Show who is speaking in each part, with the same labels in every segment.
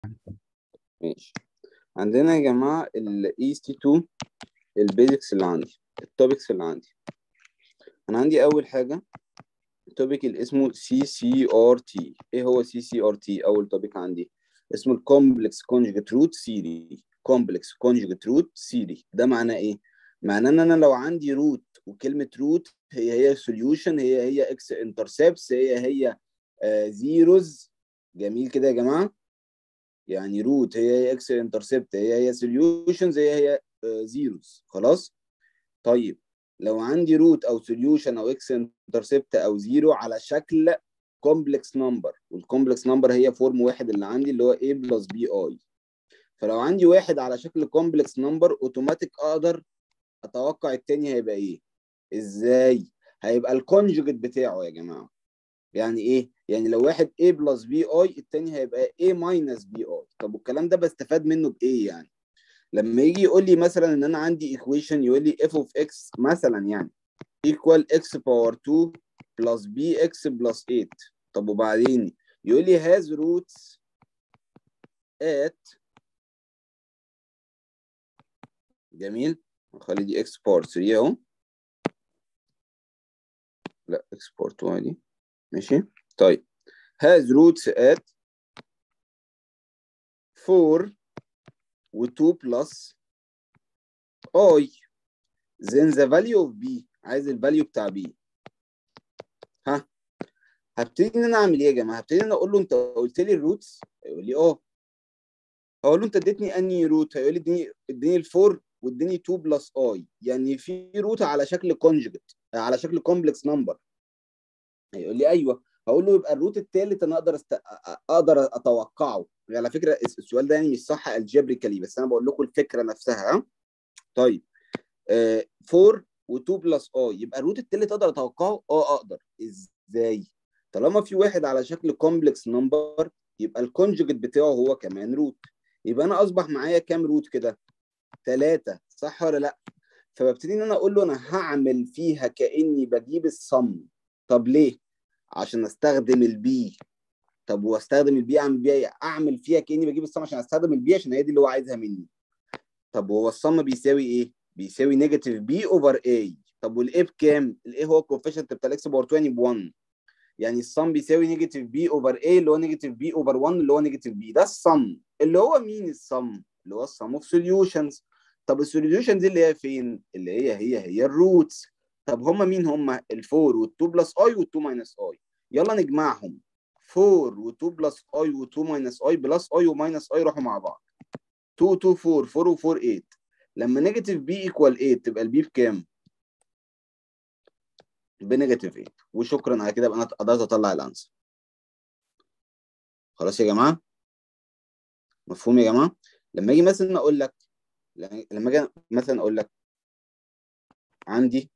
Speaker 1: ماشي عندنا يا جماعة ال EST2 البيزكس اللي عندي التوبكس اللي عندي أنا عندي أول حاجة التوبيك اللي اسمه CCRT إيه هو CCRT أول توبيك عندي اسمه الكومبلكس كونجكت روت سيري كومبلكس كونجكت روت سيري ده معناه إيه؟ معناه إن أنا لو عندي روت وكلمة روت هي هي سوليوشن هي هي اكس انترسبتس هي هي زيروز جميل كده يا جماعة يعني روت هي هي اكس انترسبت هي هي سوليوشنز هي هي زيروز خلاص طيب لو عندي روت او سوليوشن او اكس انترسبت او زيرو على شكل كومبلكس نمبر والكومبلكس نمبر هي فورم واحد اللي عندي اللي هو a بلس بي اي فلو عندي واحد على شكل كومبلكس نمبر اوتوماتيك اقدر اتوقع التاني هيبقى ايه ازاي هيبقى الكونجوجيت بتاعه يا جماعه يعني ايه يعني لو واحد a بلس بي اي التاني هيبقى a ماينس بي اي طب والكلام ده بستفاد منه بايه يعني لما يجي يقول لي مثلا ان انا عندي ايكويشن يقول لي f of x مثلا يعني equal x power 2 plus bx plus 8 طب وبعدين يقول لي has roots at جميل نخلي دي x power 3 اهو لا x power 2 دي ماشي طيب has roots at 4 و 2 plus i then the value of b عايز الفاليو بتاع b ها هبتدي ان انا اعمل ايه يا جماعه هبتدي ان انا اقول له انت قلت لي الروتس هيقول لي اه هقول له انت اديتني انهي روت هيقول لي اديني اديني الفور واديني 2 بلس اي يعني في روت على شكل كونجكت على شكل كومبلكس نمبر هيقول لي ايوه هقول له يبقى الروت الثالث انا اقدر است... اقدر اتوقعه على فكره السؤال ده يعني مش صح الجبريكالي بس انا بقول لكم الفكره نفسها ها طيب آه 4 و2 بلس اي يبقى الروت الثالث اقدر اتوقعه اه اقدر ازاي طالما في واحد على شكل كومبلكس نمبر يبقى الكونجوجيت بتاعه هو كمان روت يبقى انا اصبح معايا كام روت كده ثلاثة صح ولا لا فببتدي ان انا اقول له انا هعمل فيها كاني بجيب الصم طب ليه عشان استخدم البي طب واستخدم البي اعمل بيها ايه اعمل فيها كاني بجيب الصم عشان استخدم البي عشان هي دي اللي هو عايزها مني طب هو الصم بيساوي ايه بيساوي نيجاتيف بي اوفر اي طب والاي بكام الاي هو الكوفيشنت بتاع الاكس باور 20 ب 1 يعني الصم بيساوي نيجاتيف بي اوفر اي اللي هو نيجاتيف بي اوفر 1 اللي هو نيجاتيف بي ده الصم اللي هو مين الصم اللي هو الصم اوف سوليوشنز طب السوليوشن دي اللي هي فين اللي هي هي هي الروتس طب هم مين هم ال4 وال2 بلس اي وال2 ماينس اي يلا نجمعهم 4 و2 بلس اي و2 ماينس اي بلس اي وماينس اي راحوا مع بعض 2 2 4 4 و4 8 لما نيجاتيف بي ايكوال 8 تبقى البي بكام؟ بنيجاتيف 8 وشكرا على كده يبقى انا قدرت اطلع الانسر خلاص يا جماعه مفهوم يا جماعه لما اجي مثلا اقول لك لما اجي مثلا اقول لك عندي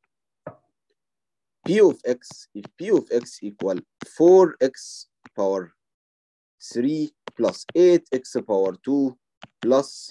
Speaker 1: p of x if p of x equal 4x power 3 plus 8x power 2 plus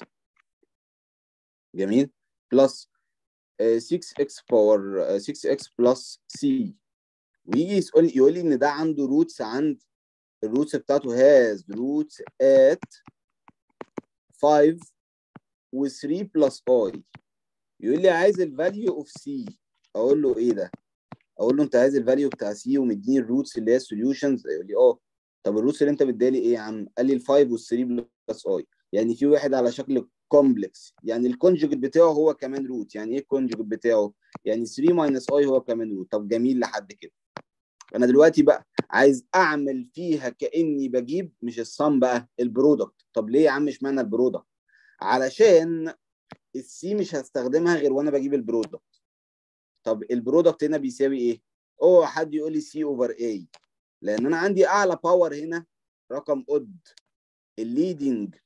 Speaker 1: جميل plus uh, 6x power uh, 6x plus c ويجي يسأل يقول لي ان ده عنده روتس عند الروتس بتاعته has roots at 5 و 3 بلس i يقول لي عايز الفاليو اوف c اقول له ايه ده اقول له انت عايز الفاليو بتاع سي ومديني الروتس اللي هي السوليوشنز يقول لي اه طب الروتس اللي انت مديها ايه يا عم قال لي ال 5 وال 3 بلس اي يعني في واحد على شكل كومبلكس يعني الكونجوجيت بتاعه هو كمان روت يعني ايه الكونجوجيت بتاعه يعني 3 ماينس اي هو كمان روت طب جميل لحد كده انا دلوقتي بقى عايز اعمل فيها كاني بجيب مش الصم بقى البرودكت طب ليه يا عم اشمعنى البرودكت علشان السي مش هستخدمها غير وانا بجيب البرودكت طب البرودكت هنا بيساوي ايه؟ اوعى حد يقول لي سي اوفر اي لان انا عندي اعلى باور هنا رقم اود الليدنج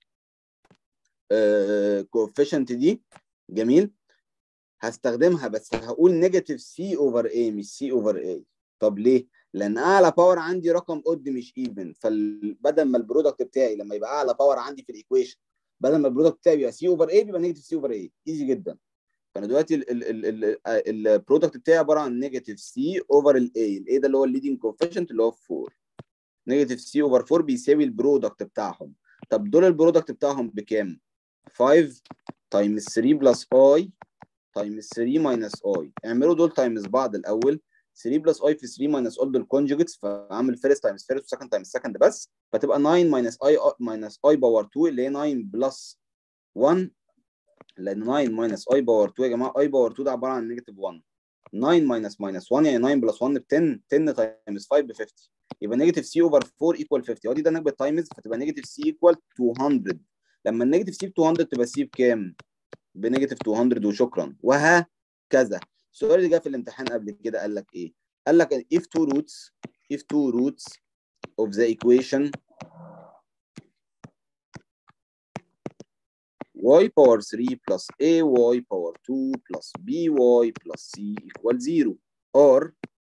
Speaker 1: كوفيشنت دي جميل هستخدمها بس هقول نيجاتيف سي اوفر اي مش سي اوفر اي طب ليه؟ لان اعلى باور عندي رقم اود مش ايفن فبدل ما البرودكت بتاعي لما يبقى اعلى باور عندي في الايكويشن بدل ما البرودكت بتاعي يبقى سي اوفر اي بيبقى نيجاتيف سي اوفر اي ايزي جدا فانا دلوقتي البرودكت بتاعي عباره عن نيجاتيف سي اوفر الاي الاي ده اللي هو الليدنج كوفيشنت اللي هو 4 نيجاتيف سي اوفر 4 بيساوي البرودكت بتاعهم طب دول البرودكت بتاعهم بكام 5 تايمز 3 بلس اي تايمز 3 ماينس اي اعملوا دول تايمز بعض الاول 3 بلس اي في 3 ماينس اول دول كونجوجيتس فاعمل فيرست تايمز فيرست وسكند تايمز سكند بس فتبقى 9 ماينس اي ماينس اي باور 2 اللي هي 9 بلس 1 لان 9 ماينس اي باور 2 يا جماعه اي باور 2 ده عباره عن نيجاتيف 1 9 ماينس ماينس 1 يعني 9 بلس 1 ب 10 10 تايمز 5 ب 50 يبقى نيجاتيف سي اوفر 4 ايكوال 50 ودي ده نكبه تايمز فتبقى نيجاتيف سي ايكوال 200 لما النيجاتيف سي ب 200 تبقى سي بكام؟ بنيجاتيف 200 وشكرا وهكذا السؤال اللي جه في الامتحان قبل كده قال لك ايه؟ قال لك if two roots if two roots of the equation y power 3 plus ay power 2 plus by plus c equal 0 or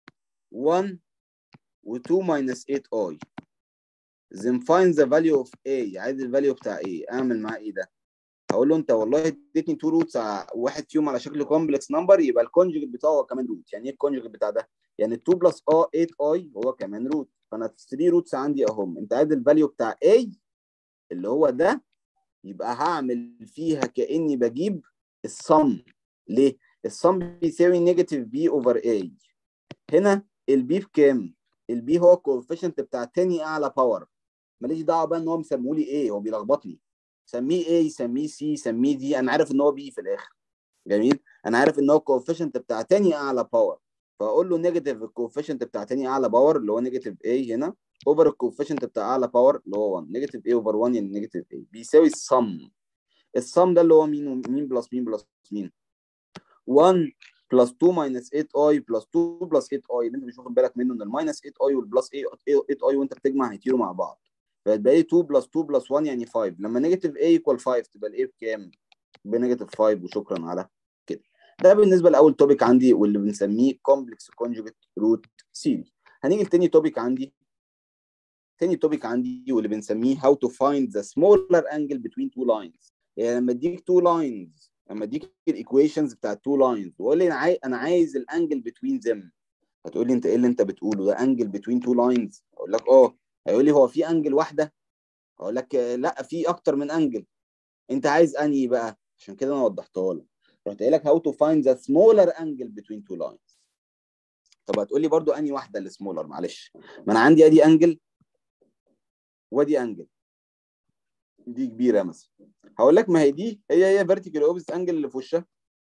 Speaker 1: 1 و 2 minus 8i then find the value of a عايز الفاليو بتاع a اعمل معاه ايه ده هقول له انت والله اديتني تو روتس واحد فيهم على شكل كومبلكس نمبر يبقى الكونجكت بتاعه هو كمان روت يعني ايه الكونجكت بتاع ده يعني 2 بلس اه 8 اي هو كمان روت فانا 3 روتس عندي اهم انت عايز الفاليو بتاع a اللي هو ده يبقى هعمل فيها كاني بجيب الصم ليه الصم بيساوي نيجاتيف بي اوفر a هنا البي بكام البي هو الكوفيشنت بتاع تاني اعلى باور ماليش دعوه بقى ان هو مسمولي ايه هو بيلخبطني سميه ايه سميه سي سميه دي انا عارف ان هو بي في الاخر جميل انا عارف ان هو الكوفيشنت بتاع تاني اعلى باور فاقول له نيجاتيف الكوفيشنت بتاع تاني اعلى باور اللي هو نيجاتيف اي هنا اوفر الكوفيشنت بتاع اعلى باور اللي هو 1 نيجاتيف اي اوفر 1 يعني نيجاتيف اي بيساوي السم السم ده اللي هو مين ومين بلس مين بلس مين 1 بلس 2 ماينس 8 اي بلس 2 بلس 8 اي اللي انت مش واخد بالك منه ان الماينس 8 اي والبلس 8 اي وانت بتجمع هيطيروا مع بعض فيبقى لي 2 بلس 2 بلس 1 يعني 5 لما نيجاتيف a ايكوال 5 تبقى الايه بكام؟ بنيجاتيف 5 وشكرا على كده ده بالنسبه لاول توبيك عندي واللي بنسميه كومبلكس كونجوجيت روت سيري هنيجي لتاني توبيك عندي تاني توبيك عندي واللي بنسميه how to find the smaller angle between two lines يعني لما اديك two lines لما اديك الايكويشنز بتاعت two lines وقول لي انا عايز انا عايز الانجل between them هتقول لي انت ايه اللي انت بتقوله ده انجل between two lines اقول لك اه هيقول لي هو في انجل واحده اقول لك لا في اكتر من انجل انت عايز انهي بقى عشان كده انا وضحتها لك رحت قايل لك how to find the smaller angle between two lines طب هتقول لي برضو انهي واحده السمولر معلش ما انا عندي ادي انجل وادي انجل دي كبيره مثلا هقول لك ما هي دي هي هي فيرتيكال اوبوزيت انجل اللي في وشها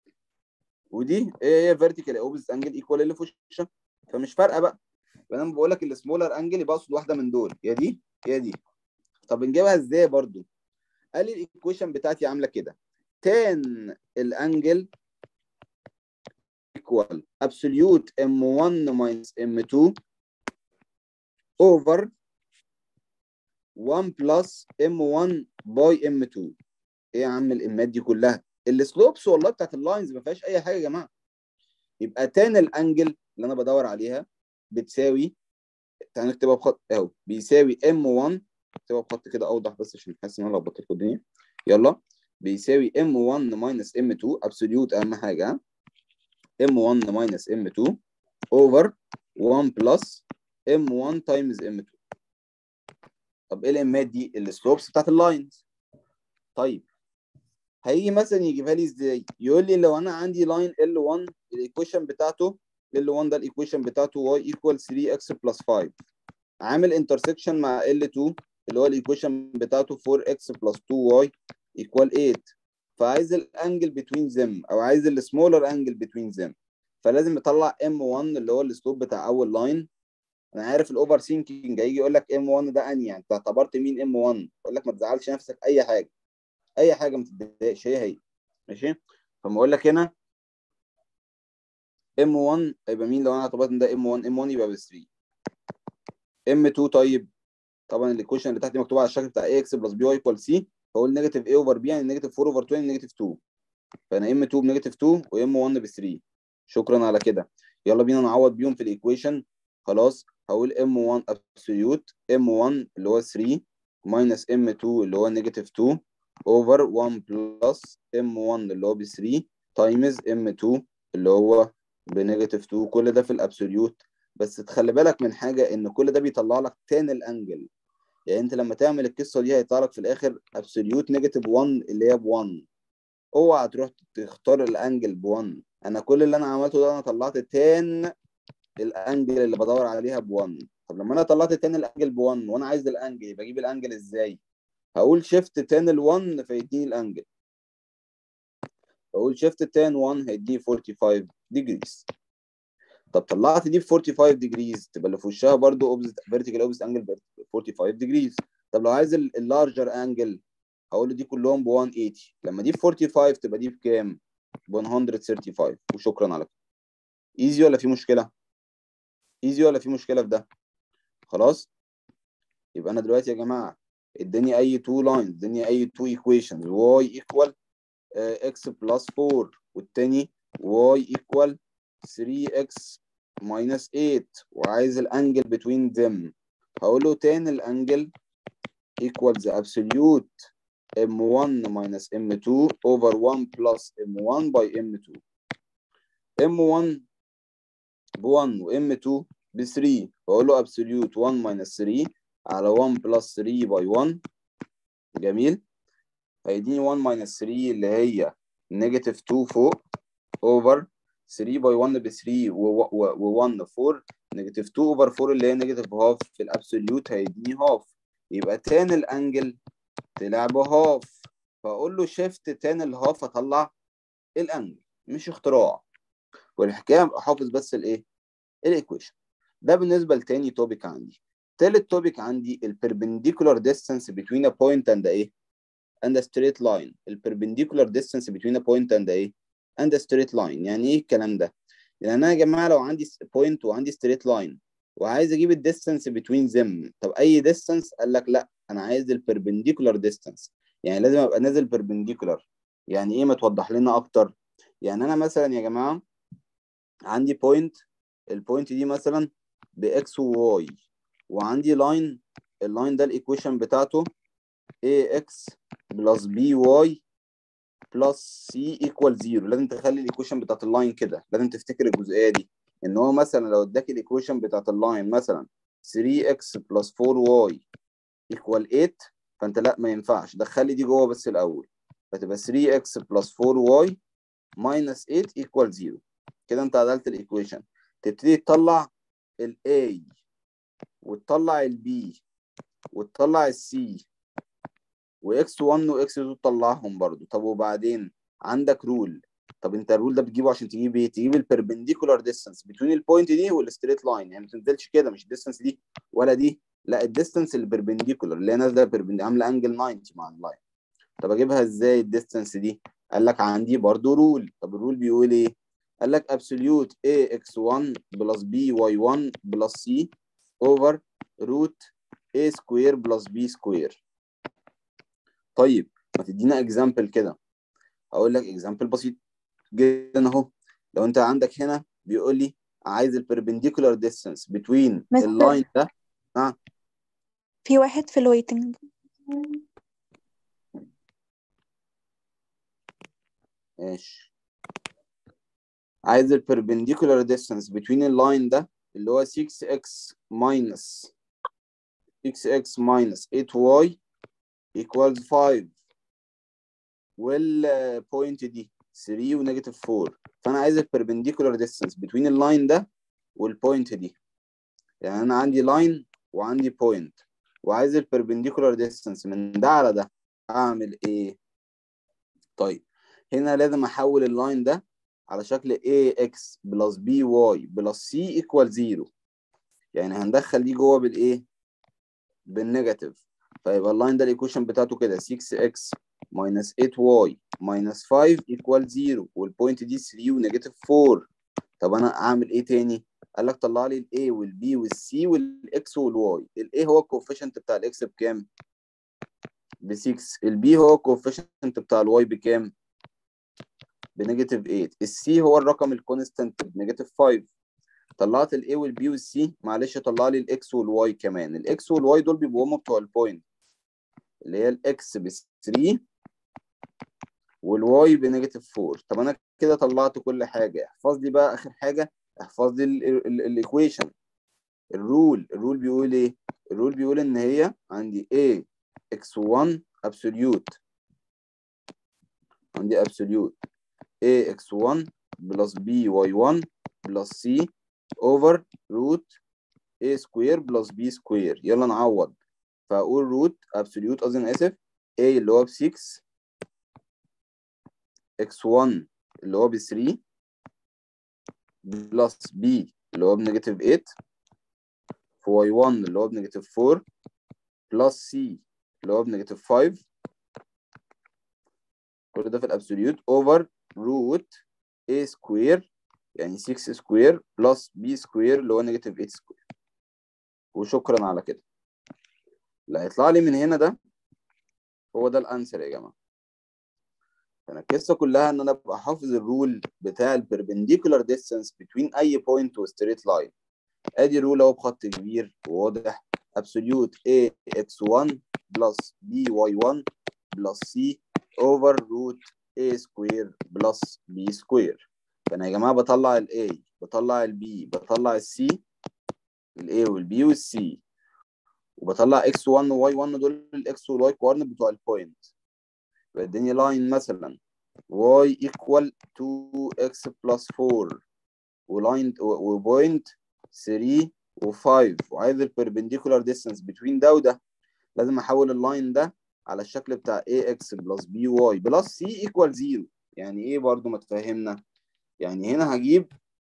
Speaker 1: ودي هي هي فيرتيكال اوبوزيت انجل ايكوال اللي في وشها فمش فارقه بقى فانا بقول لك السمولر انجل يبقى اقصد واحده من دول يا دي يا دي طب نجيبها ازاي برضو قال لي الايكويشن بتاعتي عامله كده tan الانجل equal absolute m1 minus m2 over 1 plus m1 by m2 ايه يا عم الامات دي كلها السلوبس والله بتاعت اللاينز ما فيهاش اي حاجه يا جماعه يبقى tan الانجل اللي انا بدور عليها بتساوي تعال نكتبها بخط اهو بيساوي m1 اكتبها بخط كده اوضح بس عشان حاسس ان انا لخبطت لكم الدنيا يلا بيساوي m1 minus m2 absolute اهم حاجه ها m1 minus m2 over 1 plus m1 times m2 طب ايه الامات دي السلوبس بتاعت اللاينز طيب هيجي مثلا يجيبها لي ازاي يقول لي لو انا عندي لاين L1 الايكويشن بتاعته L1 ده الايكويشن بتاعته y equal 3x plus 5 عامل انترسكشن مع L2 اللي هو الايكويشن بتاعته 4x plus 2y equal 8 فعايز الانجل between them او عايز السمولر انجل between them فلازم يطلع M1 اللي هو السلوب بتاع اول لاين انا عارف الاوفر سينكينج هيجي يقول لك M1 ده انهي يعني انت اعتبرت مين M1 اقول لك ما تزعلش نفسك اي حاجه اي حاجه ما تتضايقش هي هي ماشي فما اقول لك هنا M1 هيبقى مين لو انا اعتبرت ان ده M1 M1 يبقى ب 3 M2 طيب طبعا الايكويشن اللي تحت دي مكتوبه على الشكل بتاع ax بلس بي واي ايكوال سي فاقول نيجاتيف a اوفر بي يعني نيجاتيف 4 اوفر 2 يعني نيجاتيف 2 فانا M2 بنيجاتيف 2 وM1 ب 3 شكرا على كده يلا بينا نعوض بيهم في الايكويشن خلاص هقول M1 absolute M1 اللي هو 3 minus M2 اللي هو نيجاتيف 2 over 1 plus M1 اللي هو ب 3 times M2 اللي هو بنيجاتيف 2 كل ده في الابسوليوت بس تخلي بالك من حاجه ان كل ده بيطلع لك تاني الانجل يعني انت لما تعمل القصه دي هيطلع لك في الاخر ابسوليوت نيجاتيف 1 اللي هي ب 1 اوعى تروح تختار الانجل ب 1 انا كل اللي انا عملته ده انا طلعت تان الانجل اللي بدور عليها ب 1 طب لما انا طلعت تان الانجل ب 1 وانا عايز الانجل بجيب الانجل ازاي هقول شيفت تان ال 1 فيديني الانجل اقول شيفت تان 1 هيديني 45 ديجريز طب طلعت دي ب 45 ديجريز تبقى اللي في وشها برضه اوبزيت فيرتيكال اوبزيت انجل 45 ديجريز طب لو عايز اللارجر انجل هقول له دي كلهم ب 180 لما دي ب 45 تبقى دي بكام؟ ب 135 وشكرا على كده ايزي ولا في مشكله؟ ايزي ولا في مشكله في ده؟ خلاص؟ يبقى انا دلوقتي يا جماعه اداني اي تو لاينز اداني اي تو ايكويشنز واي ايكوال اكس بلس 4 والتاني واي ايكوال 3x minus 8 وعايز الانجل between them هقول له تاني الانجل equals absolute m1 minus m2 over 1 plus m1 by m2 m1 ب 1 و m2 ب 3 بقول له absolute 1 minus 3 على 1 plus 3 by 1 جميل هيديني 1 minus 3 اللي هي negative 2 فوق over 3 باي 1 ب 3 و 1 4 نيجاتيف 2 اوفر 4 اللي هي نيجاتيف هاف في الابسوليوت هيديني هاف يبقى تاني الانجل طلع بهاف فاقول له شيفت تاني الهاف اطلع الانجل مش اختراع والحكايه حافظ بس الايه الايكويشن ده بالنسبه لتاني توبيك عندي تالت توبيك عندي البربنديكولار ديستانس between a point and a ايه and a straight line البربنديكولار ديستانس between a point and a ايه and a straight line يعني ايه الكلام ده يعني انا يا جماعه لو عندي بوينت وعندي straight line وعايز اجيب الديستانس between them طب اي ديستانس قال لك لا انا عايز البربنديكولار ديستانس يعني لازم ابقى نازل بيربنديكولار يعني ايه ما توضح لنا اكتر يعني انا مثلا يا جماعه عندي بوينت البوينت دي مثلا باكس وواي وعندي لاين اللاين ده الايكويشن بتاعته ax بلس by بلس سي ايكوال زيرو لازم تخلي الايكويشن بتاعت اللاين كده لازم تفتكر الجزئيه دي ان هو مثلا لو اداك الايكويشن بتاعت اللاين مثلا 3x بلس 4y ايكوال 8 فانت لا ما ينفعش دخلي دي جوه بس الاول فتبقى 3x بلس 4y ماينس 8 ايكوال 0 كده انت عدلت الايكويشن تبتدي تطلع ال A وتطلع ال B وتطلع ال C واكس 1 واكس 2 تطلعهم برضو طب وبعدين عندك رول طب انت الرول ده بتجيبه عشان تجيب ايه تجيب البربنديكولار ديستانس بين البوينت دي والستريت لاين يعني ما تنزلش كده مش الديستانس دي ولا دي لا الديستانس البربنديكولار اللي هي نازله بربنديكولار عامله انجل 90 مع اللاين طب اجيبها ازاي الديستانس دي قال لك عندي برضو رول طب الرول بيقول ايه قال لك absolute ax1 بلس by1 بلس c over root a square بلس b square طيب ما تدينا اكزامبل كده هقول لك اكزامبل بسيط جدا اهو لو انت عندك هنا بيقول لي عايز البربنديكولار ديستانس بتوين اللاين ده اه
Speaker 2: في واحد في الويتنج
Speaker 1: ماشي عايز البربنديكولار ديستانس بتوين اللاين ده اللي هو 6x minus 6x minus 8y equals 5 والبوينت دي 3 ونيجاتيف 4 فانا عايز البربنديكولار ديستانس بين اللاين ده والبوينت دي يعني انا عندي لاين وعندي بوينت وعايز البربنديكولار ديستانس من ده على ده اعمل ايه طيب هنا لازم احول اللاين ده على شكل ax بلس by بلس c equal 0 يعني هندخل دي جوه بالايه بالنيجاتيف فيبقى اللاين ده الايكويشن بتاعته كده 6x minus 8y minus 5 equal 0 والبوينت دي 3 ونيجاتيف 4 طب انا اعمل ايه تاني؟ قال لك طلع لي الاي والبي والسي والاكس والواي الاي هو الكوفيشنت بتاع الاكس بكام؟ ب 6 البي هو الكوفيشنت بتاع الواي بكام؟ بنيجاتيف 8 السي هو الرقم الكونستنت بنيجاتيف 5 طلعت الاي والبي والسي معلش طلع لي الاكس والواي كمان الاكس والواي دول بيبقوا هم بتوع البوينت اللي هي الاكس ب 3 والواي بنيجاتيف 4 طب انا كده طلعت كل حاجه احفظ لي بقى اخر حاجه احفظ لي الايكويشن الرول الرول بيقول ايه الرول بيقول ان هي عندي a x1 absolute عندي absolute a x1 plus b y1 plus c over root a square plus b square يلا نعوض فاقول root absolute قصدي انا اسف a اللي هو ب 6 x1 اللي هو ب 3 بلس b اللي هو بنيجاتيف 8 في y1 اللي هو بنيجاتيف 4 بلس c اللي هو بنيجاتيف 5 كل ده في الابسوليوت اوفر روت a سكوير يعني 6 سكوير بلس b سكوير اللي هو نيجاتيف 8 سكوير وشكرا على كده اللي هيطلع لي من هنا ده هو ده الانسر يا جماعه انا القصه كلها ان انا ابقى حافظ الرول بتاع البربنديكولار ديستانس بين اي بوينت وستريت لاين ادي رول اهو بخط كبير وواضح absolute a x1 plus b y1 plus c over root a square plus b square فانا يا جماعه بطلع ال a بطلع ال b بطلع ال c ال a وال b وال c وبطلع x1 و y1 دول ال x وال y كوارنت بتوع البوينت يبقى اديني لاين مثلا y equal 2x plus 4 ولاين وبوينت 3 و5 وعايز البربنديكولار ديستانس بين ده وده لازم احول اللاين ده على الشكل بتاع ax بلس by بلس c equal 0 يعني ايه برضو ما تفهمنا يعني هنا هجيب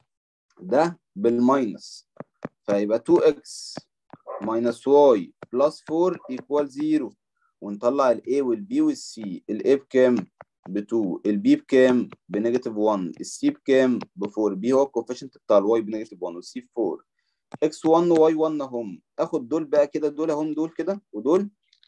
Speaker 1: ده بالماينس فيبقى 2x minus y plus 4 equal 0 ونطلع ال a وال b وال c ال a بكام؟ ب 2 ال b بكام؟ بنيجاتيف 1 ال c بكام؟ ب 4 b هو الكوفيشنت بتاع ال y بنيجاتيف 1 وال c 4 x1 و y1 اهم اخد دول بقى كده دول اهم دول كده ودول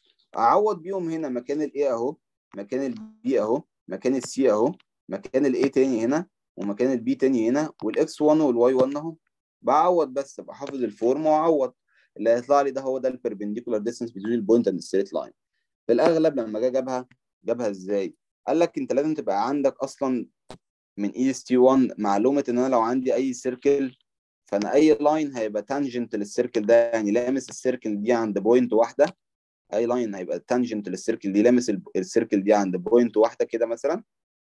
Speaker 1: اعوض بيهم هنا مكان ال a اهو مكان ال b اهو مكان ال c اهو مكان ال a تاني هنا ومكان ال b تاني هنا وال x1 وال y1 اهو بعوض بس ابقى حافظ الفورم واعوض اللي هيطلع لي ده هو ده البربنديكولار ديستانس بين البوينت اند ستريت لاين في الاغلب لما جه جابها جابها ازاي قال لك انت لازم تبقى عندك اصلا من اي اس تي 1 معلومه ان انا لو عندي اي سيركل فانا اي لاين هيبقى تانجنت للسيركل ده يعني لامس السيركل دي عند بوينت واحده اي لاين هيبقى تانجنت للسيركل دي لامس السيركل دي عند بوينت واحده كده مثلا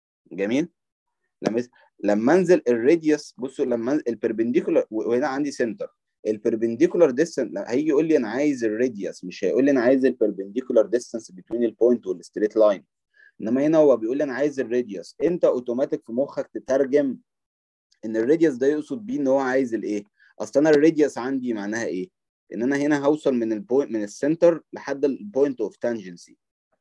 Speaker 1: جميل لما لما انزل الراديوس بصوا لما البربنديكولار وهنا عندي سنتر البربنديكولار ديستانس هيجي يقول لي انا عايز الراديوس مش هيقول لي انا عايز البربنديكولار ديستانس بين البوينت والستريت لاين انما هنا هو بيقول لي انا عايز الراديوس انت اوتوماتيك في مخك تترجم ان الراديوس ده يقصد بيه ان هو عايز الايه اصل انا الراديوس عندي معناها ايه ان انا هنا هوصل من البوينت من السنتر لحد البوينت اوف تانجنسي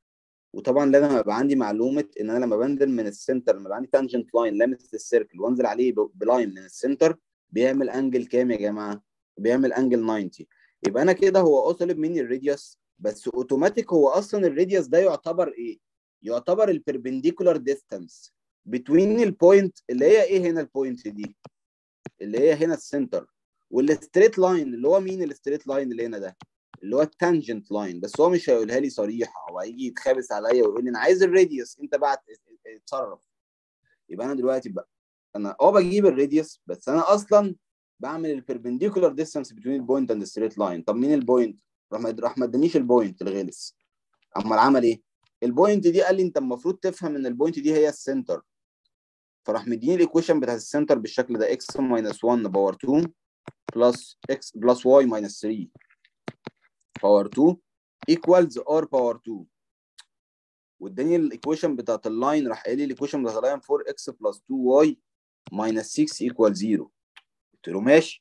Speaker 1: وطبعا لازم ابقى عندي معلومه ان انا لما بنزل من السنتر لما يبقى عندي تانجنت لاين لامس السيركل وانزل عليه بلاين من السنتر بيعمل انجل كام يا جماعه بيعمل انجل 90 يبقى انا كده هو طالب مني الراديوس بس اوتوماتيك هو اصلا الراديوس ده يعتبر ايه يعتبر البربنديكولار ديستانس بتوين البوينت اللي هي ايه هنا البوينت دي اللي هي هنا السنتر والستريت لاين اللي هو مين الستريت لاين اللي هنا ده اللي هو التانجنت لاين بس هو مش هيقولها لي صريحه هو هيجي يتخابس عليا ويقول لي انا عايز الراديوس انت بقى اتصرف يبقى انا دلوقتي بقى انا اه بجيب الراديوس بس انا اصلا بعمل البربنديكولار ديستانس بين البوينت اند ستريت لاين طب مين البوينت راح ما راح ما ادانيش البوينت الغلس امال عمل ايه البوينت دي قال لي انت المفروض تفهم ان البوينت دي هي السنتر فراح مديني الايكويشن بتاعت السنتر بالشكل ده x minus 1 باور 2 بلس x بلس y minus 3 باور 2 equals r باور 2 واداني الايكويشن بتاعت اللاين راح قال لي الايكويشن بتاعت اللاين 4x بلس 2y minus 6 equals 0 قلت له ماشي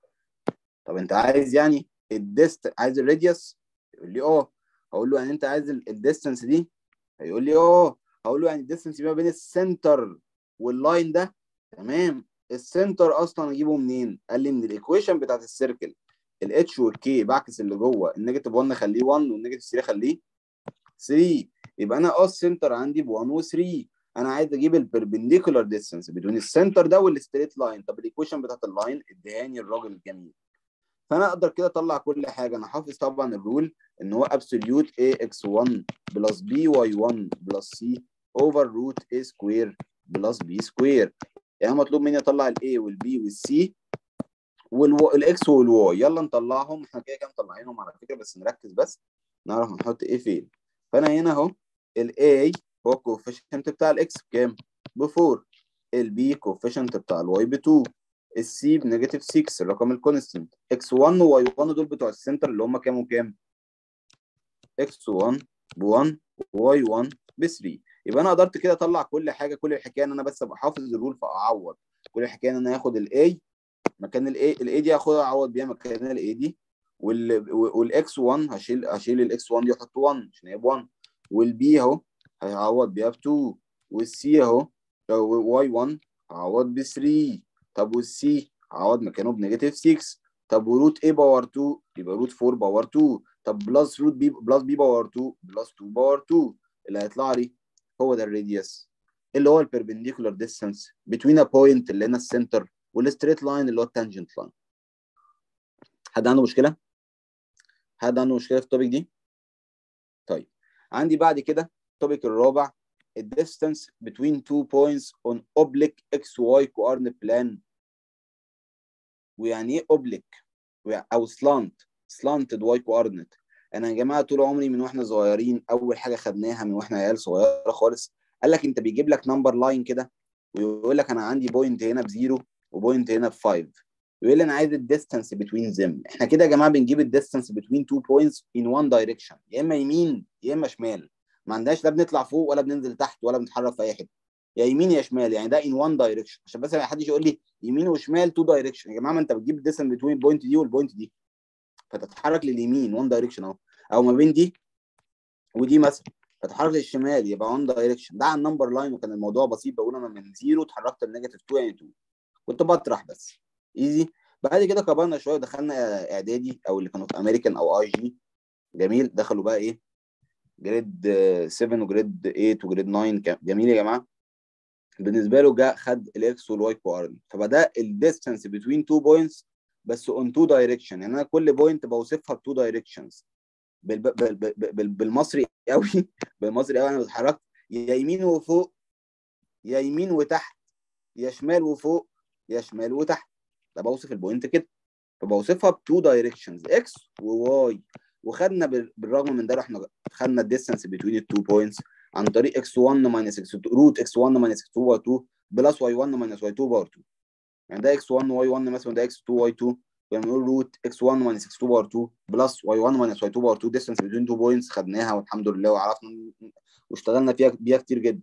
Speaker 1: طب انت عايز يعني الديست عايز الراديوس يقول لي اه هقول له يعني انت عايز الديستانس دي هيقول لي اه هقول له يعني الديستانس ما بين السنتر واللاين ده تمام السنتر اصلا اجيبه منين قال لي من الايكويشن بتاعت السيركل الاتش والكي بعكس اللي جوه النيجاتيف 1 اخليه 1 والنيجاتيف 3 اخليه 3 يبقى انا اه السنتر عندي ب 1 و3 انا عايز اجيب البربنديكولار ديستانس بين السنتر ده والستريت لاين طب الايكويشن بتاعت اللاين ادهاني الراجل الجميل فانا اقدر كده اطلع كل حاجه انا حافظ طبعا الرول ان هو absolute ax1 بلس by1 بلس c over root a square بلس b square يعني مطلوب مني اطلع ال a وال b وال c والاكس والواي يلا نطلعهم احنا كده كده مطلعينهم على فكره بس نركز بس نعرف هنحط ايه فين فانا هنا اهو الاي هو الكوفيشنت بتاع الاكس بكام؟ ب 4 البي كوفيشنت بتاع الواي ب 2 السي بنيجاتيف 6 الرقم الكونستنت اكس 1 وواي 1 دول بتوع السنتر اللي هم كام وكام؟ اكس 1 ب 1 واي 1 ب 3 يبقى انا قدرت كده اطلع كل حاجه كل الحكايه ان انا بس ابقى حافظ الرول فاعوض كل الحكايه ان انا اخد الاي مكان الاي الاي دي هاخدها اعوض بيها مكان الاي دي والاكس 1 هشيل هشيل الاكس 1 دي احط 1 عشان هي ب 1 والبي اهو هعوض بيها ب 2 والسي اهو واي 1 هعوض ب 3 طب والسي هعوض مكانه بنيجاتيف 6 طب وروت ايه باور 2 يبقى روت 4 باور 2 طب بلس روت بي بلس بي باور 2 بلس 2 باور 2 اللي هيطلع لي هو ده الراديوس اللي هو البربنديكولار ديستانس بتوين ا بوينت اللي هنا السنتر والستريت لاين اللي هو التانجنت لاين حد عنده مشكله حد عنده مشكله في التوبيك دي طيب عندي بعد كده التوبيك الرابع الديستانس between two points on oblique xy coordinate plane ويعني ايه oblique او slant slanted y coordinate انا يا جماعه طول عمري من واحنا صغيرين اول حاجه خدناها من واحنا عيال صغيره خالص قال لك انت بيجيب لك نمبر لاين كده ويقول لك انا عندي بوينت هنا بزيرو وبوينت هنا بفايف يقول لي انا عايز الديستانس بتوين زم احنا كده يا جماعه بنجيب الديستانس بتوين تو بوينتس ان وان دايركشن يا اما يمين يا اما شمال ما عندناش لا بنطلع فوق ولا بننزل تحت ولا بنتحرك في اي حته يا يمين يا شمال يعني ده ان وان دايركشن عشان بس ما حدش يقول لي يمين وشمال تو دايركشن يا جماعه ما انت بتجيب الديستانس بتوين البوينت دي والبوينت دي فتتحرك لليمين وان دايركشن اهو او ما بين دي ودي مثلا فتتحرك للشمال يبقى وان دايركشن ده على النمبر لاين وكان الموضوع بسيط بقول انا من زيرو اتحركت لنيجاتيف 2 يعني 2 كنت بطرح بس ايزي بعد كده كبرنا شويه دخلنا اعدادي او اللي كانوا في امريكان او اي جي جميل دخلوا بقى ايه جريد 7 وجريد 8 وجريد 9 جميل يا جماعه بالنسبه له جاء خد الاكس والواي كوردينيت فبدا الديستانس بين تو بوينتس بس اون تو دايركشن يعني انا كل بوينت بوصفها بتو دايركشنز بالمصري قوي بالمصري قوي انا اتحركت يا يمين وفوق يا يمين وتحت يا شمال وفوق يا شمال وتحت ده بوصف البوينت كده فبوصفها بتو دايركشنز اكس وواي وخدنا بالرغم من ده احنا خدنا الديستانس بين التو بوينتس عن طريق اكس 1 ماينس اكس 2 روت اكس 1 ماينس اكس 2 باور 2 بلس واي 1 ماينس واي 2 باور 2 يعني ده اكس 1 واي 1 مثلا ده اكس 2 واي 2 بنقول روت اكس 1 ماينس اكس 2 باور 2 بلس واي 1 ماينس واي 2 باور 2 ديستانس بين تو بوينتس خدناها والحمد لله وعرفنا واشتغلنا فيها بيها كتير جدا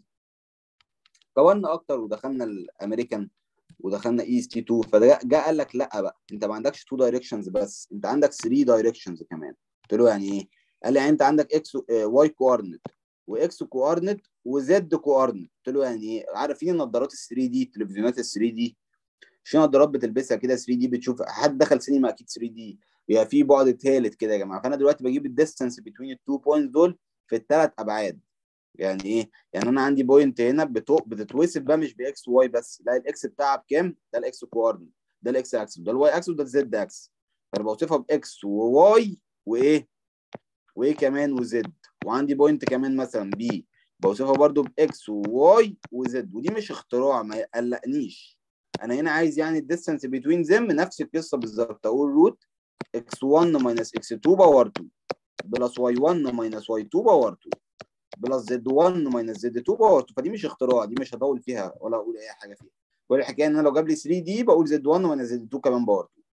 Speaker 1: كونا اكتر ودخلنا الامريكان ودخلنا اي اس تي 2 فجاء قال لك لا بقى انت ما عندكش 2 دايركشنز بس انت عندك 3 دايركشنز كمان قلت له يعني ايه؟ قال لي يعني انت عندك اكس واي كوردينيت واكس كوردينيت وزد كوردينيت قلت له يعني ايه؟ عارفين النظارات ال 3 دي التلفزيونات ال 3 دي في نظارات بتلبسها كده 3 دي بتشوف حد دخل سينما اكيد 3 دي بيبقى في بعد ثالث كده يا جماعه فانا دلوقتي بجيب الديستانس بين التو بوينتس دول في الثلاث ابعاد يعني ايه؟ يعني انا عندي بوينت هنا بتتوصف بقى مش باكس واي بس لا الاكس بتاعها بكام؟ ده الاكس كوردينيت ده الاكس اكس ده الواي اكس وده الزد اكس فانا بوصفها باكس وواي وايه؟ وايه كمان وزد وعندي بوينت كمان مثلا بي بوصفها برضو باكس وواي وزد ودي مش اختراع ما يقلقنيش انا هنا عايز يعني الديستانس بين زم نفس القصه بالظبط اقول روت اكس 1 ماينس اكس 2 باور 2 بلس واي 1 ماينس واي 2 باور 2 بلس زد 1 ماينس زد 2 باور 2 فدي مش اختراع دي مش هطول فيها ولا اقول اي حاجه فيها كل الحكايه ان انا لو جاب لي 3 دي بقول زد 1 ماينس زد 2 كمان باور 2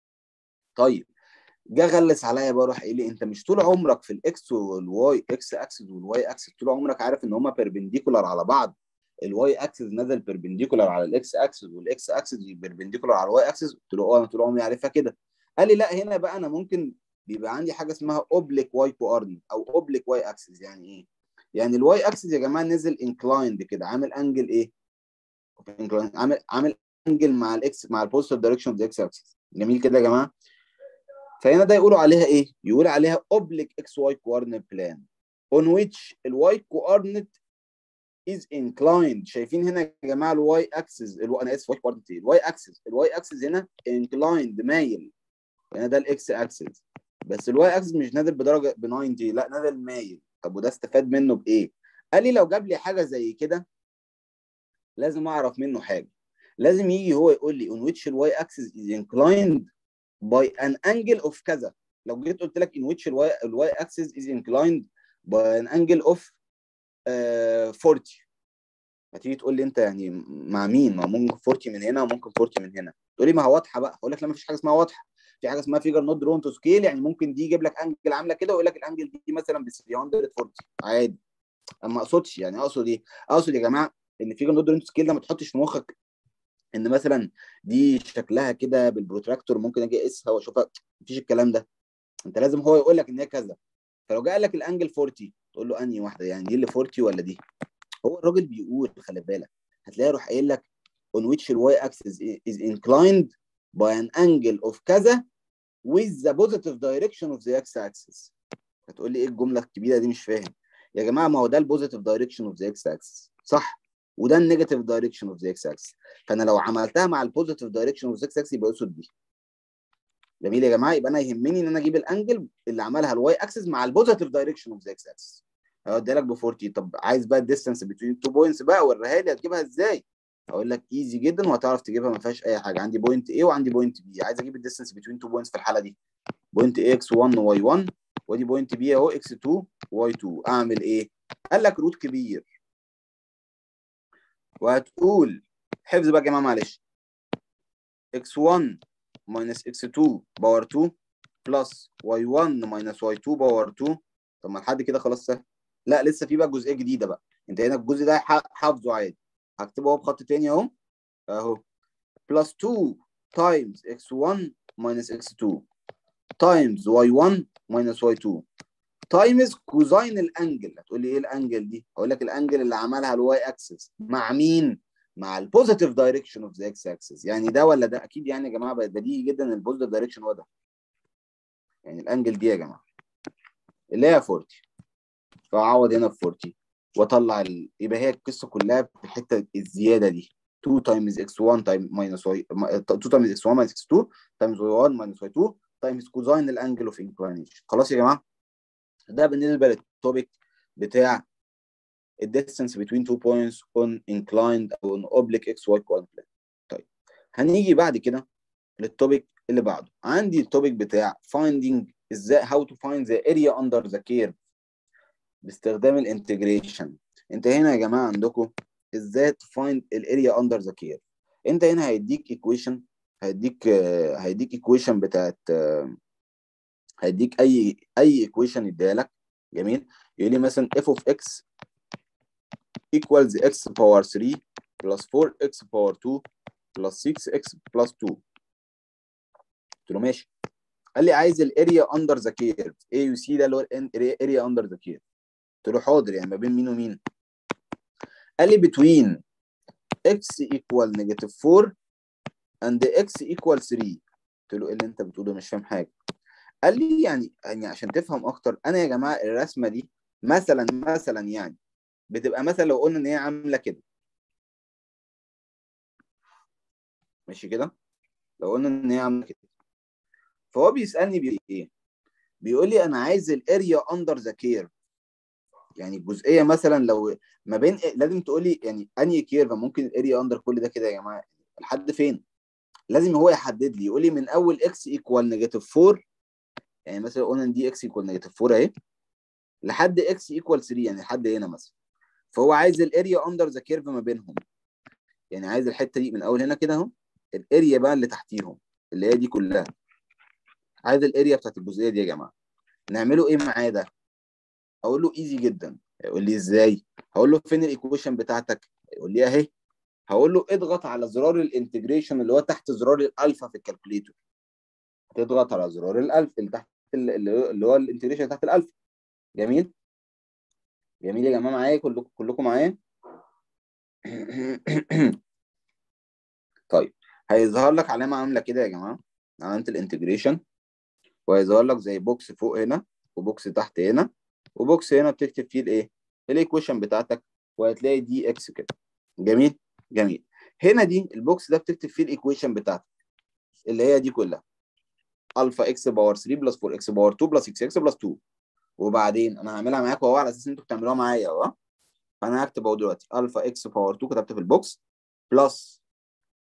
Speaker 1: طيب جه غلس عليا بقى راح قايل لي انت مش طول عمرك في الاكس والواي اكس اكسس والواي اكسس طول عمرك عارف ان هما بيربنديكولار على بعض الواي اكسس نزل بيربنديكولار على الاكس اكسس والاكس اكسس بيربنديكولار على الواي اكسس قلت له اه انا طول عمري عارفها كده قال لي لا هنا بقى انا ممكن بيبقى عندي حاجه اسمها اوبليك واي كوردينيت او اوبليك واي اكسس يعني ايه يعني الواي اكسس يا جماعه نزل انكلايند كده عامل انجل ايه عامل عامل انجل مع الاكس مع البوزيتيف دايركشن اوف ذا اكس اكسس جميل كده يا جماعه فهنا ده يقولوا عليها ايه يقول عليها اوبليك اكس واي كوردينيت بلان on which الواي كوردينيت is inclined شايفين هنا يا جماعه الواي اكسس الو... انا اسف واي كوردينيت الواي اكسس الواي اكسس هنا inclined مايل هنا ده الاكس اكسس بس الواي اكسس مش نازل بدرجه ب 90 لا نازل مايل طب وده استفاد منه بايه؟ قال لي لو جاب لي حاجه زي كده لازم اعرف منه حاجه لازم يجي هو يقول لي on which y axis is inclined by an angle of كذا لو جيت قلت لك in which y y axis is inclined by an angle of uh, 40 هتيجي تقول لي انت يعني مع مين؟ ما ممكن 40 من هنا وممكن 40 من هنا تقول لي ما هو واضحه بقى اقول لك لا ما فيش حاجه اسمها واضحه في حاجه اسمها فيجر نوت درون تو سكيل يعني ممكن دي يجيب لك انجل عامله كده ويقول لك الانجل دي مثلا ب 340 عادي اما اقصدش يعني اقصد ايه؟ اقصد يا جماعه ان فيجر نوت درون تو سكيل ده ما تحطش في مخك ان مثلا دي شكلها كده بالبروتراكتور ممكن اجي اقيسها واشوفها مفيش الكلام ده انت لازم هو يقول لك ان هي كذا فلو جه قال لك الانجل 40 تقول له انهي واحده يعني دي اللي 40 ولا دي هو الراجل بيقول خلي بالك هتلاقيه يروح قايل لك on which the y axis is inclined by an angle of كذا with the positive direction of the x axis هتقول لي ايه الجمله الكبيره دي مش فاهم يا جماعه ما هو ده البوزيتيف دايركشن اوف ذا اكس اكسس صح وده النيجاتيف دايركشن اوف ذا اكس اكسس فانا لو عملتها مع البوزيتيف دايركشن اوف ذا اكس اكسس يبقى يقصد دي جميل يا جماعه يبقى انا يهمني ان انا اجيب الانجل اللي عملها الواي اكسس مع البوزيتيف دايركشن اوف ذا اكس اكسس هوديها لك ب 40 طب عايز بقى الديستانس بين تو بوينتس بقى وريها لي هتجيبها ازاي؟ هقول لك ايزي جدا وهتعرف تجيبها ما فيهاش اي حاجه عندي بوينت A وعندي بوينت B عايز اجيب الديستانس بين تو بوينتس في الحاله دي بوينت A x1 y1 ودي بوينت B اهو x2 y2 اعمل ايه؟ قال لك روت كبير وهتقول حفظ بقى يا جماعه معلش x1 minus x2 باور 2 بلس y1 minus y2 باور 2 طب ما لحد كده خلاص سهل لا لسه في بقى جزئيه جديده بقى انت هنا الجزء ده حافظه عادي هكتبه اهو بخط تاني اهو اهو بلس 2 تايمز x1 minus x2 تايمز y1 minus y2 تايمز كوزاين الانجل هتقول لي ايه الانجل دي؟ هقول لك الانجل اللي عملها الواي اكسس مع مين؟ مع البوزيتيف دايركشن اوف ذا اكس اكسس يعني ده ولا ده؟ اكيد يعني يا جماعه بديهي جدا البوزيتيف دايركشن هو ده يعني الانجل دي يا جماعه اللي هي 40 فاعوض هنا ب 40 واطلع ال... يبقى هي القصه كلها في الحته الزياده دي 2 تايمز اكس 1 تايم ماينس واي 2 تايمز اكس 1 ماينس اكس 2 تايمز واي 1 ماينس واي 2 تايمز كوزاين الانجل اوف انكلينيشن خلاص يا جماعه ده بالنسبه للتوبيك بتاع الديستانس between two points on inclined او on oblique x y coordinate طيب هنيجي بعد كده للتوبيك اللي بعده عندي التوبيك بتاع finding ازاي how to find the area under the curve باستخدام الانتجريشن انت هنا يا جماعه عندكم ازاي تفايند الاريا اندر ذا كيرف انت هنا هيديك ايكويشن هيديك هيديك ايكويشن بتاعت هيديك اي اي ايكويشن يديها لك جميل يقول لي مثلا f of x equals x power 3 plus 4x power 2 plus 6x plus 2 قلت له ماشي قال لي عايز الاريا اندر ذا كيرف A يو سي ده اللي هو الاريا اندر ذا كيرف قلت له حاضر يعني ما بين مين ومين قال لي between x equal negative 4 and x equal 3 قلت له ايه اللي انت بتقوله مش فاهم حاجه قال لي يعني يعني عشان تفهم اكتر انا يا جماعه الرسمه دي مثلا مثلا يعني بتبقى مثلا لو قلنا ان هي عامله كده ماشي كده لو قلنا ان هي عامله كده فهو بيسالني بيقول ايه بيقول لي انا عايز الاريا اندر ذا كيرف يعني الجزئيه مثلا لو ما بين لازم تقول لي يعني انهي كيرف ممكن الاريا اندر كل ده كده يا جماعه لحد فين لازم هو يحدد لي يقول لي من اول اكس ايكوال نيجاتيف 4 يعني مثلا قلنا ان دي اكس ايكوال نيجاتيف 4 اهي لحد اكس ايكوال 3 يعني لحد هنا مثلا فهو عايز الاريا اندر ذا كيرف ما بينهم يعني عايز الحته دي من اول هنا كده اهو الاريا بقى اللي تحتيهم اللي هي دي كلها عايز الاريا بتاعت الجزئيه دي يا جماعه نعمله ايه معاه ده اقول له ايزي جدا يقول لي ازاي هقول له فين الايكويشن بتاعتك يقول لي اهي هقول له اضغط على زرار الانتجريشن اللي هو تحت زرار الالفا في الكالكوليتور تضغط على زرار الالف اللي تحت اللي هو الانتجريشن تحت الالفا جميل جميل يا جماعه معايا كلكم كلكم معايا طيب هيظهر لك علامه عامله كده يا جماعه علامه الانتجريشن وهيظهر لك زي بوكس فوق هنا وبوكس تحت هنا وبوكس هنا بتكتب فيه الايه الايكويشن بتاعتك وهتلاقي دي اكس كده جميل جميل هنا دي البوكس ده بتكتب فيه الايكويشن بتاعتك اللي هي دي كلها الفا اكس باور 3 بلس 4 اكس باور 2 بلس 6 اكس بلس 2 وبعدين انا هعملها معاكم اهو على اساس انتوا بتعملوها معايا اهو فانا هكتب اهو دلوقتي الفا اكس باور 2 كتبت في البوكس بلس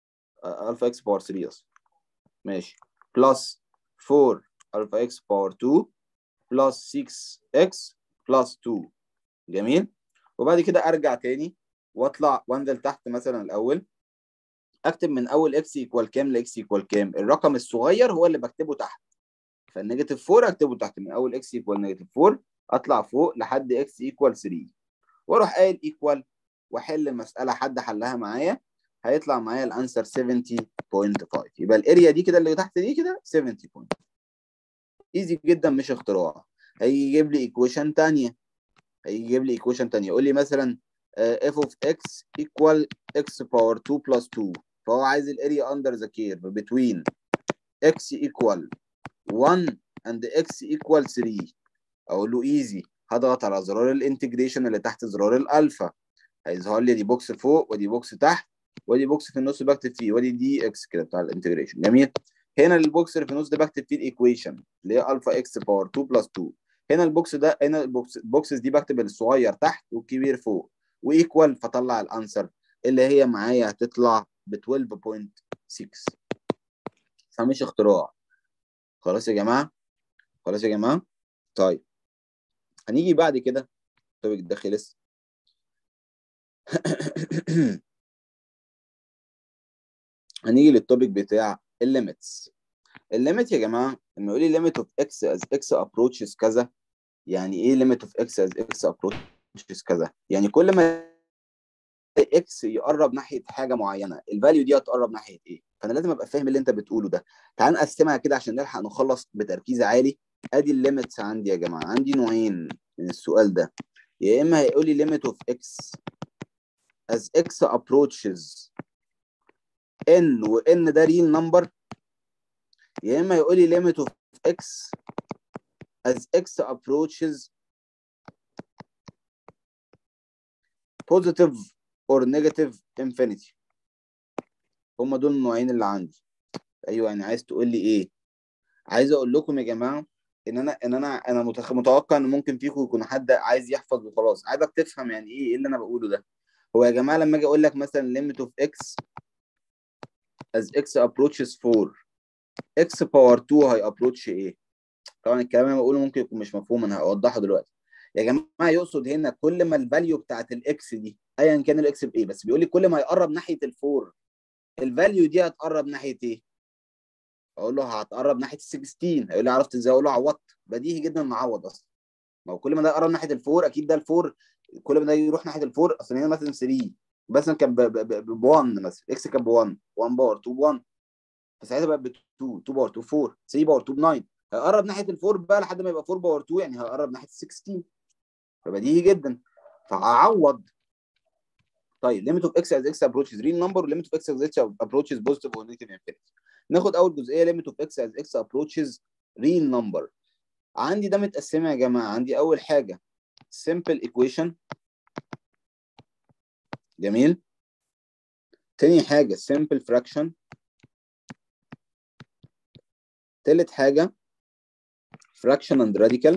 Speaker 1: الفا اكس باور 3 اصلا ماشي بلس 4 الفا اكس باور 2 بلس 6 اكس بلس 2 جميل وبعد كده ارجع تاني واطلع وانزل تحت مثلا الاول اكتب من اول اكس ايكوال كام لاكس ايكوال كام الرقم الصغير هو اللي بكتبه تحت فالنيجاتيف 4 اكتبه تحت من اول اكس ايكوال نيجاتيف 4 اطلع فوق لحد اكس ايكوال 3 واروح قايل ايكوال واحل المساله حد حلها معايا هيطلع معايا الانسر 70.5 يبقى الاريا دي كده اللي تحت دي كده 70 بوينت ايزي جدا مش اختراع هيجي يجيب لي ايكويشن ثانيه هيجي يجيب لي ايكويشن ثانيه يقول لي مثلا اف اوف اكس ايكوال اكس باور 2 بلس 2 فهو عايز الاريا اندر ذا كيرف بتوين اكس ايكوال 1 اند اكس ايكوال 3 اقول له ايزي هضغط على زرار الانتجريشن اللي تحت زرار الالفا هيظهر لي دي بوكس فوق ودي بوكس تحت ودي بوكس في النص بكتب فيه ودي دي اكس كده بتاع الانتجريشن جميل هنا البوكس اللي في النص ده بكتب فيه الايكويشن اللي هي الفا اكس باور 2 بلس 2 هنا البوكس ده هنا البوكس البوكسز دي بكتب الصغير تحت والكبير فوق وايكوال فطلع الانسر اللي هي معايا هتطلع ب 12.6 فمش اختراع خلاص يا جماعه خلاص يا جماعه طيب هنيجي بعد كده التوبيك ده خلص هنيجي للتوبيك بتاع الليميتس الليميت يا جماعه لما يقول لي limit of x as x approaches كذا يعني ايه limit of x as x approaches كذا يعني كل ما x يقرب ناحيه حاجه معينه الفاليو دي هتقرب ناحيه ايه فانا لازم ابقى فاهم اللي انت بتقوله ده تعال نقسمها كده عشان نلحق نخلص بتركيز عالي ادي الليميتس عندي يا جماعه عندي نوعين من السؤال ده يا اما هيقول لي limit of x as x approaches n و n ده real number يا اما يقول لي limit of x as x approaches positive or negative infinity هما دول النوعين اللي عندي ايوه يعني عايز تقول لي ايه عايز اقول لكم يا جماعه ان انا ان انا انا متخ... متوقع ان ممكن فيكم يكون حد عايز يحفظ وخلاص عايزك تفهم يعني ايه ايه اللي انا بقوله ده هو يا جماعه لما اجي اقول لك مثلا limit of x as x approaches 4 x باور 2 هي ابروتش ايه طبعا الكلام اللي انا بقوله ممكن يكون مش مفهوم انا هوضحه دلوقتي يا جماعه يقصد هنا كل ما الفاليو بتاعت الاكس دي ايا كان الاكس بايه بس بيقول لي كل ما يقرب ناحيه الفور الفاليو دي هتقرب ناحيه ايه اقول له هتقرب ناحيه ال 16 هيقول لي عرفت ازاي اقول له عوضت بديهي جدا نعوض اصلا ما هو كل ما ده يقرب ناحيه الفور اكيد ده الفور كل ما ده يروح ناحيه الفور اصل هنا مثلا 3 مثلا كان ب 1 مثلا اكس كان ب 1 1 باور 2 ب 1 فساعتها بقى ب 2 2 باور 2 4 3 باور 2 ب 9 هيقرب ناحيه الفور بقى لحد ما يبقى 4 باور 2 يعني هيقرب ناحيه ال 16 فبديهي جدا فهعوض طيب limit of x as x approaches real number limit of x as x approaches positive or negative infinity ناخد اول جزئيه limit of x as x approaches real number عندي ده متقسمه يا جماعه عندي اول حاجه simple equation جميل تاني حاجه simple fraction تالت حاجه fraction and radical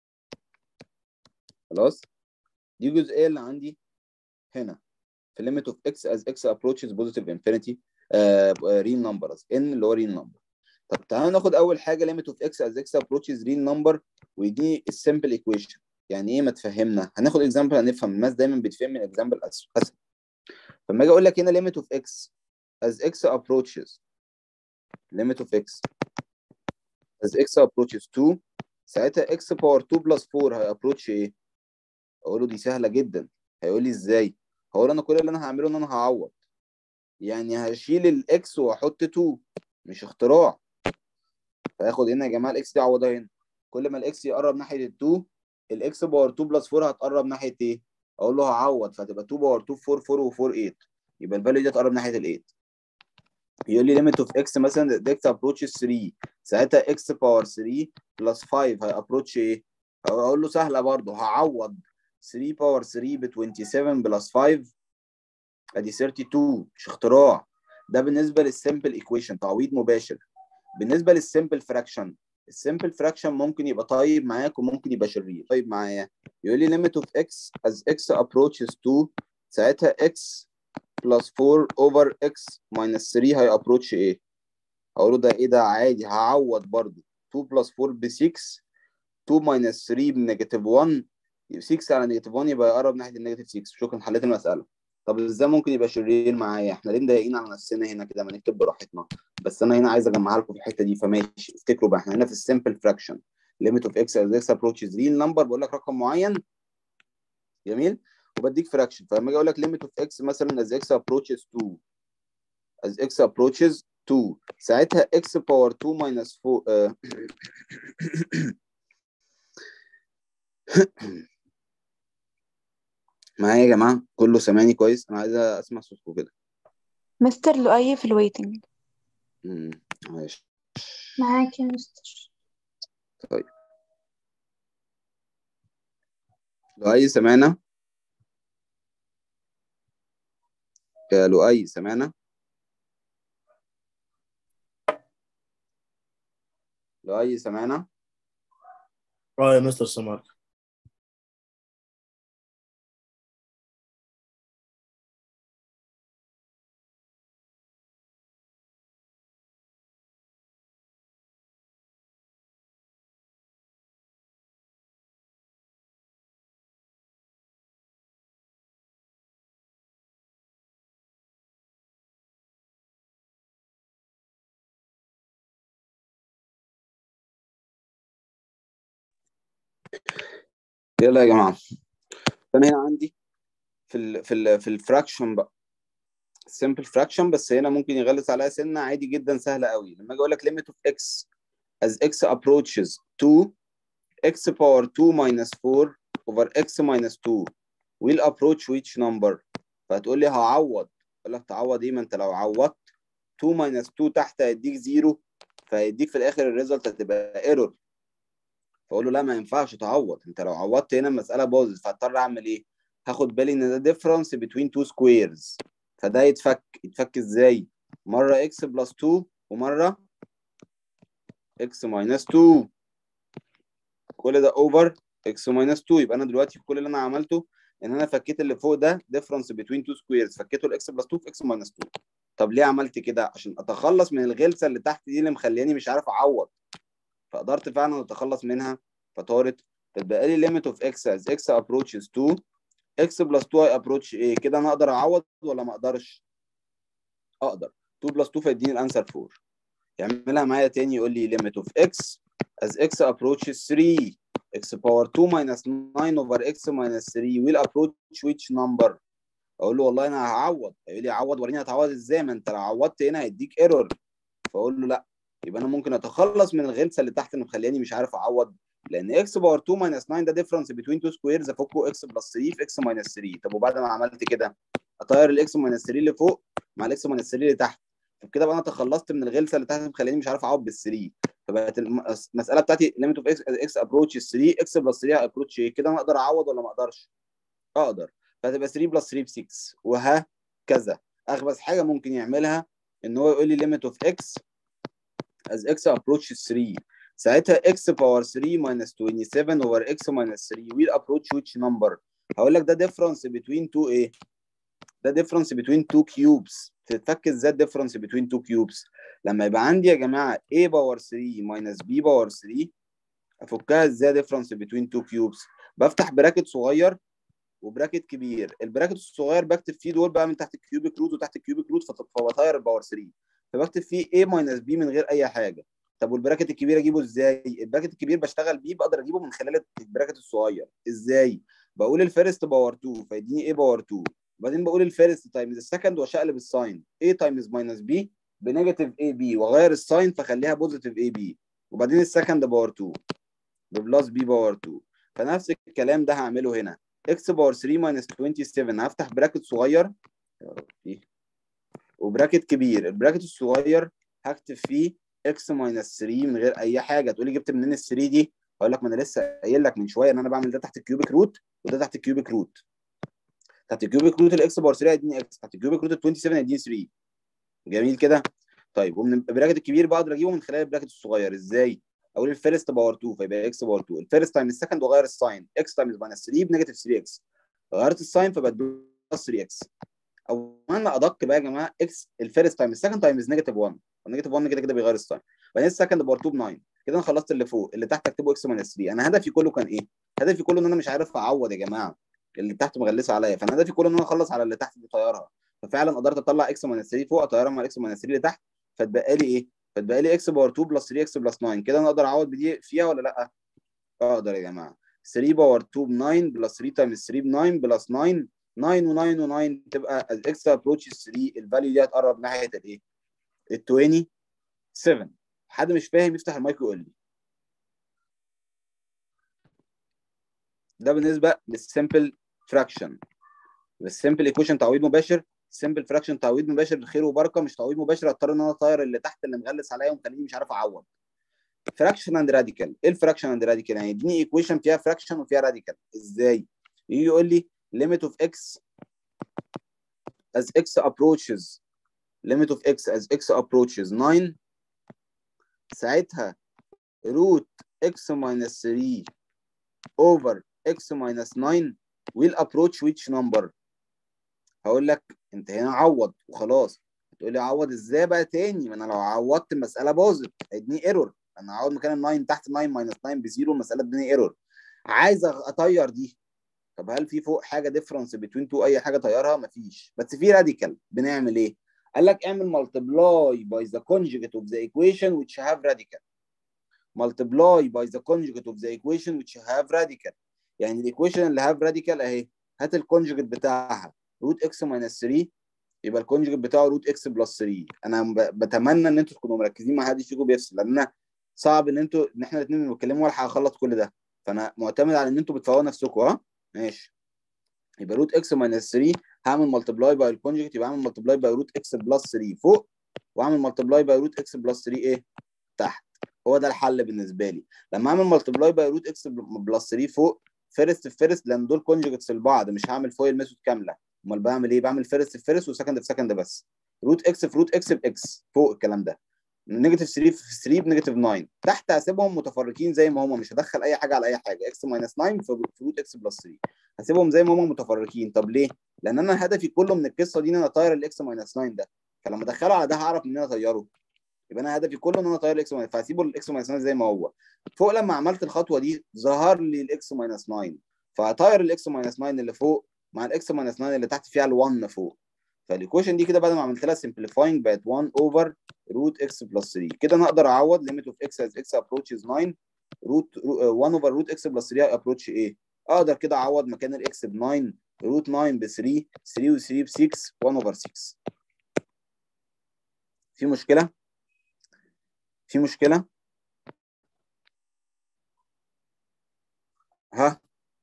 Speaker 1: خلاص دي الجزئيه اللي عندي هنا في limit of x as x approaches positive infinity uh, real numbers n اللي هو real number طب تعالى ناخد اول حاجه limit of x as x approaches real number ويديني السمبل equation يعني ايه ما تفهمنا هناخد اكزامبل هنفهم الناس دايما بتفهم من اكزامبل اسهل فلما اجي اقول لك هنا limit of x as x approaches limit of x as x approaches 2 ساعتها x باور 2 بلس 4 هي approach ايه؟ اقول له دي سهله جدا هيقول لي ازاي؟ هقول انا كل اللي انا هعمله ان انا هعوض يعني هشيل الاكس واحط 2 مش اختراع فاخد هنا يا جماعه الاكس دي اعوضها هنا كل ما الاكس يقرب ناحيه ال 2 الاكس باور 2 بلس 4 هتقرب ناحيه ايه؟ اقول له هعوض فهتبقى 2 باور 2 4 4 و4 8 يبقى الفاليو دي هتقرب ناحيه ال 8 يقول لي limit of x مثلا the x approaches 3 ساعتها x باور 3 بلس 5 هي approach ايه؟ هقول له سهله برضه هعوض 3 باور 3 ب 27 بلس 5 ادي 32 مش اختراع ده بالنسبه للسمبل ايكويشن تعويض مباشر بالنسبه للسمبل فراكشن السمبل فراكشن ممكن يبقى طيب معاك وممكن يبقى شرير طيب معايا يقول لي limit of x as x approaches 2 ساعتها x بلس 4 اوفر اكس ماينس 3 هي ابروتش ايه هقول له ده ايه ده عادي هعوض برضو 2 بلس 4 ب 6 2 ماينس 3 بنيجاتيف 1 6 على نيجاتيف 1 يبقى يقرب ناحيه النيجاتيف 6 شكرا حليت المساله طب ازاي ممكن يبقى شرير معايا احنا ليه مضايقين على نفسنا هنا كده ما نكتب براحتنا بس انا هنا عايز اجمعها لكم في الحته دي فماشي افتكروا بقى احنا هنا في السمبل فراكشن ليميت اوف اكس از اكس ابروتشز ريل نمبر بقول لك رقم معين جميل وبديك فراكشن فلما اجي اقول لك ليميت اوف اكس مثلا از اكس ابروتشز 2 از اكس ابروتشز 2 ساعتها اكس باور 2 ماينس 4 معايا يا جماعه كله سامعني كويس انا عايز اسمع صوتكم كده
Speaker 2: مستر لؤي في الويتنج
Speaker 1: مم، ماشي
Speaker 2: معاك يا مستر
Speaker 1: طيب لؤي سمعنا يا لؤي سمعنا لؤي سمعنا
Speaker 3: اه يا مستر سمار
Speaker 1: يلا يا جماعه فانا هنا عندي في ال في ال في الفراكشن بقى simple fraction بس هنا ممكن يغلس عليها سنه عادي جدا سهله قوي لما اجي اقول لك limit of x as x approaches 2 x power 2 minus 4 over x minus 2 will approach which number فهتقول لي هعوض اقول لك تعوض ايه ما انت لو عوضت 2 minus 2 تحت هيديك 0 فهيديك في الاخر الريزلت هتبقى ايرور فاقول له لا ما ينفعش تعوض انت لو عوضت هنا المساله باظت فاضطر اعمل ايه هاخد بالي ان ده ديفرنس بين تو سكويرز فده يتفك يتفك ازاي مره اكس بلس 2 ومره اكس ماينس 2 كل ده اوفر اكس ماينس 2 يبقى انا دلوقتي كل اللي انا عملته ان انا فكيت اللي فوق ده ديفرنس بين تو سكويرز فكيته الاكس بلس 2 في اكس ماينس 2 طب ليه عملت كده عشان اتخلص من الغلسه اللي تحت دي اللي مخلياني مش عارف اعوض فقدرت فعلا اتخلص منها فطارت فبقى لي limit of x as x approaches 2 x plus 2 i approach ايه كده انا اقدر اعوض ولا ما اقدرش اقدر 2 plus 2 فيديني الانسر 4 يعملها معايا تاني يقول لي limit of x as x approaches 3 x power 2 minus 9 over x minus 3 will approach which number اقول له والله انا هعوض يقول لي عوض وريني هتعوض ازاي ما انت لو عوضت هنا هيديك ايرور فاقول له لا يبقى انا ممكن اتخلص من الغلسه اللي تحت اللي مخلياني مش عارف اعوض لان اكس باور 2 ماينس 9 ده ديفرنس بين تو سكويرز افكه اكس بلس 3 في اكس ماينس 3 طب وبعد ما عملت كده اطير الاكس ماينس 3 اللي فوق مع الاكس ماينس 3 اللي تحت فبكده بقى انا تخلصت من الغلسه اللي تحت مخليني مش عارف اعوض بال 3 فبقت الم- المساله بتاعتي ليميت اوف اكس اكس ابروتش 3 اكس بلس 3 ابروتش ايه كده انا اقدر اعوض ولا ما اقدرش؟ اقدر فهتبقى 3 بلس 3 ب 6 وهكذا اخبث حاجه ممكن يعملها ان هو يقول لي ليميت اوف اكس as x approaches 3 ساعتها x power 3 minus 27 over x minus 3 will approach which number هقول لك ده difference between two ايه ده difference between two cubes تتفك ازاي difference between two cubes لما يبقى عندي يا جماعه a power 3 minus b power 3 افكها ازاي difference between two cubes بفتح براكت صغير وبراكت كبير البراكت الصغير بكتب فيه دول بقى من تحت الكيوبيك روت وتحت الكيوبيك روت فت- فبطير الباور 3 فبكتب فيه a minus b من غير اي حاجه طب والبراكت الكبير اجيبه ازاي البراكت الكبير بشتغل بيه بقدر اجيبه من خلال البراكت الصغير ازاي بقول الفيرست باور 2 فيديني a باور 2 وبعدين بقول الفيرست تايمز السكند واشقلب الساين a تايمز ماينس b بنيجاتيف a b واغير الساين فاخليها بوزيتيف a b وبعدين السكند باور 2 ببلس b باور 2 فنفس الكلام ده هعمله هنا x باور 3 ماينس 27 هفتح براكت صغير يا ربي وبراكت كبير البراكت الصغير هكتب فيه x ماينس 3 من غير اي حاجه تقول لي جبت منين ال 3 دي اقول لك ما انا لسه قايل لك من شويه ان انا بعمل ده تحت الكيوبيك روت وده تحت الكيوبيك روت تحت الكيوبيك روت الاكس باور 3 هيديني اكس تحت الكيوبيك روت ال 27 هيديني 3 جميل كده طيب ومن البراكت الكبير بقدر اجيبه من خلال البراكت الصغير ازاي اقول الفيرست باور 2 فيبقى اكس باور 2 الفيرست تايم السكند واغير الساين اكس تايمز ماينس 3 بنيجاتيف 3 اكس غيرت الساين فبقت بلس 3 اكس او انا ادق بقى يا جماعه اكس الفيرست تايم السكند تايم از نيجاتيف 1 والنيجاتيف 1 كده كده بيغير الساين بعدين السكند باور 2 ب 9 كده انا خلصت اللي فوق اللي تحت اكتبه اكس ماينس 3 انا هدفي كله كان ايه؟ هدفي كله ان انا مش عارف اعوض يا جماعه اللي تحت مغلسه عليا فانا هدفي كله ان انا اخلص على اللي تحت دي طيارها ففعلا قدرت اطلع اكس ماينس 3 فوق اطيرها مع اكس ماينس 3 اللي تحت فتبقى لي ايه؟ فتبقى لي اكس باور 2 بلس 3 اكس بلس 9 كده انا اقدر اعوض بدي فيها ولا لا؟ اقدر يا جماعه 3 باور 2 ب 9 بلس 3 تايمز 3 ب 9 بلس 9 9 و9 و9 تبقى الاكس ابروتش 3 الفاليو دي هتقرب ناحيه الايه؟ ال 27 حد مش فاهم يفتح المايك ويقول لي ده بالنسبه للسمبل فراكشن السمبل ايكويشن تعويض مباشر السمبل فراكشن تعويض مباشر خير وبركه مش تعويض مباشر اضطر ان انا اطير اللي تحت اللي مغلس عليا ومخليني مش عارف اعوض فراكشن اند راديكال ايه الفراكشن اند راديكال يعني اديني ايكويشن فيها فراكشن وفيها راديكال ازاي يجي يقول لي limit of x as x approaches limit of x as x approaches 9 ساعتها root x minus 3 over x minus 9 will approach which number هقول لك انت هنا عوض وخلاص تقول لي عوض ازاي بقى تاني ما انا لو عوضت المساله باظت هيديني ايرور انا هعوض مكان ال 9 تحت 9 ماينس 9 بزيرو المساله اديني ايرور عايز اطير دي طب هل في فوق حاجه ديفرنس بين تو اي حاجه طيارها مفيش بس في راديكال بنعمل ايه قال لك اعمل ملتبلاي باي ذا conjugate اوف ذا ايكويشن which have radical multiply by the conjugate of the equation which have radical يعني الايكويشن اللي have radical اهي هات الكونجوجيت بتاعها روت اكس ماينس 3 يبقى الكونجوجيت بتاعه روت اكس بلس 3 انا بتمنى ان انتوا تكونوا مركزين ما حدش فيكم بيفصل لان انا صعب ان انتوا ان احنا الاثنين بنتكلموا والحق اخلص كل ده فانا معتمد على ان انتوا بتفوقوا نفسكم ها ماشي يبقى روت اكس ماينس 3 هعمل ملتبلاي باي الكونجكت يبقى هعمل ملتبلاي باي روت اكس بلس 3 فوق واعمل ملتبلاي باي روت اكس بلس 3 ايه تحت هو ده الحل بالنسبه لي لما اعمل ملتبلاي باي روت اكس بلس 3 فوق فيرست في فيرست لان دول كونجكتس لبعض مش هعمل فويل ميثود كامله امال بعمل ايه بعمل فيرست في فيرست وسكند في سكند بس روت اكس في روت اكس باكس فوق الكلام ده نيجاتيف 3 في 3 بنيجاتيف 9 تحت هسيبهم متفرقين زي ما هم مش هدخل اي حاجه على اي حاجه اكس ماينس 9 في روت اكس بلس 3 هسيبهم زي ما هم متفرقين طب ليه؟ لان انا هدفي كله من القصه دي ان انا اطير الاكس ماينس 9 ده فلما ادخله على ده هعرف ان انا اطيره يبقى انا هدفي كله ان انا اطير الاكس ماينس فهسيبه الاكس ماينس 9 زي ما هو فوق لما عملت الخطوه دي ظهر لي الاكس ماينس 9 فهطير الاكس ماينس 9 اللي فوق مع الاكس ماينس 9 اللي تحت فيها ال1 فوق فالايكويشن دي كده بعد ما عملت لها سمبليفاينج بقت 1 اوفر روت اكس بلس 3 كده انا اقدر اعوض ليميت اوف اكس از اكس ابروتشز 9 روت 1 اوفر روت اكس بلس 3 ابروتش ايه اقدر كده اعوض مكان الاكس ب 9 روت 9 ب 3 3 و 3 ب 6 1 اوفر 6 في مشكله في مشكله ها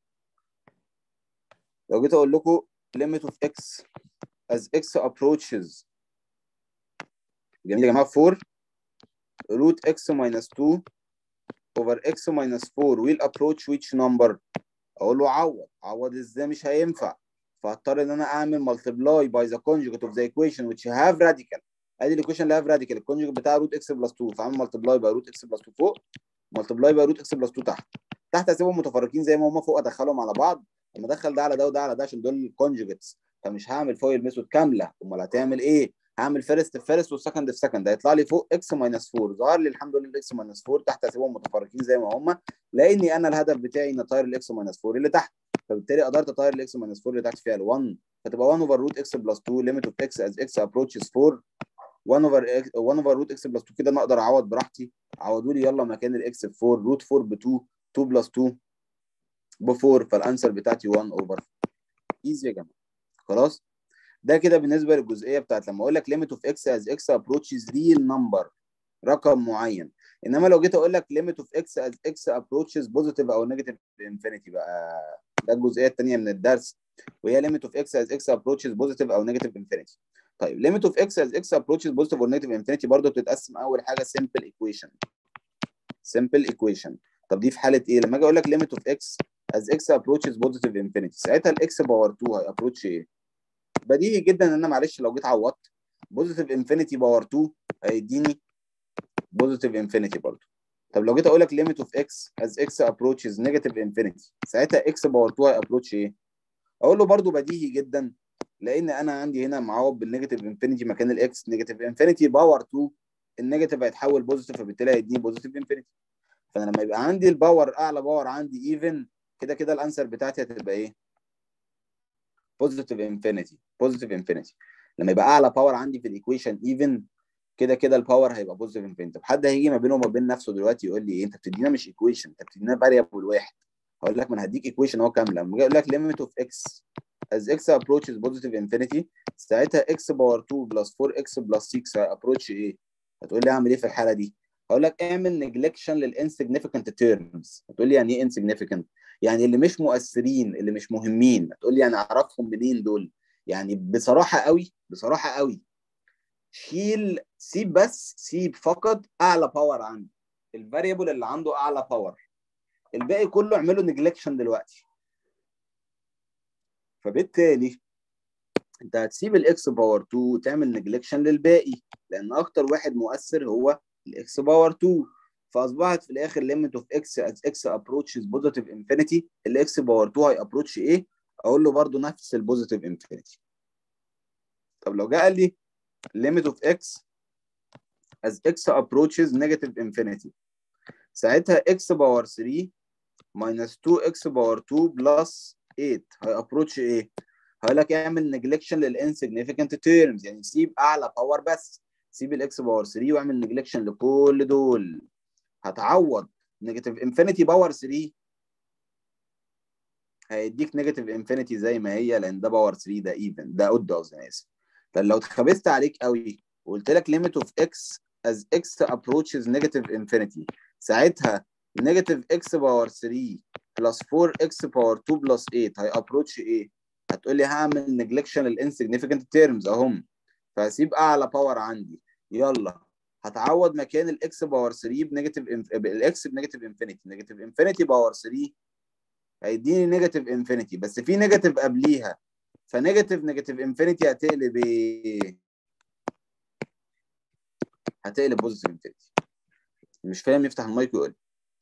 Speaker 1: لو جيت اقول لكم limit of x as x approaches جميل يا جماعه 4 root x minus 2 over x minus 4 will approach which number اقول له عوض عوض ازاي مش هينفع فهضطر ان انا اعمل multiply by the conjugate of the equation which have radical ادي الايكويشن اللي have radical الكونجوجيت بتاع root x plus 2 فاعمل multiply by root x plus 2 فوق multiply by root x plus 2 تحت تحت هسيبهم متفرقين زي ما هم فوق ادخلهم على بعض لما ادخل ده على ده وده على ده عشان دول الكونجوجيتس فمش هعمل فويل ميثود كامله امال هتعمل ايه؟ هعمل فيرست في فيرست والسكند في سكند هيطلع لي فوق اكس ماينس 4 ظهر لي الحمد لله الاكس ماينس 4 تحت هسيبهم متفرقين زي ما هم لاني انا الهدف بتاعي ان اطير الاكس ماينس 4 اللي تحت فبالتالي قدرت اطير الاكس ماينس 4 اللي تحت فيها ال1 فتبقى 1 اوفر روت اكس بلس 2 ليميت اوف اكس از اكس ابروتشز 4 1 اوفر 1 اوفر روت اكس بلس 2 كده انا اقدر اعوض براحتي عوضوا لي يلا مكان الاكس ب 4 روت 4 ب 2 2 بلس 2 ب 4 فالانسر بتاعتي 1 اوفر ايزي يا جماعه خلاص ده كده بالنسبه للجزئيه بتاعت لما اقول لك limit of x as x approaches real number رقم معين انما لو جيت اقول لك limit of x as x approaches positive او negative infinity بقى ده الجزئيه الثانيه من الدرس وهي limit of x as x approaches positive او negative infinity طيب limit of x as x approaches positive or negative infinity برضه بتتقسم اول حاجه simple equation simple equation طب دي في حاله ايه لما اجي اقول لك limit of x as x approaches positive infinity ساعتها الاكس باور 2 هي ابروتش ايه بديهي جدا ان انا معلش لو جيت عوضت بوزيتيف انفينيتي باور 2 هيديني بوزيتيف انفينيتي برضه طب لو جيت اقول لك ليميت اوف اكس از اكس ابروتشز نيجاتيف انفينيتي ساعتها اكس باور 2 هيابروتش ايه؟ اقول له برضه بديهي جدا لان انا عندي هنا معوض بالنيجاتيف انفينيتي مكان الاكس نيجاتيف انفينيتي باور 2 النيجاتيف هيتحول بوزيتيف فبالتالي هيديني بوزيتيف انفينيتي فانا لما يبقى عندي الباور اعلى باور عندي ايفن كده كده الانسر بتاعتي هتبقى ايه بوزيتيف انفينيتي بوزيتيف انفينيتي لما يبقى اعلى باور عندي في الايكويشن ايفن كده كده الباور هيبقى بوزيتيف انفينيتي طب حد هيجي ما بينه وما بين نفسه دلوقتي يقول لي ايه انت بتدينا مش ايكويشن انت بتدينا فاريبل واحد هقول لك ما انا هديك ايكويشن هو كامله لما اجي اقول لك ليميت اوف اكس as x approaches positive infinity ساعتها x باور 2 بلس 4x بلس 6 approach ايه؟ هتقول لي اعمل ايه في الحاله دي؟ هقول لك اعمل نجلكشن للانسجنيفيكانت تيرمز هتقول لي يعني ايه انسجنيفيكانت؟ يعني اللي مش مؤثرين اللي مش مهمين هتقول لي يعني اعرفهم منين دول؟ يعني بصراحه قوي بصراحه قوي شيل سيب بس سيب فقط اعلى باور عندي الفاريبل اللي عنده اعلى باور الباقي كله اعمله نجلكشن دلوقتي فبالتالي انت هتسيب الاكس باور 2 وتعمل نجلكشن للباقي لان اكتر واحد مؤثر هو الاكس باور 2 فاصبحت في الاخر ليميت اوف اكس از اكس ابروتشز بوزيتيف انفينيتي الاكس باور 2 هي ابروتش ايه اقول له برده نفس البوزيتيف انفينيتي طب لو جه قال لي limit of x as x approaches negative infinity ساعتها x باور 3 minus 2x باور 2 plus 8 هي approach ايه؟ هقول لك اعمل نجلكشن للانسجنيفيكانت تيرمز يعني سيب اعلى باور بس سيب الاكس باور 3 واعمل نجلكشن لكل دول هتعوض نيجاتيف انفينيتي باور 3 هيديك نيجاتيف انفينيتي زي ما هي لان ده باور 3 ده ايفن ده قد قصدي انا اسف طب لو اتخبست عليك قوي وقلت لك limit of x as x approaches negative infinity ساعتها negative x باور 3 plus 4x باور 2 plus 8 هي approach ايه؟ هتقول لي هعمل neglection للinsignificant terms اهم فهسيب اعلى باور عندي يلا هتعوض مكان الاكس باور 3 بنيجاتيف الاكس بنيجاتيف انفينيتي نيجاتيف انفينيتي باور 3 هيديني نيجاتيف انفينيتي بس في نيجاتيف قبليها فنيجاتيف نيجاتيف انفينيتي هتقلب ايه؟ هتقلب بوزيتيف انفينيتي مش فاهم يفتح المايك ويقول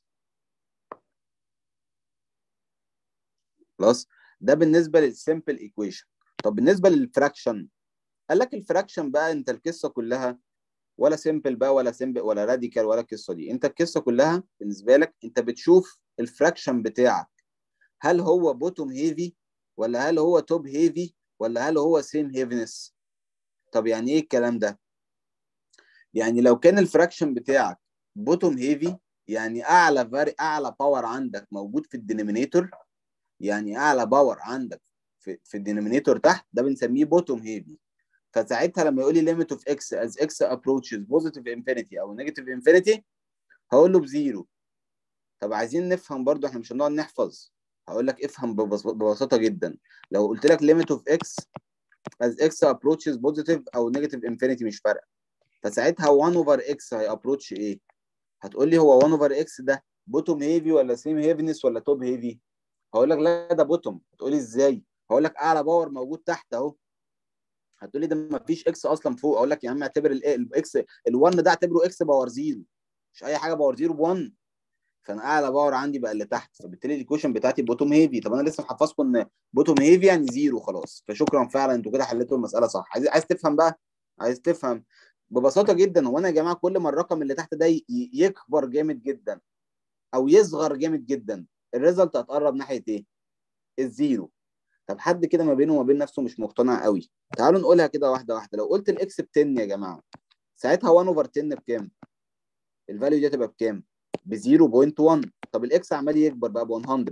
Speaker 1: خلاص ده بالنسبه للسمبل ايكويشن طب بالنسبه للفراكشن قال لك الفراكشن بقى انت القصه كلها ولا سمبل بقى ولا سمبل ولا راديكال ولا القصه دي انت القصه كلها بالنسبه لك انت بتشوف الفراكشن بتاعك هل هو بوتوم هيفي ولا هل هو توب هيفي ولا هل هو سيم هيفنس طب يعني ايه الكلام ده يعني لو كان الفراكشن بتاعك بوتوم هيفي يعني اعلى فاري اعلى باور عندك موجود في الدينومينيتور يعني اعلى باور عندك في, في الدينومينيتور تحت ده بنسميه بوتوم هيفي فساعتها لما يقول لي ليميت اوف اكس از اكس ابروتشز بوزيتيف انفينيتي او نيجاتيف انفينيتي هقول له بزيرو طب عايزين نفهم برضو احنا مش هنقعد نحفظ هقول لك افهم ببساطه جدا لو قلت لك ليميت اوف اكس از اكس ابروتشز بوزيتيف او نيجاتيف انفينيتي مش فارقه فساعتها 1 اوفر اكس هي ابروتش ايه هتقول لي هو 1 اوفر اكس ده بوتوم هيفي ولا سيم هيفنس ولا توب هيفي هقول لك لا ده بوتوم هتقول لي ازاي هقول لك اعلى باور موجود تحت اهو هتقول لي ده ما فيش اكس اصلا فوق اقول لك يا عم اعتبر الاكس ال1 ده اعتبره اكس باور زيرو مش اي حاجه باور زيرو ب1 فانا اعلى باور عندي بقى اللي تحت فبالتالي الايكويشن بتاعتي بوتوم هيفي طب انا لسه محفظكم ان بوتوم هيفي يعني زيرو خلاص فشكرا فعلا انتوا كده حليتوا المساله صح عايز عايز تفهم بقى عايز تفهم ببساطه جدا هو انا يا جماعه كل ما الرقم اللي تحت ده يكبر جامد جدا او يصغر جامد جدا الريزلت هتقرب ناحيه ايه الزيرو طب حد كده ما بينه وما بين نفسه مش مقتنع قوي تعالوا نقولها كده واحده واحده لو قلت الاكس ب 10 يا جماعه ساعتها 1 اوفر 10 بكام الفاليو دي هتبقى بكام ب 0.1 طب الاكس عمال يكبر بقى ب 100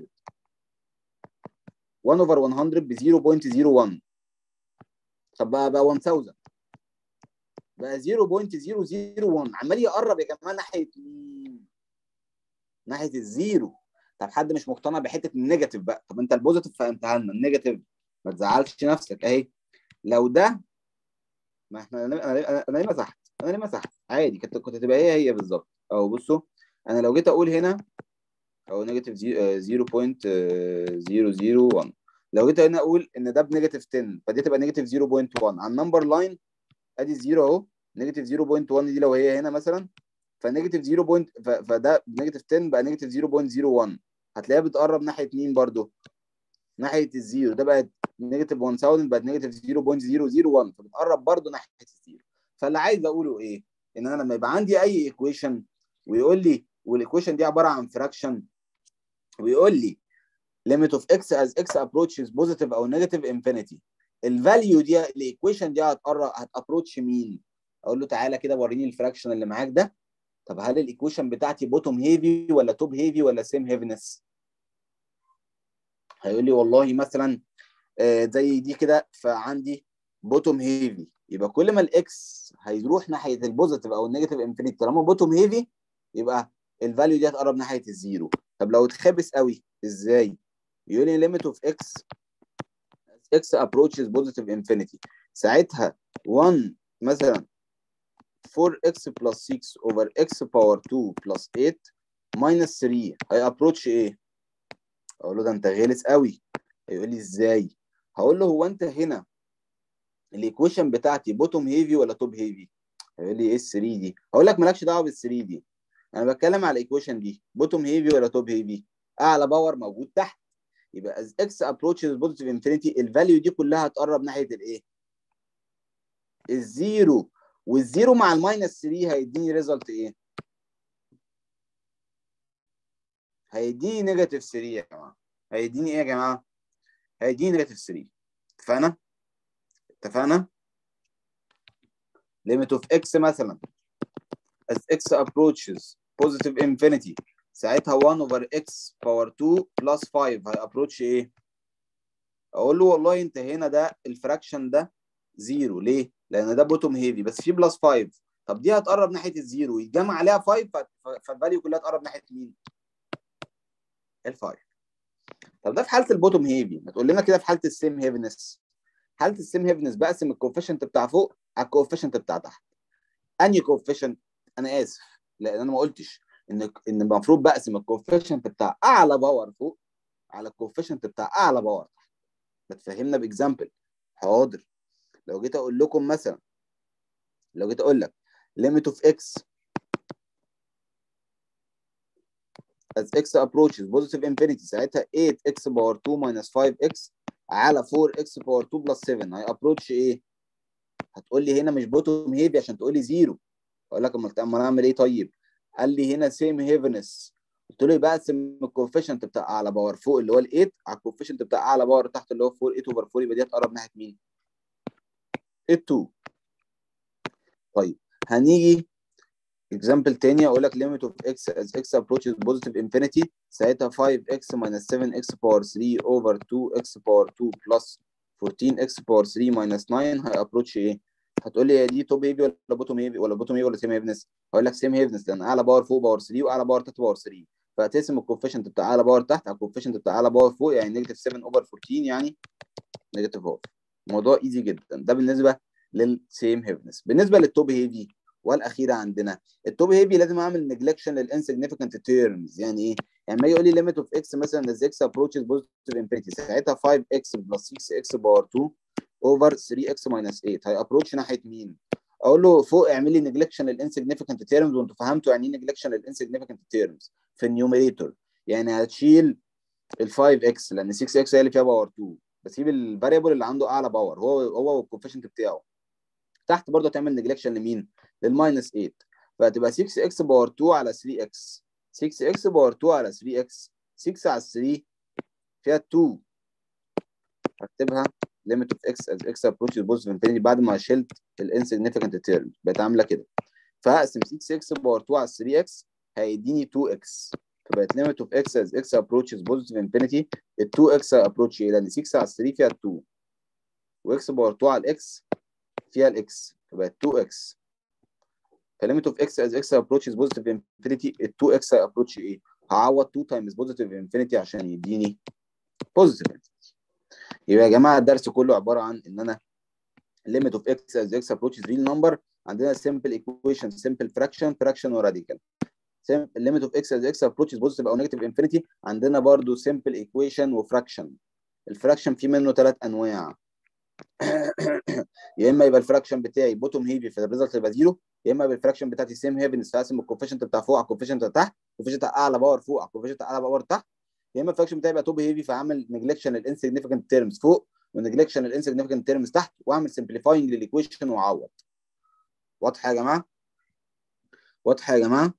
Speaker 1: 1 اوفر 100 ب 0.01 طب بقى بقى 1000 بقى 0.001 عمال يقرب يا جماعه ناحيه ناحيه الزيرو طب حد مش مقتنع بحته النيجاتيف بقى طب انت البوزيتيف فهمتها لنا النيجاتيف ما تزعلش نفسك اهي لو ده ما احنا انا انا انا ليه مسحت انا ليه مسحت عادي كنت كنت تبقى هي هي بالظبط اهو بصوا انا لو جيت اقول هنا او نيجاتيف 0.001 لو جيت هنا اقول ان ده بنيجاتيف 10 فدي تبقى نيجاتيف 0.1 على النمبر لاين ادي الزيرو اهو نيجاتيف 0.1 دي لو هي هنا مثلا فنيجاتيف 0 بوينت فده نيجاتيف 10 بقى نيجاتيف 0.01 هتلاقيها بتقرب ناحيه مين برضو ناحيه الزيرو ده بقت نيجاتيف 1000 بقت نيجاتيف 0.001 فبتقرب برضه ناحيه الزيرو فاللي عايز اقوله ايه؟ ان انا لما يبقى عندي اي ايكويشن ويقول لي والايكويشن دي عباره عن فراكشن ويقول لي limit of x as x approaches positive او negative infinity الفاليو دي الايكويشن دي هتقرب هتابروتش مين؟ اقول له تعالى كده وريني الفراكشن اللي معاك ده طب هل الايكويشن بتاعتي بوتوم هيفي ولا توب هيفي ولا سيم هيفنس؟ هيقول لي والله مثلا آه، زي دي كده فعندي بوتوم هيفي يبقى كل ما الاكس هيروح ناحيه البوزيتيف او النيجاتيف انفينيتي طالما بوتوم هيفي يبقى الفاليو دي هتقرب ناحيه الزيرو طب لو اتخبس قوي ازاي؟ يقول لي limit of x x approaches positive infinity ساعتها 1 مثلا 4x plus 6 over x power 2 plus 8 minus 3 هي approach ايه؟ اقول له ده انت غلس قوي هيقول لي ازاي؟ هقول له هو انت هنا الايكويشن بتاعتي بوتوم هيفي ولا توب هيفي؟ هيقول لي ايه ال 3 دي؟ هقول لك مالكش دعوه بال 3 دي انا بتكلم على الايكويشن دي بوتوم هيفي ولا توب هيفي؟ اعلى باور موجود تحت يبقى as x approaches positive infinity الفاليو دي كلها هتقرب ناحيه الايه؟ الزيرو والزيرو مع الماينس 3 هيديني ريزلت ايه؟ هيديني نيجاتيف 3 يا جماعه هيديني ايه يا جماعه؟ هيديني نيجاتيف 3 اتفقنا؟ اتفقنا؟ limit of x مثلا as x approaches positive infinity ساعتها 1 over x power 2 plus 5 هي ابروتش ايه؟ اقول له والله انت هنا ده الفراكشن ده زيرو ليه؟ لان ده بوتوم هيفي بس في بلس 5 طب دي هتقرب ناحيه الزيرو يتجمع عليها 5 فالفاليو كلها تقرب ناحيه مين؟ ال 5 طب ده في حاله البوتوم هيفي ما تقول لنا كده في حاله السيم هيفنس حاله السيم هيفنس بقسم الكوفيشنت بتاع فوق على الكوفيشنت بتاع تحت انهي كوفيشنت انا اسف لان انا ما قلتش ان ان المفروض بقسم الكوفيشنت بتاع اعلى باور فوق على الكوفيشنت بتاع اعلى باور تحت بتفهمنا باكزامبل حاضر لو جيت اقول لكم مثلا لو جيت اقول لك limit of x as x approaches positive infinity ساعتها 8x باور 2 minus 5x على 4x باور 2 plus 7 هي ابروتش ايه؟ هتقول لي هنا مش بوتوم هيفي عشان تقول لي زيرو اقول لك امال امال اعمل ايه طيب؟ قال لي هنا سيم هيفنس قلت له يبقى اقسم الكوفيشنت بتاع اعلى باور فوق اللي هو ال 8 على الكوفيشنت بتاع اعلى باور تحت اللي هو 4 8 اوفر 4 يبقى دي هتقرب ناحيه مين؟ ال 2 طيب هنيجي اكزامبل تاني اقول لك limit of x as x approaches positive infinity ساعتها 5x minus 7x power 3 over 2x power 2 plus 14x power 3 minus 9 هي approach ايه؟ هتقول لي هي دي توب هيفي ولا بوتوم هيفي ولا بوتوم هيفي ولا سيم هيفنس؟ هقول لك سيم هيفنس لان اعلى باور فوق باور 3 واعلى باور تحت باور 3 فهتقسم الكوفيشنت بتاع اعلى باور تحت على الكوفيشنت بتاع اعلى باور فوق يعني نيجاتيف 7 اوفر 14 يعني نيجاتيف 4 الموضوع ايزي جدا ده بالنسبه للسيم هيفنس بالنسبه للتوب هيفي والاخيره عندنا التوب هيفي لازم اعمل نجلكشن للانسجنيفيكانت تيرمز يعني ايه؟ يعني ما يقول لي ليميت اوف اكس مثلا از اكس ابروتشز بوزيتيف انفينيتي ساعتها 5 اكس بلس 6 اكس باور 2 اوفر 3 اكس ماينس 8 هي ابروتش ناحيه مين؟ اقول له فوق اعمل لي نجلكشن للانسجنيفيكانت تيرمز وانتوا فهمتوا يعني ايه نجلكشن للانسجنيفيكانت تيرمز في النيوميريتور يعني هتشيل ال 5 اكس لان 6 اكس هي اللي فيها باور 2 بسيب الفاريبل اللي عنده اعلى باور هو هو والكوفيشنت بتاعه تحت برضه تعمل نجلكشن لمين؟ للماينس 8 فهتبقى 6 اكس باور 2 على 3 اكس 6 اكس باور 2 على 3 اكس 6 على 3 فيها 2 هكتبها limit of x as x approaches positive infinity بعد ما شلت الانسيجنيفيكانت تيرم بقت عامله كده فهقسم 6 اكس باور 2 على 3 اكس هيديني 2 اكس فبقت limit of x as x approaches positive infinity ال 2 اكس approach ايه؟ لان 6 على 3 فيها 2 واكس باور 2 على الاكس فيها الاكس فبقت 2 اكس فليميت اوف اكس از اكس ابروتشز بوزيتيف انفينيتي ال 2 اكس ابروتش ايه؟ هعوض 2 تايمز بوزيتيف انفينيتي عشان يديني بوزيتيف انفينيتي يبقى يا جماعه الدرس كله عباره عن ان انا ليميت اوف اكس از اكس ابروتشز ريل نمبر عندنا سمبل ايكويشن سمبل فراكشن فراكشن وراديكال ليميت اوف اكس از اكس ابروتشز بوزيتيف او نيجاتيف انفينيتي عندنا برضو سمبل ايكويشن وفراكشن الفراكشن في منه ثلاث انواع يا اما يبقى الفراكشن بتاعي بوتوم هيفي فالريزلت يبقى زيرو يا اما بالفراكشن بتاعتي سيم هيفنس فاقسم الكوفيشنت بتاع فوق على الكوفيشنت بتاع تحت الكوفيشنت بتاع اعلى باور فوق على الكوفيشنت بتاع اعلى باور تحت يا اما الفاكشن بتاعي يبقى توب هيفي فاعمل نجلكشن الانسيجنيفيكانت تيرمز فوق ونجلكشن الانسيجنيفيكانت تيرمز تحت واعمل سمبليفاينج للايكويشن واعوض واضحه يا جماعه واضحه يا جماعه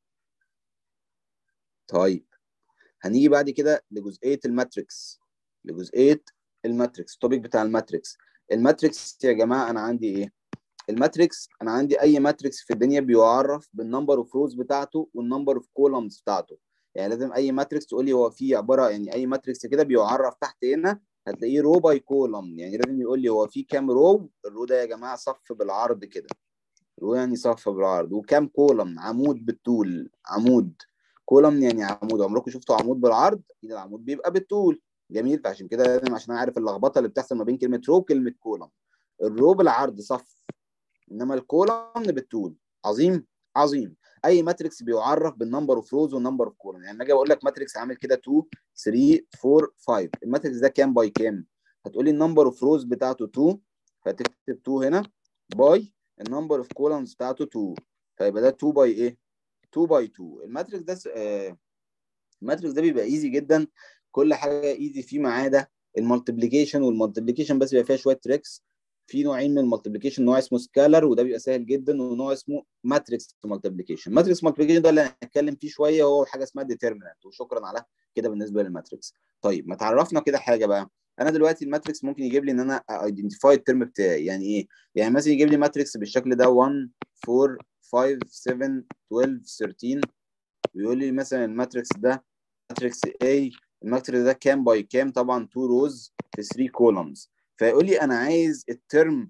Speaker 1: طيب هنيجي بعد كده لجزئيه الماتريكس لجزئيه الماتريكس التوبيك بتاع الماتريكس الماتريكس يا جماعه انا عندي ايه الماتريكس انا عندي اي ماتريكس في الدنيا بيعرف بالنمبر اوف روز بتاعته والنمبر اوف كولومز بتاعته يعني لازم اي ماتريكس تقول لي هو فيه عباره يعني اي ماتريكس كده بيعرف تحت هنا هتلاقيه رو باي كولوم يعني لازم يقول لي هو فيه كام رو الرو ده يا جماعه صف بالعرض كده رو يعني صف بالعرض وكام كولوم عمود بالطول عمود كولوم يعني عمود عمركم شفتوا عمود بالعرض اكيد العمود بيبقى بالطول جميل فعشان كده لازم عشان انا عارف اللخبطه اللي بتحصل ما بين كلمه رو وكلمه كولوم الرو بالعرض صف انما الكولوم بالطول عظيم عظيم اي ماتريكس بيعرف بالنمبر اوف روز والنمبر اوف كولوم يعني لما اجي اقول لك ماتريكس عامل كده 2 3 4 5 الماتريكس ده كام باي كام هتقولي النمبر اوف روز بتاعته 2 فتكتب 2 هنا باي النمبر اوف كولومز بتاعته 2 فيبقى ده 2 باي ايه 2 باي 2 الماتريكس ده س- آه، الماتريكس ده بيبقى ايزي جدا كل حاجه ايزي فيه ما عدا المالتيبليكيشن والمالتيبليكيشن بس بيبقى فيها شويه تريكس في نوعين من المالتيبليكيشن نوع اسمه سكالر وده بيبقى سهل جدا ونوع اسمه ماتريكس مالتيبليكيشن ماتريكس مالتيبليكيشن ده اللي هنتكلم فيه شويه هو حاجه اسمها ديترمينانت وشكرا على كده بالنسبه للماتريكس طيب ما تعرفنا كده حاجه بقى انا دلوقتي الماتريكس ممكن يجيب لي ان انا ايدنتيفاي الترم بتاعي يعني ايه يعني مثلا يجيب لي ماتريكس بالشكل ده 1 4 5 7 12 13 ويقول لي مثلا الماتريكس ده ماتريكس A الماتريكس ده كام باي كام طبعا 2 روز في 3 كولومز فيقول لي انا عايز الترم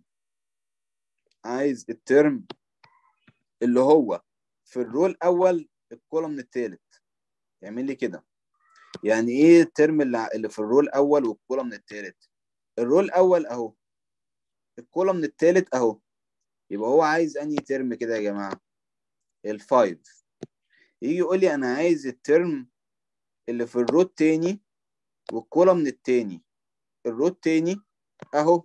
Speaker 1: عايز الترم اللي هو في الرو الاول الكولوم الثالث يعمل لي كده يعني ايه الترم اللي اللي في الرو الاول والكولوم الثالث الرو الاول اهو الكولوم الثالث اهو يبقى هو عايز انهي ترم كده يا جماعه الفايف يجي يقول لي انا عايز الترم اللي في الرو التاني والكولوم التاني الرو التاني اهو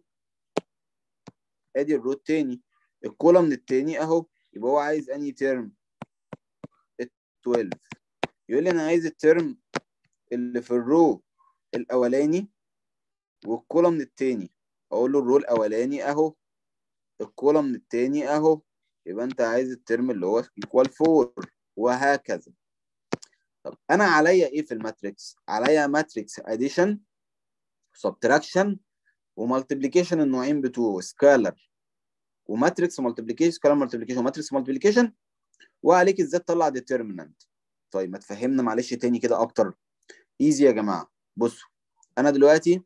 Speaker 1: ادي الرو التاني الكولوم التاني اهو يبقى هو عايز انهي ترم ال 12 يقول لي انا عايز الترم اللي في الرو الاولاني والكولوم التاني اقول له الرو الاولاني اهو الكولوم التاني اهو يبقى انت عايز الترم اللي هو ايكوال 4 وهكذا طب انا عليا ايه في الماتريكس عليا ماتريكس اديشن سبتراكشن ومالتيبليكيشن النوعين بتوعه سكالر وماتريكس مالتيبليكيشن سكالر مالتيبليكيشن وماتريكس مالتيبليكيشن وعليك ازاي تطلع ديترمينانت طيب ما تفهمنا معلش تاني كده اكتر ايزي يا جماعه بصوا انا دلوقتي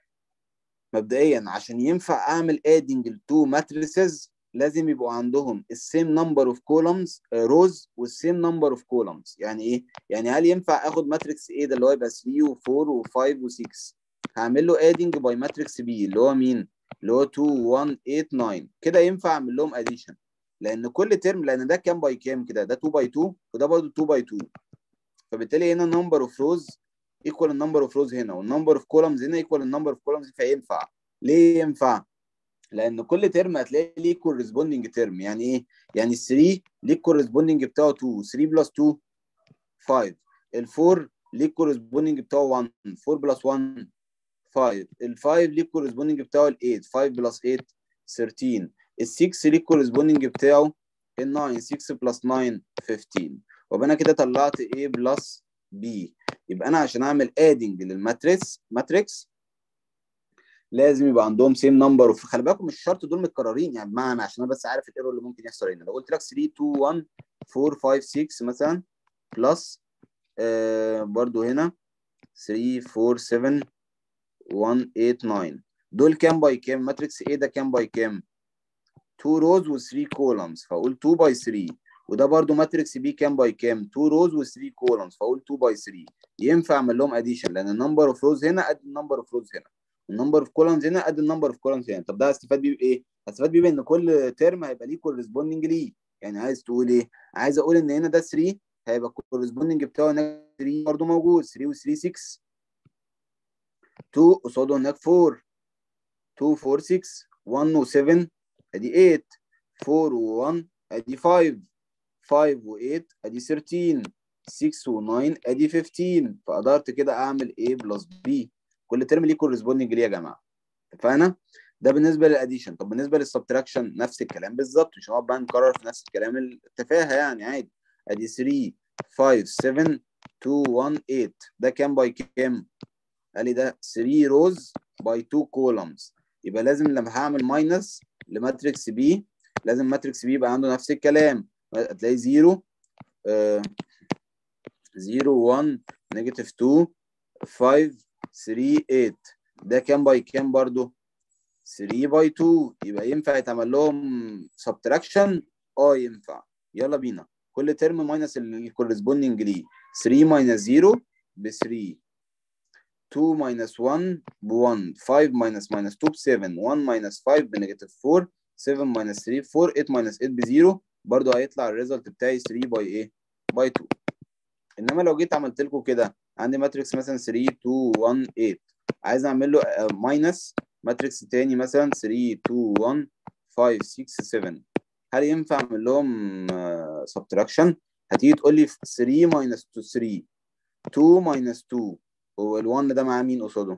Speaker 1: مبدئيا عشان ينفع اعمل ادنج لتو ماتريسز لازم يبقوا عندهم السيم نمبر اوف كولومز روز والسيم نمبر اوف كولومز يعني ايه يعني هل ينفع اخد ماتريكس ايه ده اللي هو يبقى 3 و4 و5 و6 هعمل له ادنج باي ماتريكس بي اللي هو مين اللي هو 2 1 8 9 كده ينفع اعمل لهم اديشن لان كل ترم لان ده كام باي كام كده ده 2 باي 2 وده برضه 2 باي 2 فبالتالي هنا نمبر اوف روز ايكوال النمبر اوف روز هنا والنمبر اوف كولومز هنا ايكوال النمبر اوف كولومز فينفع ليه ينفع لان كل ترم هتلاقي ليه كورسبوندنج ترم يعني ايه يعني ال 3 ليه الكورسبوندنج بتاعه 2 3 بلس 2 5 ال 4 ليه الكورسبوندنج بتاعه 1 4 بلس 1 5 ال 5 ليه الكورسبوندنج بتاعه ال 8 5 بلس 8 13 ال 6 ليه الكورسبوندنج بتاعه ال 9 6 بلس 9 15 وابقى انا كده طلعت A بلس B يبقى انا عشان اعمل ادنج للماتريكس ماتريكس لازم يبقى عندهم سيم نمبر وفي خلي بالكم مش شرط دول متكررين يعني بمعنى عشان انا بس عارف الايرور اللي ممكن يحصل هنا لو قلت لك 3 2 1 4 5 6 مثلا بلس آه برضو هنا 3 4 7 1 8 9 دول كام باي كام ماتريكس A ده كام باي كام 2 روز و 3 كولومز فاقول 2 باي 3 وده برضو ماتريكس بي كام باي كام 2 روز و 3 كولومز فاقول 2 باي 3 ينفع اعمل لهم اديشن لان النمبر اوف روز هنا قد النمبر اوف روز هنا النمبر اوف كولومز هنا قد النمبر اوف كولومز هنا طب ده هستفاد بيه بايه؟ هستفاد بيه بان كل ترم هيبقى ليه كورسبوندنج ليه يعني عايز تقول ايه؟ عايز اقول ان هنا ده 3 هيبقى الكورسبوندنج بتاعه هناك 3 برضه موجود 3 و 3 6 2 قصاده هناك 4 2 4 6 1 و 7 ادي 8 4 و 1 ادي 5 5 و 8 ادي 13 6 و9 ادي 15 فقدرت كده اعمل A بلس B كل ترم ليه كورسبوندنج ليه يا جماعه اتفقنا ده بالنسبه للاديشن طب بالنسبه للسبتراكشن نفس الكلام بالظبط مش هنقعد بقى نكرر في نفس الكلام التفاهه يعني عادي ادي 3 5 7 2 1 8 ده كام باي كام قال لي ده 3 روز باي 2 كولمز يبقى لازم لما هعمل ماينس لماتريكس بي لازم ماتريكس بي يبقى عنده نفس الكلام هتلاقي 0 0 1 نيجاتيف 2 5 3 8 ده كام باي كام برضو 3 باي 2 يبقى ينفع يتعمل لهم سبتراكشن اه ينفع يلا بينا كل ترم ماينس الكورسبوندنج ليه 3 ماينس 0 ب 3 2 ماينس 1 ب 1 5 ماينس ماينس 2 ب 7 1 ماينس 5 بنيجاتيف 4 7 ماينس 3 4 8 ماينس 8 ب 0 برضه هيطلع الريزلت بتاعي 3 باي ايه؟ باي 2 انما لو جيت عملت لكم كده عندي ماتريكس مثلا 3 2 1 8 عايز اعمل له ماينس ماتريكس تاني مثلا 3 2 1 5 6 7 هل ينفع اعمل لهم سبتراكشن؟ هتيجي تقول لي 3 ماينس 3 2 ماينس 2 وال1 ده معاه مين قصاده؟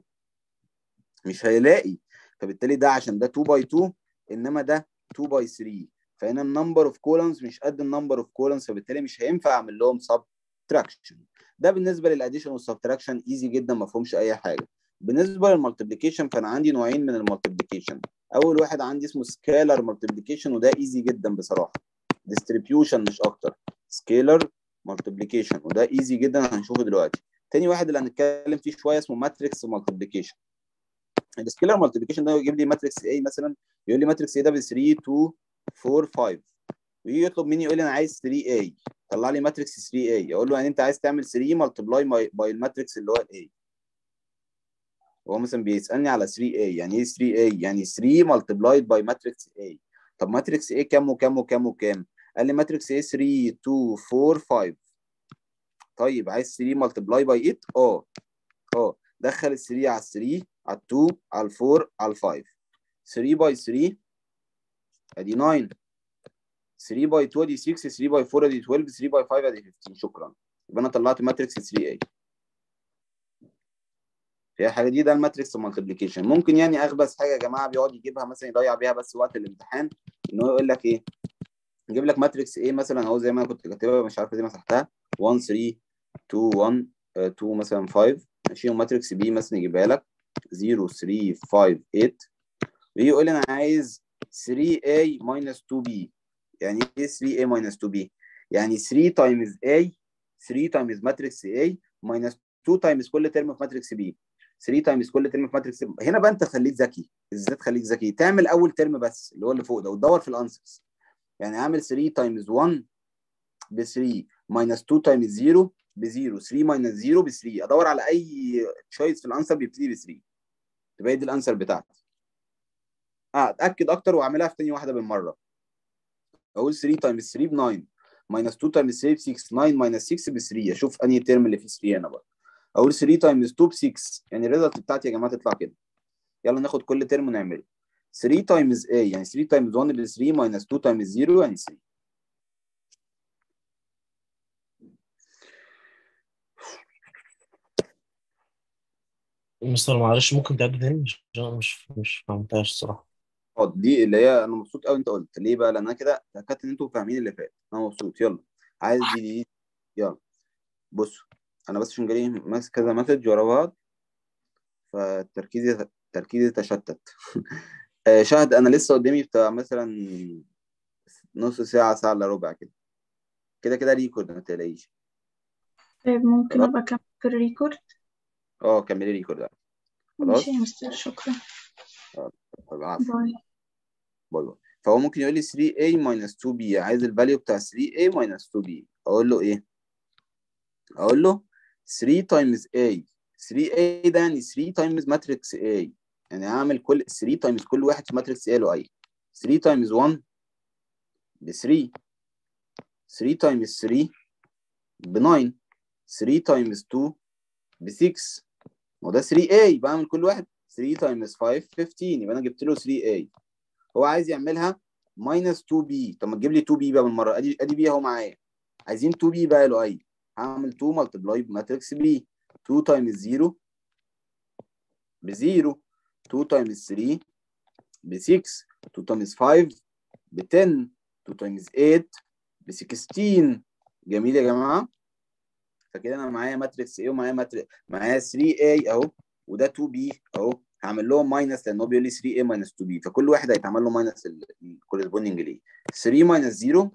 Speaker 1: مش هيلاقي فبالتالي ده عشان ده 2 باي 2 انما ده 2 باي 3 فهنا النمبر اوف كولونز مش قد النمبر اوف كولونز فبالتالي مش هينفع اعمل لهم سبتراكشن ده بالنسبه للاديشن والسبتراكشن ايزي جدا ما فيهمش اي حاجه بالنسبه للمالتيبليكيشن فانا عندي نوعين من المالتيبليكيشن اول واحد عندي اسمه سكالر مالتيبليكيشن وده ايزي جدا بصراحه ديستريبيوشن مش اكتر سكيلر مالتيبليكيشن وده ايزي جدا هنشوفه دلوقتي تاني واحد اللي هنتكلم فيه شويه اسمه ماتريكس مالتيبليكيشن السكيلر مالتيبليكيشن ده يجيب لي ماتريكس A مثلا يقول لي ماتريكس A ده ب 3 2 4 5 ويجي يطلب مني يقول لي انا عايز 3A طلع لي ماتريكس 3A اقول له يعني انت عايز تعمل 3 ملتبلاي باي الماتريكس اللي هو A هو مثلا بيسالني على 3A يعني ايه 3A يعني 3 ملتبلايد باي ماتريكس A طب ماتريكس A كام وكام وكام وكام قال لي ماتريكس A 3 2 4 5 طيب عايز 3 ملتبلاي باي 8 اه اه دخل ال 3 على ال 3 على ال 2 على ال 4 على ال 5 3 باي 3 ادي 9 3 باي 2 ادي 6 3 باي 4 ادي 12 3 باي 5 ادي 15 شكرا يبقى انا طلعت ماتريكس 3 a هي حاجه دي ده الماتريكس مالتيبليكيشن ممكن يعني اغبس حاجه يا جماعه بيقعد يجيبها مثلا يضيع بيها بس وقت الامتحان ان هو يقول لك ايه يجيب لك ماتريكس A مثلا اهو زي ما انا كنت كاتبها مش عارف ازاي مسحتها 1 3 2 1 2 مثلا 5 ماشي وماتريكس B مثلا يجيبها لك 0 3 5 8 ويجي يقول لي انا عايز 3A minus 2B يعني ايه 3A minus 2B يعني 3 times A 3 times ماتريكس A minus 2 times كل ترم في ماتريكس B 3 تايمز كل ترم في ماتريكس هنا بقى انت خليك ذكي ازاي خليك ذكي تعمل اول ترم بس اللي هو اللي فوق ده وتدور في الانسرز يعني اعمل 3 تايمز 1 ب 3 ماينس 2 تايمز 0 ب 0 3 ماينس 0 ب 3 ادور على اي تشويس في الانسر بيبتدي ب 3 تبقى دي الانسر بتاعتي اه اتاكد اكتر واعملها في تاني واحده بالمره اقول 3 تايمز 3 ب 9 ماينس 2 تايمز 3 ب 6 9 ماينس 6 ب 3 اشوف انهي ترم اللي فيه 3 هنا بقى اقول 3 تايمز 2 ب 6 يعني الريزلت بتاعتي يا جماعه تطلع كده يلا ناخد كل ترم ونعمله 3 تايمز A يعني 3 تايمز 1 ب 3 ماينس 2 تايمز 0 يعني 3
Speaker 3: مستر معلش ممكن تعيد تاني مش مش مش فهمتهاش الصراحة
Speaker 1: اه دي اللي هي انا مبسوط قوي انت قلت ليه بقى لان انا كده اتاكدت ان انتوا فاهمين اللي فات انا مبسوط يلا عايز دي دي يلا بصوا انا بس عشان جاي ماسك كذا مسج ورا بعض فتركيزي تركيزي تشتت آه، شهد انا لسه قدامي بتاع مثلا نص ساعه ساعه الا ربع كده كده كده ريكورد ما تقلقيش
Speaker 2: طيب ممكن أبقى أكمل في الريكورد
Speaker 1: اه كملي ريكورد بقى. خلاص
Speaker 2: ماشي يا مستر شكرا
Speaker 1: طب عفوا
Speaker 2: باي
Speaker 1: باي باي فهو ممكن يقول لي 3a minus 2b عايز الفاليو بتاع 3a minus 2b اقول له ايه اقول له 3 times a 3a ده يعني 3 times matrix a يعني هعمل كل 3 times كل واحد في matrix a له اي 3 times 1 ب 3 3 times 3 ب 9 3 times 2 ب 6 وده 3a بعمل كل واحد 3 times 5 15 يبقى انا جبت له 3a هو عايز يعملها minus 2b طب ما تجيب لي 2b بقى بالمره ادي ادي b اهو معايا عايزين 2b بقى له اي هعمل 2 ملتبلاي بماتريكس بي 2 تايمز 0 ب 0 2 تايمز 3 ب 6 2 تايمز 5 ب 10 2 تايمز 8 ب 16 جميل يا جماعه فكده انا معايا ماتريكس A ومعايا ماتريكس معايا 3A اهو وده 2B اهو هعمل لهم ماينس لان هو بيقول لي 3A ماينس 2B فكل واحد هيتعمل له ماينس الكورسبوندنج ليه 3 ماينس 0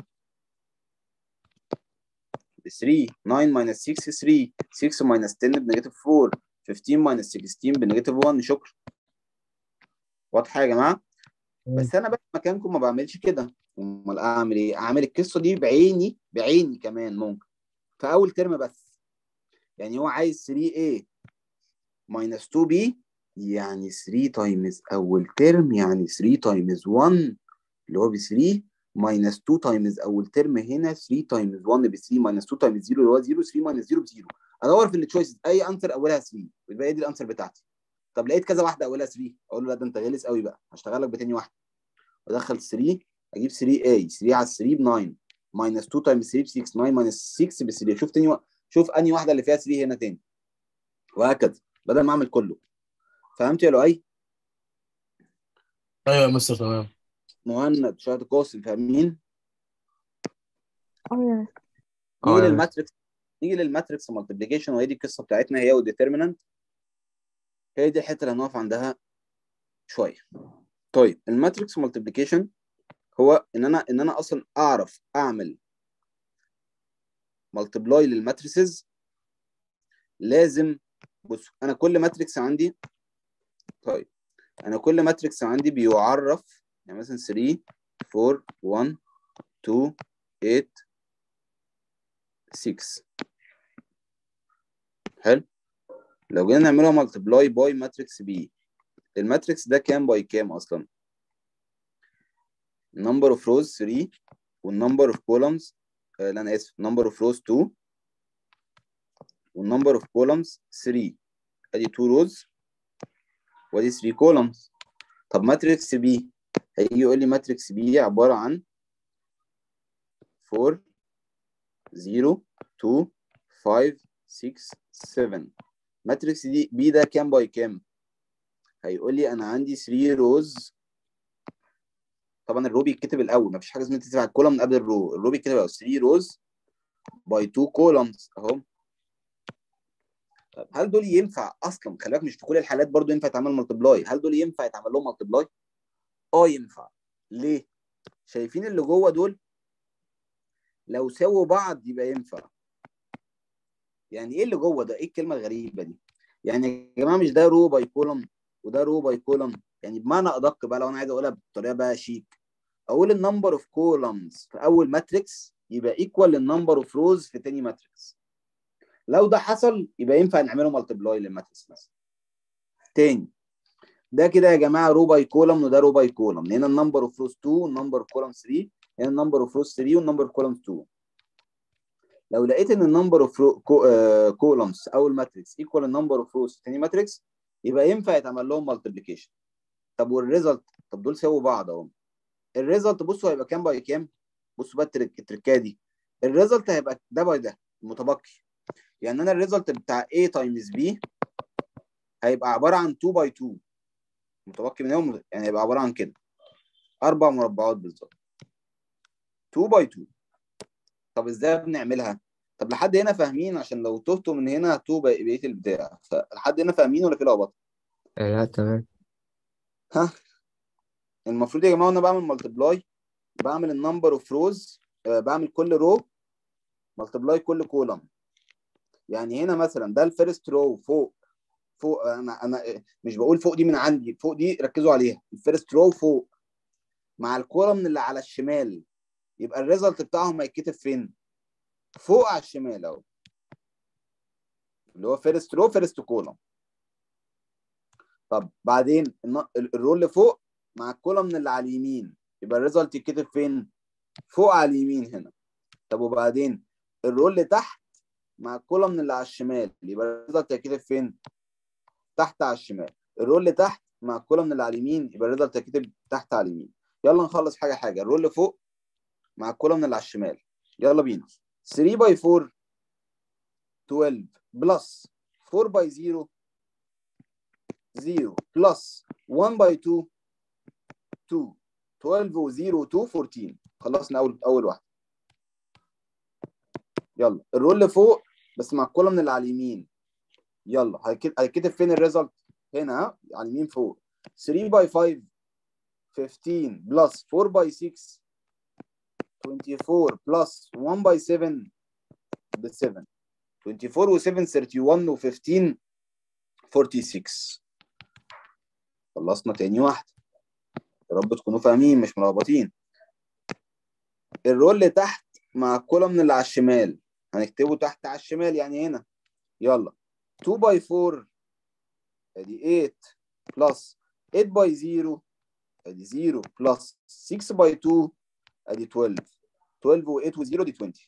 Speaker 1: 3 9 ماينس 6 3 6 ماينس 10 بنيجاتيف 4 15 ماينس 16 بنيجاتيف 1 شكرا واضحه يا جماعه بس انا بقى مكانكم ما بعملش كده امال اعمل ايه اعمل القصه دي بعيني بعيني كمان ممكن في اول ترم بس يعني هو عايز 3a minus 2b يعني 3 تايمز اول ترم يعني 3 تايمز 1 اللي هو ب 3 minus 2 تايمز اول ترم هنا 3 تايمز 1 ب 3 minus 2 تايمز 0 اللي هو 0 3 minus 0 ب 0 ادور في التشويسز اي انسر اولها 3 يبقى هي دي الانسر بتاعتي طب لقيت كذا واحده اولها 3 اقول له لا ده انت غلس قوي بقى هشتغل لك بتاني واحده وادخل 3 اجيب 3a 3 على 3 ب 9 minus 2 تايمز 3 ب 6 9 minus 6 ب 3 شوف تاني و... شوف انهي واحده اللي فيها 3 هنا تاني وهكذا بدل ما اعمل كله فهمت يا لؤي
Speaker 3: ايوه يا مستر تمام
Speaker 1: مهند شهد قاسم فاهمين
Speaker 2: اه
Speaker 1: نيجي
Speaker 3: اه يا
Speaker 1: للماتريكس نيجي للماتريكس مالتيبليكيشن وهي دي القصه بتاعتنا هي والديترمينانت هي دي الحته اللي هنقف عندها شويه طيب الماتريكس مالتيبليكيشن هو ان انا ان انا اصلا اعرف اعمل مالتبلاي للماتريسز لازم بص انا كل ماتريكس عندي طيب انا كل ماتريكس عندي بيعرف يعني مثلا 3 4 1 2 8 6 حلو لو جينا نعملها مالتبلاي باي ماتريكس بي الماتريكس ده كام باي كام اصلا number of rows 3 والنمبر of columns آه، لا انا اسف number of rows 2 والنمبر of columns 3 ادي 2 rows وادي 3 columns طب ماتريكس بي هيجي يقول لي ماتريكس بي عباره عن 4 0 2 5 6 7 ماتريكس دي بي ده كام باي كام هيقول لي انا عندي 3 روز طبعا الرو بيتكتب الاول مفيش حاجه اسمها تكتب على الكولوم من قبل الرو الرو بيتكتب الاول 3 روز باي 2 كولومز اهو طب هل دول ينفع اصلا خلي بالك مش في كل الحالات برضو ينفع يتعمل ملتبلاي هل دول ينفع يتعمل لهم ملتبلاي اه ينفع ليه شايفين اللي جوه دول لو ساووا بعض يبقى ينفع يعني ايه اللي جوه ده ايه الكلمه الغريبه دي يعني يا جماعه مش ده رو باي كولوم وده رو باي كولوم يعني بمعنى ادق بقى لو انا عايز اقولها بطريقه بقى شيك اقول النمبر اوف كولومز في اول ماتريكس يبقى ايكوال للنمبر اوف روز في تاني ماتريكس لو ده حصل يبقى ينفع نعمله مالتبلاي للماتريكس مثلا تاني ده كده يا جماعه رو باي كولوم وده رو باي كولوم هنا النمبر اوف روز 2 والنمبر اوف كولوم 3 هنا النمبر اوف روز 3 والنمبر اوف كولوم 2 لو لقيت ان النمبر اوف كولومز اول ماتريكس ايكوال النمبر اوف روز في تاني ماتريكس يبقى ينفع يتعمل لهم مالتيبليكيشن طب والريزلت طب دول ساووا بعض اهو الريزلت بصوا هيبقى كام باي كام بصوا بقى الترك التركايه دي الريزلت هيبقى ده باي ده المتبقي يعني انا الريزلت بتاع A تايمز B هيبقى عباره عن 2 باي 2 متبقي منهم يعني هيبقى عباره عن كده اربع مربعات بالظبط 2 باي 2 طب ازاي بنعملها طب لحد هنا فاهمين عشان لو تهتوا من هنا هتوه بقى- بقيه البتاع فلحد هنا فاهمين ولا في لخبطه
Speaker 4: لا تمام
Speaker 1: ها المفروض يا جماعه وانا بعمل ملتبلاي بعمل النمبر اوف روز بعمل كل رو ملتبلاي كل كولوم يعني هنا مثلا ده الفيرست رو فوق فوق انا انا مش بقول فوق دي من عندي فوق دي ركزوا عليها الفيرست رو فوق مع الكولوم اللي على الشمال يبقى الريزلت بتاعهم هيتكتب فين فوق على الشمال اهو اللي هو فيرست رو فيرست كولوم طب بعدين الن- ال- الرو اللي فوق مع الكولوم اللي على اليمين يبقى الريزلت يتكتب فين فوق على اليمين هنا طب وبعدين الرو اللي تحت مع الكولوم اللي على الشمال يبقى الريزلت هيتكتب فين تحت على الشمال الرو اللي تحت مع الكولوم اللي على اليمين يبقى الريزلت هيتكتب تحت على اليمين يلا نخلص حاجه حاجه الرو اللي فوق مع الكولوم اللي على الشمال يلا بينا 3 باي 4 12 بلس 4 باي 0 0 بلس 1 باي 2 2 12 و 0 2 14 خلصنا اول اول واحده يلا الرول اللي فوق بس مع الكولوم اللي على اليمين يلا هيك- هيتكتب فين الريزلت هنا ها؟ على اليمين فوق 3 باي 5 15 بلس 4 باي 6 24 بلس 1 باي 7 ب 7 24 و 7 31 و 15 46 خلصنا تاني واحده يا رب تكونوا فاهمين مش ملخبطين الرول اللي تحت مع الكولوم اللي على الشمال هنكتبه تحت على الشمال يعني هنا يلا 2 باي 4 ادي 8 بلس 8 باي 0 ادي 0 بلس 6 باي 2 ادي 12 12 و8 و0 دي 20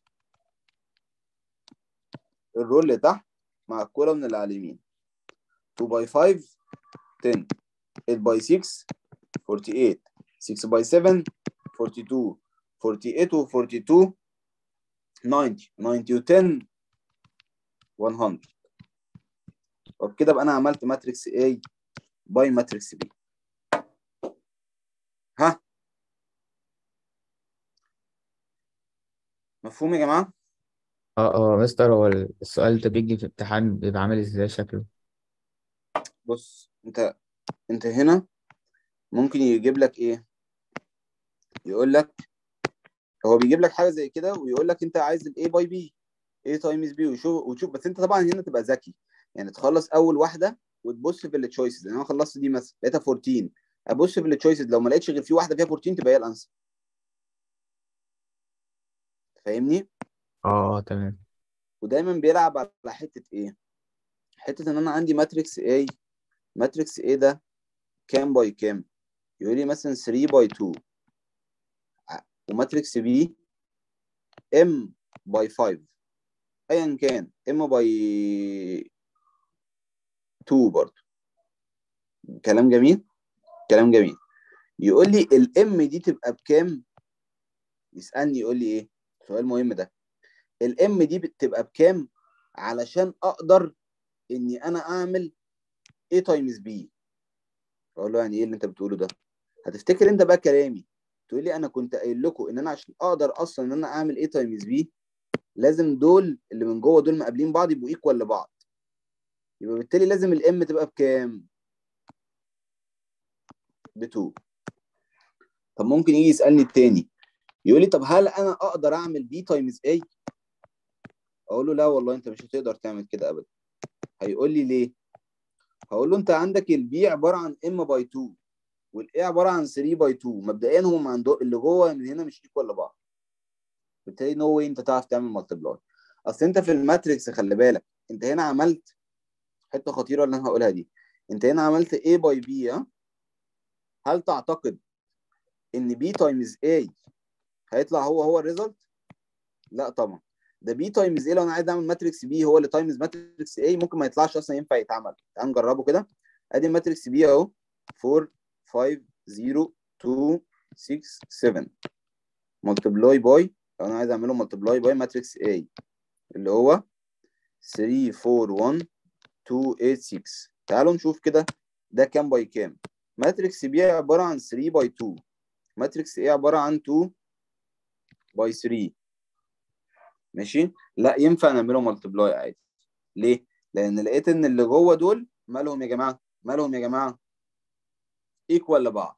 Speaker 1: الرول اللي تحت مع الكولوم اللي على اليمين 2 باي 5 10 8 باي 6 48 6 باي 7 42 48 و 42 90 90 و 10 100 وبكده بقى انا عملت ماتريكس A باي ماتريكس B ها مفهوم يا جماعه
Speaker 4: اه اه مستر هو السؤال ده بيجي في امتحان بيبقى عامل ازاي شكله
Speaker 1: بص انت انت هنا ممكن يجيب لك ايه يقول لك هو بيجيب لك حاجه زي كده ويقول لك انت عايز الاي باي بي اي تايمز بي وشوف وتشوف بس انت طبعا هنا تبقى ذكي يعني تخلص اول واحده وتبص في التشويسز يعني انا خلصت دي مثلا لقيتها 14 ابص في التشويسز لو ما لقيتش غير في واحده فيها 14 تبقى هي الانسر فاهمني
Speaker 4: اه اه تمام
Speaker 1: ودايما بيلعب على حته ايه حته ان انا عندي ماتريكس A ماتريكس A ده كام باي كام يقول لي مثلا 3 باي 2 وماتريكس B M باي 5 ايا كان M باي 2 برضه كلام جميل كلام جميل يقول لي الام دي تبقى بكام يسالني يقول لي ايه سؤال مهم ده الام دي بتبقى بكام علشان اقدر اني انا اعمل A تايمز B اقول له يعني ايه اللي انت بتقوله ده هتفتكر انت بقى كلامي تقول لي انا كنت قايل لكم ان انا عشان اقدر اصلا ان انا اعمل A تايمز B لازم دول اللي من جوه دول مقابلين بعض يبقوا ايكوال لبعض يبقى بالتالي لازم الام تبقى بكام ب 2 طب ممكن يجي يسالني التاني يقول لي طب هل انا اقدر اعمل بي تايمز اي اقول له لا والله انت مش هتقدر تعمل كده ابدا هيقول لي ليه هقول له انت عندك البي عباره عن ام باي 2 والاي عباره عن 3 باي 2 مبدئيا هم عندهم اللي جوه من هنا مش ايكوال لبعض بالتالي نو واي انت تعرف تعمل مالتبلاي اصل انت في الماتريكس خلي بالك انت هنا عملت حته خطيره اللي انا هقولها دي انت هنا عملت A باي B ها هل تعتقد ان B تايمز A هيطلع هو هو الريزلت لا طبعا ده B تايمز A لو انا عايز اعمل ماتريكس B هو اللي تايمز ماتريكس A ممكن ما يطلعش اصلا ينفع يتعمل تعال نجربه كده ادي ماتريكس B اهو 4 5 0 2 6 7 ملتبلاي باي لو انا عايز اعمله ملتبلاي باي ماتريكس A اللي هو 3 4 1 2 8 6 تعالوا نشوف كده ده كام باي كام ماتريكس B عبارة عن 3 باي 2 ماتريكس A عبارة عن 2 باي 3 ماشي لا ينفع نعمله ملتبلاي عادي ليه لان لقيت ان اللي جوه دول مالهم يا جماعه مالهم يا جماعه ايكوال لبعض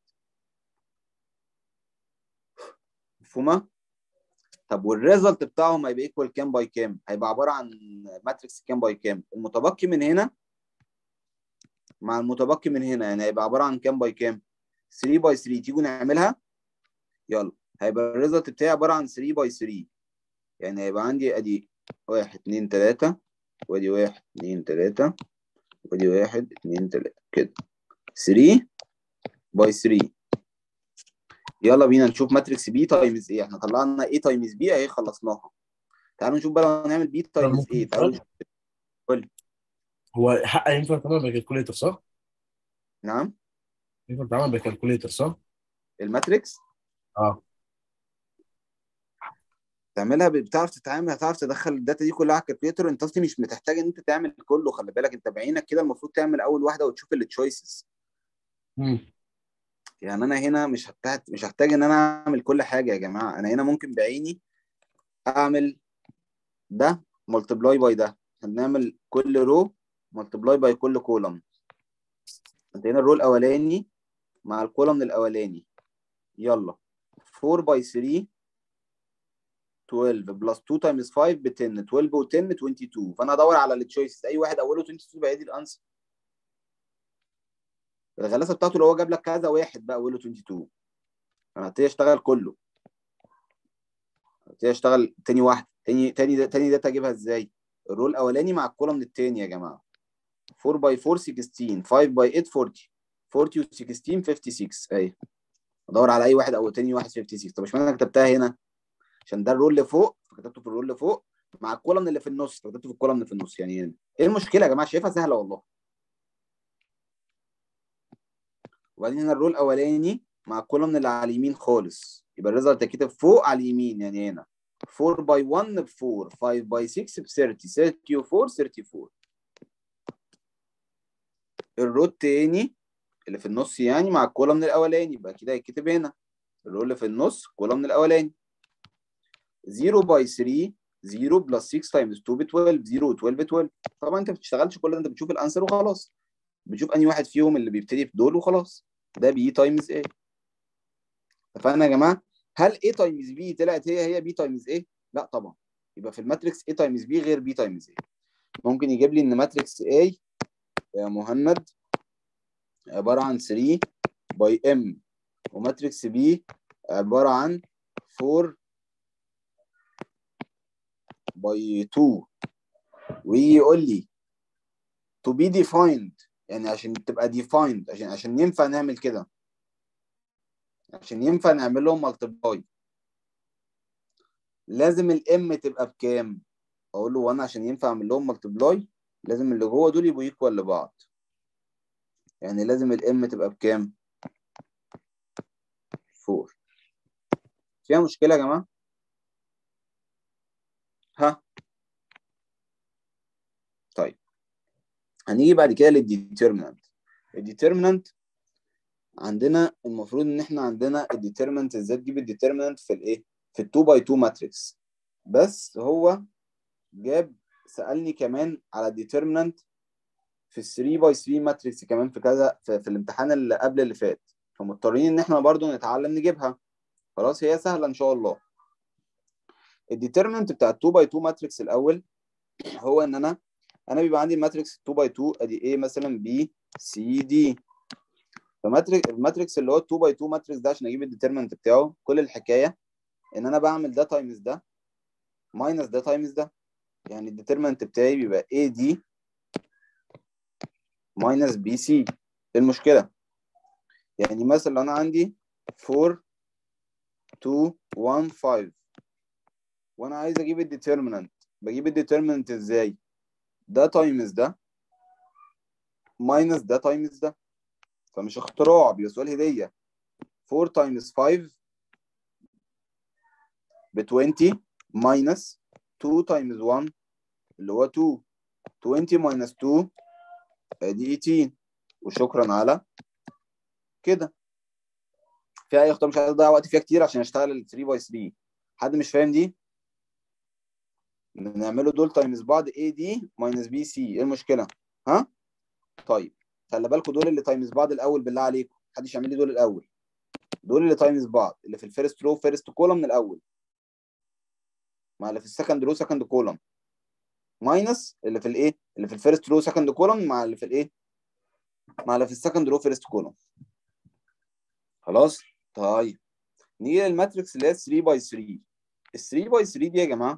Speaker 1: مفهومه طب والريزلت بتاعهم هيبقى ايكوال كام باي كام هيبقى عباره عن ماتريكس كام باي كام المتبقي من هنا مع المتبقي من هنا يعني هيبقى عباره عن كام باي كام 3 باي 3 تيجوا نعملها يلا هيبقى الريزلت بتاعي عباره عن 3 باي 3 يعني هيبقى عندي ادي 1 2 3 وادي 1 2 3 وادي 1 2 3 كده 3 باي 3 يلا بينا نشوف ماتريكس بي تايمز ايه احنا طلعنا ايه تايمز بي اهي خلصناها تعالوا نشوف بقى لو هنعمل بي تايمز
Speaker 2: ممكن
Speaker 1: ايه تعالوا
Speaker 2: سؤال؟
Speaker 1: نشوف.
Speaker 2: هو حق ينفع تعمل بالكالكوليتر صح؟
Speaker 1: نعم
Speaker 2: ينفع تعمل بالكالكوليتر صح؟
Speaker 1: الماتريكس
Speaker 2: اه
Speaker 1: تعملها ب- بتعرف تتعامل هتعرف تدخل الداتا دي كلها على الكالكوليتر انت اصلا مش بتحتاج ان انت تعمل كله خلي بالك انت بعينك كده المفروض تعمل اول واحده وتشوف التشويسز
Speaker 2: مم.
Speaker 1: يعني انا هنا مش هحتاج مش هحتاج ان انا اعمل كل حاجه يا جماعه انا هنا ممكن بعيني اعمل ده ملتبلاي باي ده هنعمل كل رو ملتبلاي باي كل كولوم انت هنا الرو الاولاني مع الكولوم الاولاني يلا 4 باي 3 12 بلس 2 تايمز 5 ب 10 12 و 10 22 فانا ادور على التشويسز اي واحد اوله 22 بقى دي الانسر الغلاسه بتاعته اللي هو جاب لك كذا واحد بقى اوله 22 انا هبتدي اشتغل كله هبتدي اشتغل تاني واحده تاني تاني تاني داتا اجيبها ازاي الرول الاولاني مع الكولوم التاني يا جماعه 4 باي 4 16 5 باي 8 40 40 و 16 56 اهي ادور على اي واحد او تاني واحد 56 طب اشمعنى انا كتبتها هنا عشان ده الرول اللي فوق فكتبته في الرول اللي فوق مع الكولوم اللي في النص فكتبته في الكولوم اللي في النص يعني هنا ايه المشكله يا جماعه شايفها سهله والله وبعدين هنا الرول الاولاني مع الكولوم اللي على اليمين خالص يبقى الريزلت كتب فوق على اليمين يعني هنا 4 باي 1 ب 4 5 باي 6 ب 30 34 34 الرو التاني اللي في النص يعني مع الكولوم الاولاني يبقى كده هيتكتب هنا الرو اللي في النص الكولوم الاولاني 0 باي 3 0 بلس 6 تايمز 2 ب 12 0 و 12 ب 12 طبعا انت ما بتشتغلش كل ده انت بتشوف الانسر وخلاص بتشوف انهي واحد فيهم اللي بيبتدي بدول وخلاص ده بي تايمز ايه اتفقنا يا جماعه هل A تايمز B طلعت هي هي B تايمز A لا طبعا يبقى في الماتريكس A تايمز B غير B تايمز A ممكن يجيب لي ان ماتريكس A يا مهند عباره عن 3 باي M وماتريكس B عباره عن 4 باي 2 ويجي يقول لي to be defined يعني عشان تبقى defined عشان عشان ينفع نعمل كده عشان ينفع نعمل لهم مالتبلاي لازم الام تبقى بكام اقول له وانا عشان ينفع اعمل لهم مالتبلاي لازم اللي جوه دول يبقوا ايكوال لبعض يعني لازم الام تبقى بكام 4 فيها مشكله يا جماعه ها طيب هنيجي بعد كده للديترمينانت الديترمينانت عندنا المفروض ان احنا عندنا الديترمينانت ازاي تجيب الديترمينانت في الايه في ال 2 باي 2 ماتريكس بس هو جاب سالني كمان على الديترمينانت في ال 3 باي 3 ماتريكس كمان في كذا في, في الامتحان اللي قبل اللي فات فمضطرين ان احنا برضو نتعلم نجيبها خلاص هي سهله ان شاء الله الديترمينانت بتاع ال 2 باي 2 ماتريكس الاول هو ان انا انا بيبقى عندي الماتريكس 2 باي 2 ادي A مثلا B C D فماتريك الماتريكس اللي هو 2 باي 2 ماتريكس ده عشان اجيب الديترمنت بتاعه كل الحكايه ان انا بعمل ده تايمز ده ماينس ده تايمز ده يعني الديترمنت بتاعي بيبقى A D ماينس B C ايه المشكله يعني مثلا لو انا عندي 4 2 1 5 وانا عايز اجيب الديترمنت بجيب الديترمنت ازاي ده تايمز ده ماينس ده تايمز ده فمش اختراع بيبقى سؤال هديه 4 تايمز 5 ب 20 ماينس 2 تايمز 1 اللي هو 2 20 ماينس 2 ادي 18 وشكرا على كده في اي اختار مش عايز اضيع وقت فيها كتير عشان اشتغل ال 3 باي 3 حد مش فاهم دي نعمله دول تايمز بعض اي دي ماينس بي سي ايه المشكله ها طيب خلي بالكم دول اللي تايمز بعض الاول بالله عليكم محدش يعمل لي دول الاول دول اللي تايمز بعض اللي في الفيرست رو فيرست كولوم من الاول مع اللي في السكند رو سكند كولوم ماينس اللي في الايه اللي في الفيرست رو سكند كولوم مع اللي في الايه مع اللي في السكند رو فيرست كولوم خلاص طيب نيجي للماتريكس اللي هي 3 باي 3 ال 3 باي 3 دي يا جماعه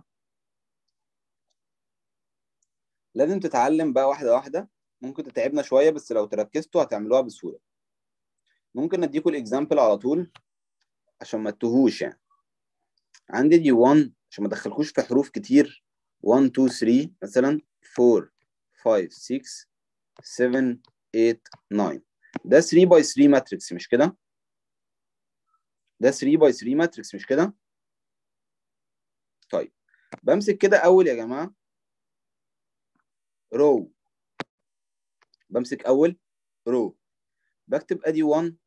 Speaker 1: لازم تتعلم بقى واحده واحده ممكن تتعبنا شويه بس لو تركزتوا هتعملوها بسهوله ممكن اديكم الاكزامبل على طول عشان ما تتوهوش يعني عندي دي 1 عشان ما ادخلكوش في حروف كتير 1 2 3 مثلا 4 5 6 7 8 9 ده 3 باي 3 ماتريكس مش كده ده 3 باي 3 ماتريكس مش كده بمسك كده اول يا جماعه رو بمسك اول رو بكتب ادي 1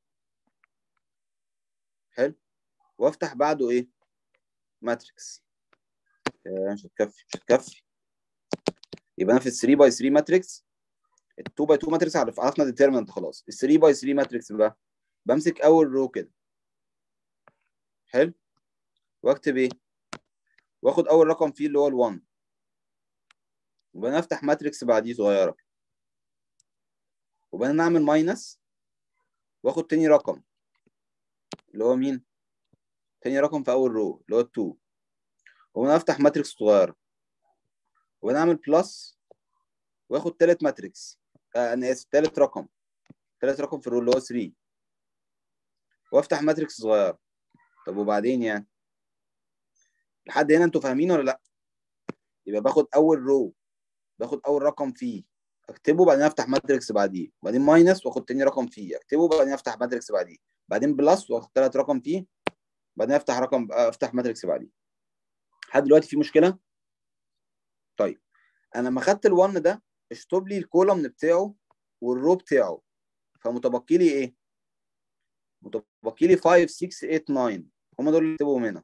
Speaker 1: حلو وافتح بعده ايه ماتريكس آه، مش هتكفي مش هتكفي يبقى انا في ال 3 باي 3 ماتريكس ال 2 باي 2 ماتريكس عرف عرفنا ديترمنت خلاص ال 3 باي 3 ماتريكس بقى بمسك اول رو كده حلو واكتب ايه واخد اول رقم فيه اللي هو ال1 وبعدين افتح ماتريكس بعديه صغيره وبعدين نعمل ماينس واخد تاني رقم اللي هو مين تاني رقم في اول رو اللي هو ال2 وبعدين افتح ماتريكس صغيره وبعدين اعمل بلس واخد تالت ماتريكس آه انا اسف تالت رقم تالت رقم في الرو اللي هو 3 وافتح ماتريكس صغيره طب وبعدين يعني لحد هنا انتوا فاهمين ولا لا يبقى باخد اول رو باخد اول رقم فيه اكتبه بعدين افتح ماتريكس بعديه بعدين ماينس واخد تاني رقم فيه اكتبه بعدين افتح ماتريكس بعديه بعدين بلس واخد تالت رقم فيه بعدين افتح رقم افتح ماتريكس بعديه لحد دلوقتي في مشكله طيب انا لما خدت ال1 ده اشطب لي الكولوم بتاعه والرو بتاعه فمتبقي لي ايه متبقي لي 5 6 8 9 هم دول اللي اكتبهم هنا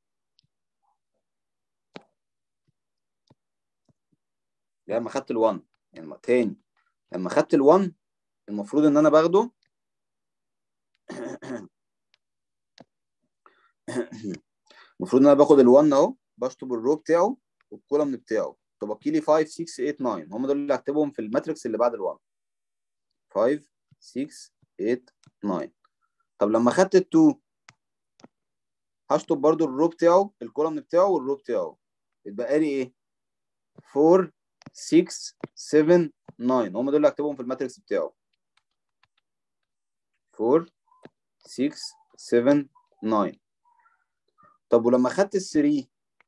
Speaker 1: لما خدت ال1 يعني تاني لما خدت ال1 المفروض ان انا باخده المفروض ان انا باخد ال1 اهو بشطب الرو بتاعه والكولوم بتاعه تبقي لي 5 6 8 9 هم دول اللي هكتبهم في الماتريكس اللي بعد ال1 5 6 8 9 طب لما خدت ال2 هشطب برضو الرو بتاعه الكولوم بتاعه والرو بتاعه يتبقى لي ايه 4 6 7 9 هم دول اللي هكتبهم في الماتريكس بتاعه 4 6 7 9 طب ولما خدت ال 3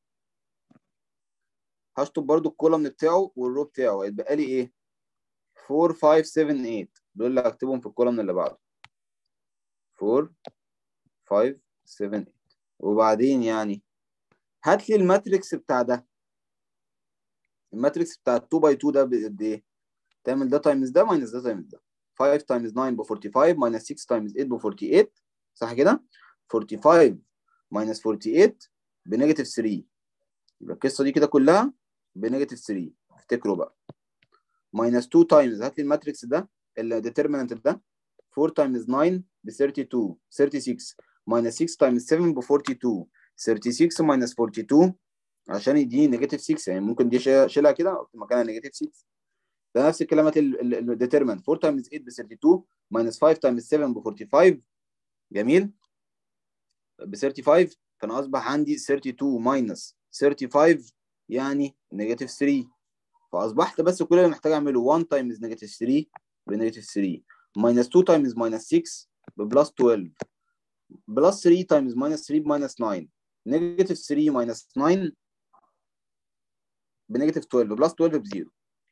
Speaker 1: هشطب برضو الكولوم بتاعه والرو بتاعه هيتبقى لي ايه 4 5 7 8 دول اللي هكتبهم في الكولوم اللي بعده 4 5 7 8 وبعدين يعني هات لي الماتريكس بتاع ده الماتريكس بتاع 2 باي 2 ده بقد ايه تعمل ده تايمز ده ماينس ده تايمز ده 5 تايمز 9 ب 45 ماينس 6 تايمز 8 ب 48 صح كده 45 ماينس 48 بنيجاتيف 3 يبقى القصه دي كده كلها بنيجاتيف 3 افتكروا بقى ماينس 2 تايمز هات لي الماتريكس ده الديترمينانت ده 4 تايمز 9 ب 32 36 ماينس 6 تايمز 7 ب 42 36 ماينس 42 عشان يديني نيجاتيف 6 يعني ممكن دي شيلها كده اكتب مكانها نيجاتيف 6 ده نفس الكلمات الديترمنت 4 تايمز 8 ب 32 ماينس 5 تايمز 7 ب 45 جميل ب 35 فانا اصبح عندي 32 ماينس 35 يعني نيجاتيف 3 فاصبحت بس كل اللي محتاج اعمله 1 تايمز نيجاتيف 3 بنيجاتيف 3 ماينس 2 تايمز ماينس 6 ببلس 12 بلس 3 تايمز ماينس 3 بماينس 9 نيجاتيف 3 ماينس 9 بنيجاتيف 12 بلس 12 بزيرو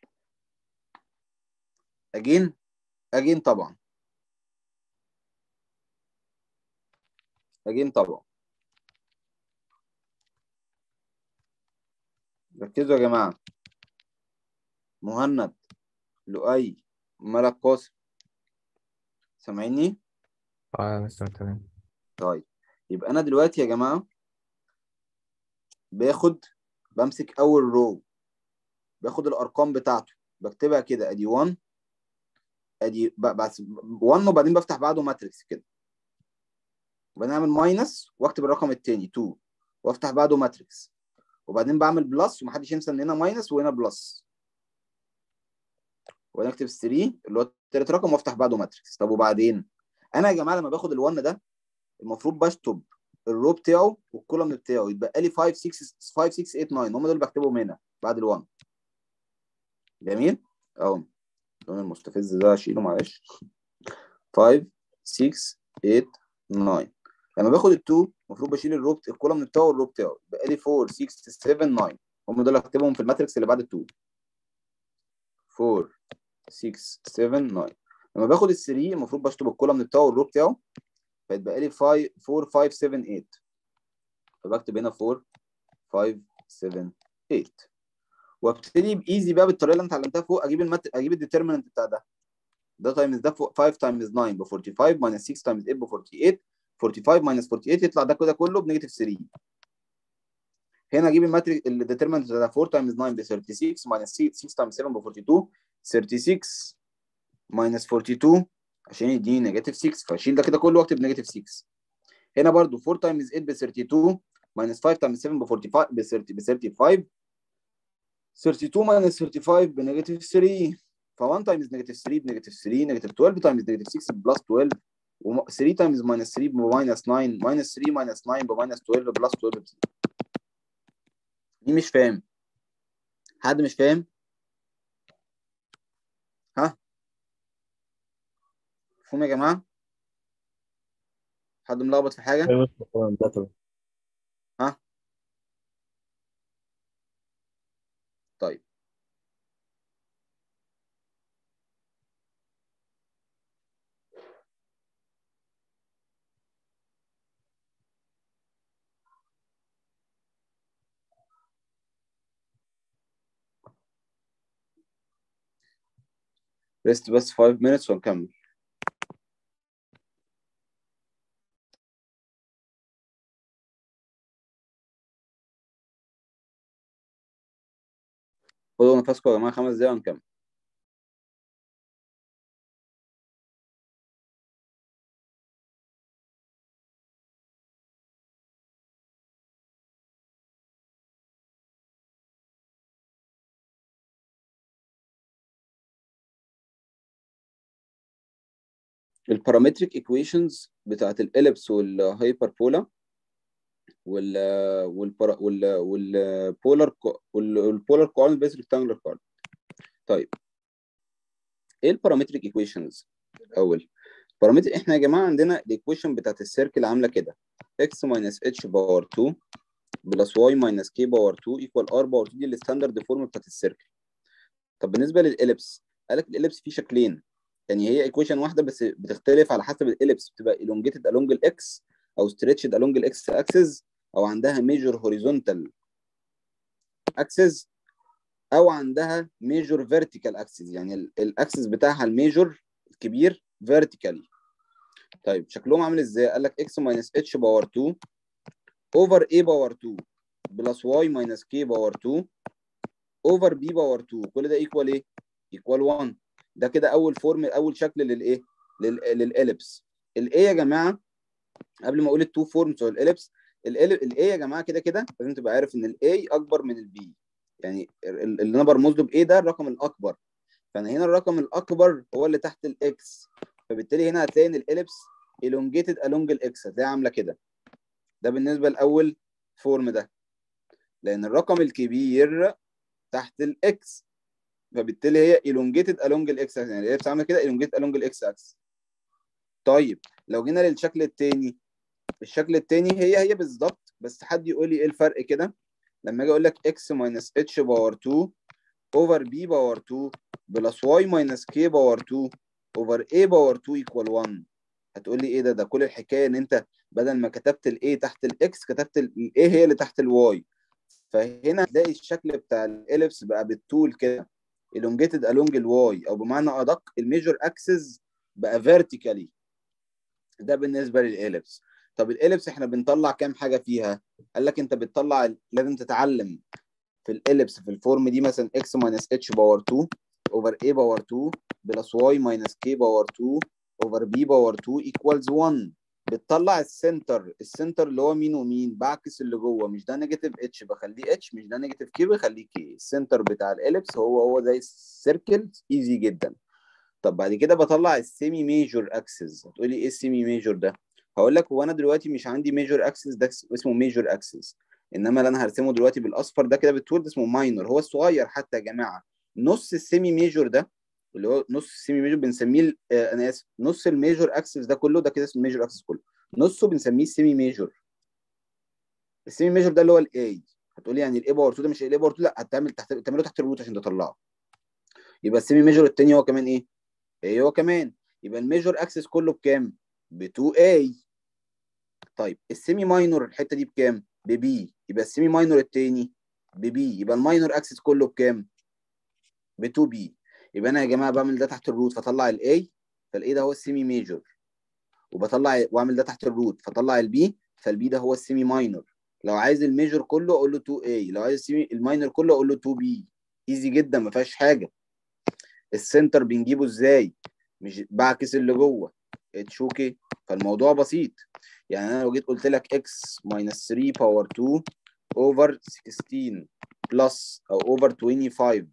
Speaker 1: اجين اجين طبعا اجين طبعا ركزوا يا جماعه مهند لؤي ملك قاسم سامعيني
Speaker 4: اه يا مستر تمام
Speaker 1: طيب يبقى انا دلوقتي يا جماعه باخد بمسك اول رو باخد الارقام بتاعته بكتبها كده ادي 1 ادي ب- بس 1 وبعدين بفتح بعده ماتريكس كده وبعدين اعمل ماينس واكتب الرقم التاني 2 وافتح بعده ماتريكس وبعدين بعمل بلس ومحدش ينسى ان هنا ماينس وهنا بلس وبعدين اكتب 3 اللي هو تالت رقم وافتح بعده ماتريكس طب وبعدين انا يا جماعه لما باخد ال1 ده المفروض بشطب الرو بتاعه والكولوم بتاعه يتبقى لي 5 6 5 6 8 9 هم دول اللي بكتبهم هنا بعد ال1 جميل اهو اللون المستفز ده اشيله معلش 5 6 8 9 لما باخد ال2 المفروض بشيل الرو بت- الكولوم بتاعه والرو بتاعه يبقى لي 4 6 7 9 هم دول اللي هكتبهم في الماتريكس اللي بعد ال2 4 6 7 9 لما باخد ال3 المفروض بشطب الكولوم بتاعه والرو بتاعه فيتبقى لي 5 4 5 7 8 فبكتب هنا 4 5 7 8 وابتدي بايزي بقى بالطريقه اللي انت اتعلمتها فوق اجيب المت... اجيب الديترمنت بتاع ده ده تايمز ده فوق 5 تايمز 9 ب 45 ماينس 6 تايمز 8 ب 48 45 ماينس 48 يطلع ده كده كله بنيجاتيف 3 هنا اجيب الماتريك الديترمنت ده 4 تايمز 9 ب 36 ماينس 6 تايمز 7 ب 42 36 ماينس 42 عشان يديني نيجاتيف 6 فاشيل ده كده كله واكتب نيجاتيف 6 هنا برضو 4 تايمز 8 ب 32 ماينس 5 تايمز 7 ب 45 ب 30 ب 35 32 ماينس 35 بنيجاتيف 3 ف 1 تايمز نيجاتيف 3 بنيجاتيف 3 نيجاتيف 12 تايمز نيجاتيف 6 بلس 12 و 3 تايمز ماينس 3 بماينس 9 ماينس 3 ماينس 9 بماينس 12 بلس 12 ب 6 دي مش فاهم حد مش فاهم ها مفهوم يا جماعه حد ملخبط في حاجه
Speaker 2: ايوه تمام ده تمام
Speaker 1: طيب ريست بس 5 minutes ونكمل خدوا نفسكم يا جماعه خمس دقايق ونكمل البارامتريك ايكويشنز بتاعت الاليبس والهايبربولا وال والبارا وال والبولار كو- وال- والبولار كوردينيت بيس ريكتانجلر كوردينيت طيب ايه البارامتريك ايكويشنز الاول بارامتر احنا يا جماعه عندنا الايكويشن بتاعت السيركل عامله كده x minus h باور 2 بلس y minus k باور 2 equal r باور 2 دي الستاندرد فورم بتاعت السيركل طب بالنسبه للاليبس قال لك الاليبس فيه شكلين يعني هي ايكويشن واحده بس بتختلف على حسب الاليبس بتبقى elongated along الاكس او stretched along الاكس اكسس او عندها major horizontal axis او عندها major vertical axis يعني الاكسس بتاعها الميجور الكبير vertically طيب شكلهم عامل ازاي قال لك x minus h باور 2 over a باور 2 بلس y minus k باور 2 over b باور 2 كل ده equal ايه equal 1 ده كده اول فورم اول شكل للايه لل- للاليبس الايه يا جماعه قبل ما اقول التو فورمز بتوع الاليبس الايه يا جماعه كده كده لازم تبقى عارف ان الاي اكبر من البي يعني ال- اللي انا برمز له بايه ده الرقم الاكبر فانا هنا الرقم الاكبر هو اللي تحت الاكس فبالتالي هنا هتلاقي ان الاليبس elongated along الاكس هتلاقيها عامله كده ده بالنسبه لاول فورم ده لان الرقم الكبير تحت الاكس فبالتالي هي elongated along الاكس يعني الاليبس عامله كده elongated along الاكس اكس طيب لو جينا للشكل التاني الشكل التاني هي هي بالظبط بس حد يقول لي ايه الفرق كده لما اجي اقول لك x minus h باور 2 over b باور 2 بلس y minus k باور 2 over a باور 2 equal 1 هتقول لي ايه ده ده كل الحكايه ان انت بدل ما كتبت ال a تحت ال x كتبت ال a هي اللي تحت ال y فهنا هتلاقي الشكل بتاع الاليبس بقى بالطول كده elongated along ال y او بمعنى ادق الميجور اكسس بقى vertically ده بالنسبه للاليبس طب الاليبس احنا بنطلع كام حاجه فيها قال لك انت بتطلع لازم تتعلم في الاليبس في الفورم دي مثلا x minus h باور 2 over a باور 2 بلس y minus k باور 2 over b باور 2 equals 1 بتطلع السنتر السنتر اللي هو مين ومين بعكس اللي جوه مش ده نيجاتيف اتش بخليه اتش مش ده نيجاتيف كي بخليه كي السنتر بتاع الاليبس هو هو زي السيركل ايزي جدا طب بعد كده بطلع السيمي ميجور اكسس هتقولي ايه السيمي ميجور ده هقول لك هو انا دلوقتي مش عندي ميجور اكسس ده اسمه ميجور اكسس انما اللي انا هرسمه دلوقتي بالاصفر ده كده بالطول ده اسمه ماينور هو الصغير حتى يا جماعه نص السيمي ميجور ده اللي هو نص السيمي ميجور بنسميه ال- آه انا اسف نص الميجور اكسس ده كله ده كده اسمه ميجور اكسس كله نصه بنسميه السيمي ميجور السيمي ميجور ده اللي هو الاي هتقولي يعني الاي باور 2 ده مش الاي باور 2 لا هتعمل تحت تعمله تحت الروت عشان تطلعه يبقى السيمي ميجور التاني هو كمان ايه؟ ايه هو كمان يبقى الميجور اكسس كله بكام؟ ب 2A طيب السيمي ماينور الحته دي بكام؟ ببي يبقى السيمي ماينور التاني ببي يبقى الماينور اكسس كله بكام ب 2 بي يبقى انا يا جماعه بعمل ده تحت الروت فاطلع الاي فالاي ده هو السيمي ميجور وبطلع واعمل ده تحت الروت فاطلع البي فالبي ده هو السيمي ماينور لو عايز الميجور كله اقول له 2 a لو عايز السيمي الماينور كله اقول له 2 b ايزي جدا ما فيهاش حاجه السنتر بنجيبه ازاي مش بعكس اللي جوه اتشوكي فالموضوع بسيط يعني انا لو جيت قلت لك x minus 3 باور 2 over 16 plus او over 25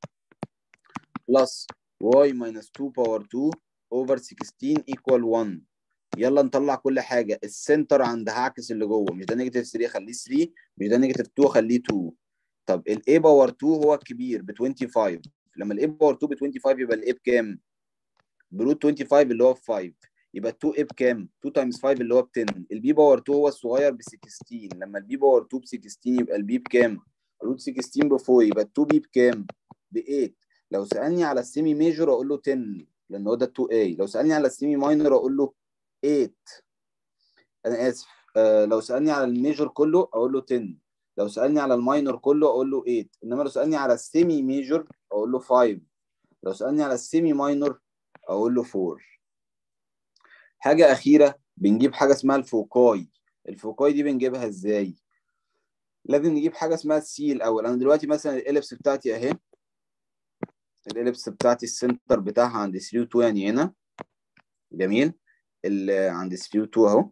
Speaker 1: plus y minus 2 باور 2 over 16 equal 1 يلا نطلع كل حاجه السنتر عند هعكس اللي جوه مش ده نيجاتيف 3 خليه 3 مش ده نيجاتيف 2 خليه 2 طب الاي باور 2 هو الكبير ب 25 لما الاي باور 2 ب 25 يبقى الاي بكام؟ بروت 25 اللي هو ب 5 يبقى 2 اي بكام؟ 2 تايمز 5 اللي هو ب 10 البي باور 2 هو الصغير ب 16 لما البي باور 2 ب 16 يبقى البي بكام؟ روت 16 ب 4 يبقى 2 بي بكام؟ ب 8 لو سالني على السيمي ميجور اقول له 10 لان هو ده 2 a لو سالني على السيمي ماينور اقول له 8 انا اسف آه لو سالني على الميجور كله اقول له 10 لو سالني على الماينور كله اقول له 8 انما لو سالني على السيمي ميجور اقول له 5 لو سالني على السيمي ماينور اقول له 4 حاجه اخيره بنجيب حاجه اسمها الفوكاي الفوكاي دي بنجيبها ازاي لازم نجيب حاجه اسمها السي الاول انا دلوقتي مثلا الاليبس بتاعتي اهي الاليبس بتاعتي السنتر بتاعها عند 3 2 يعني هنا جميل اللي عند 3 2 اهو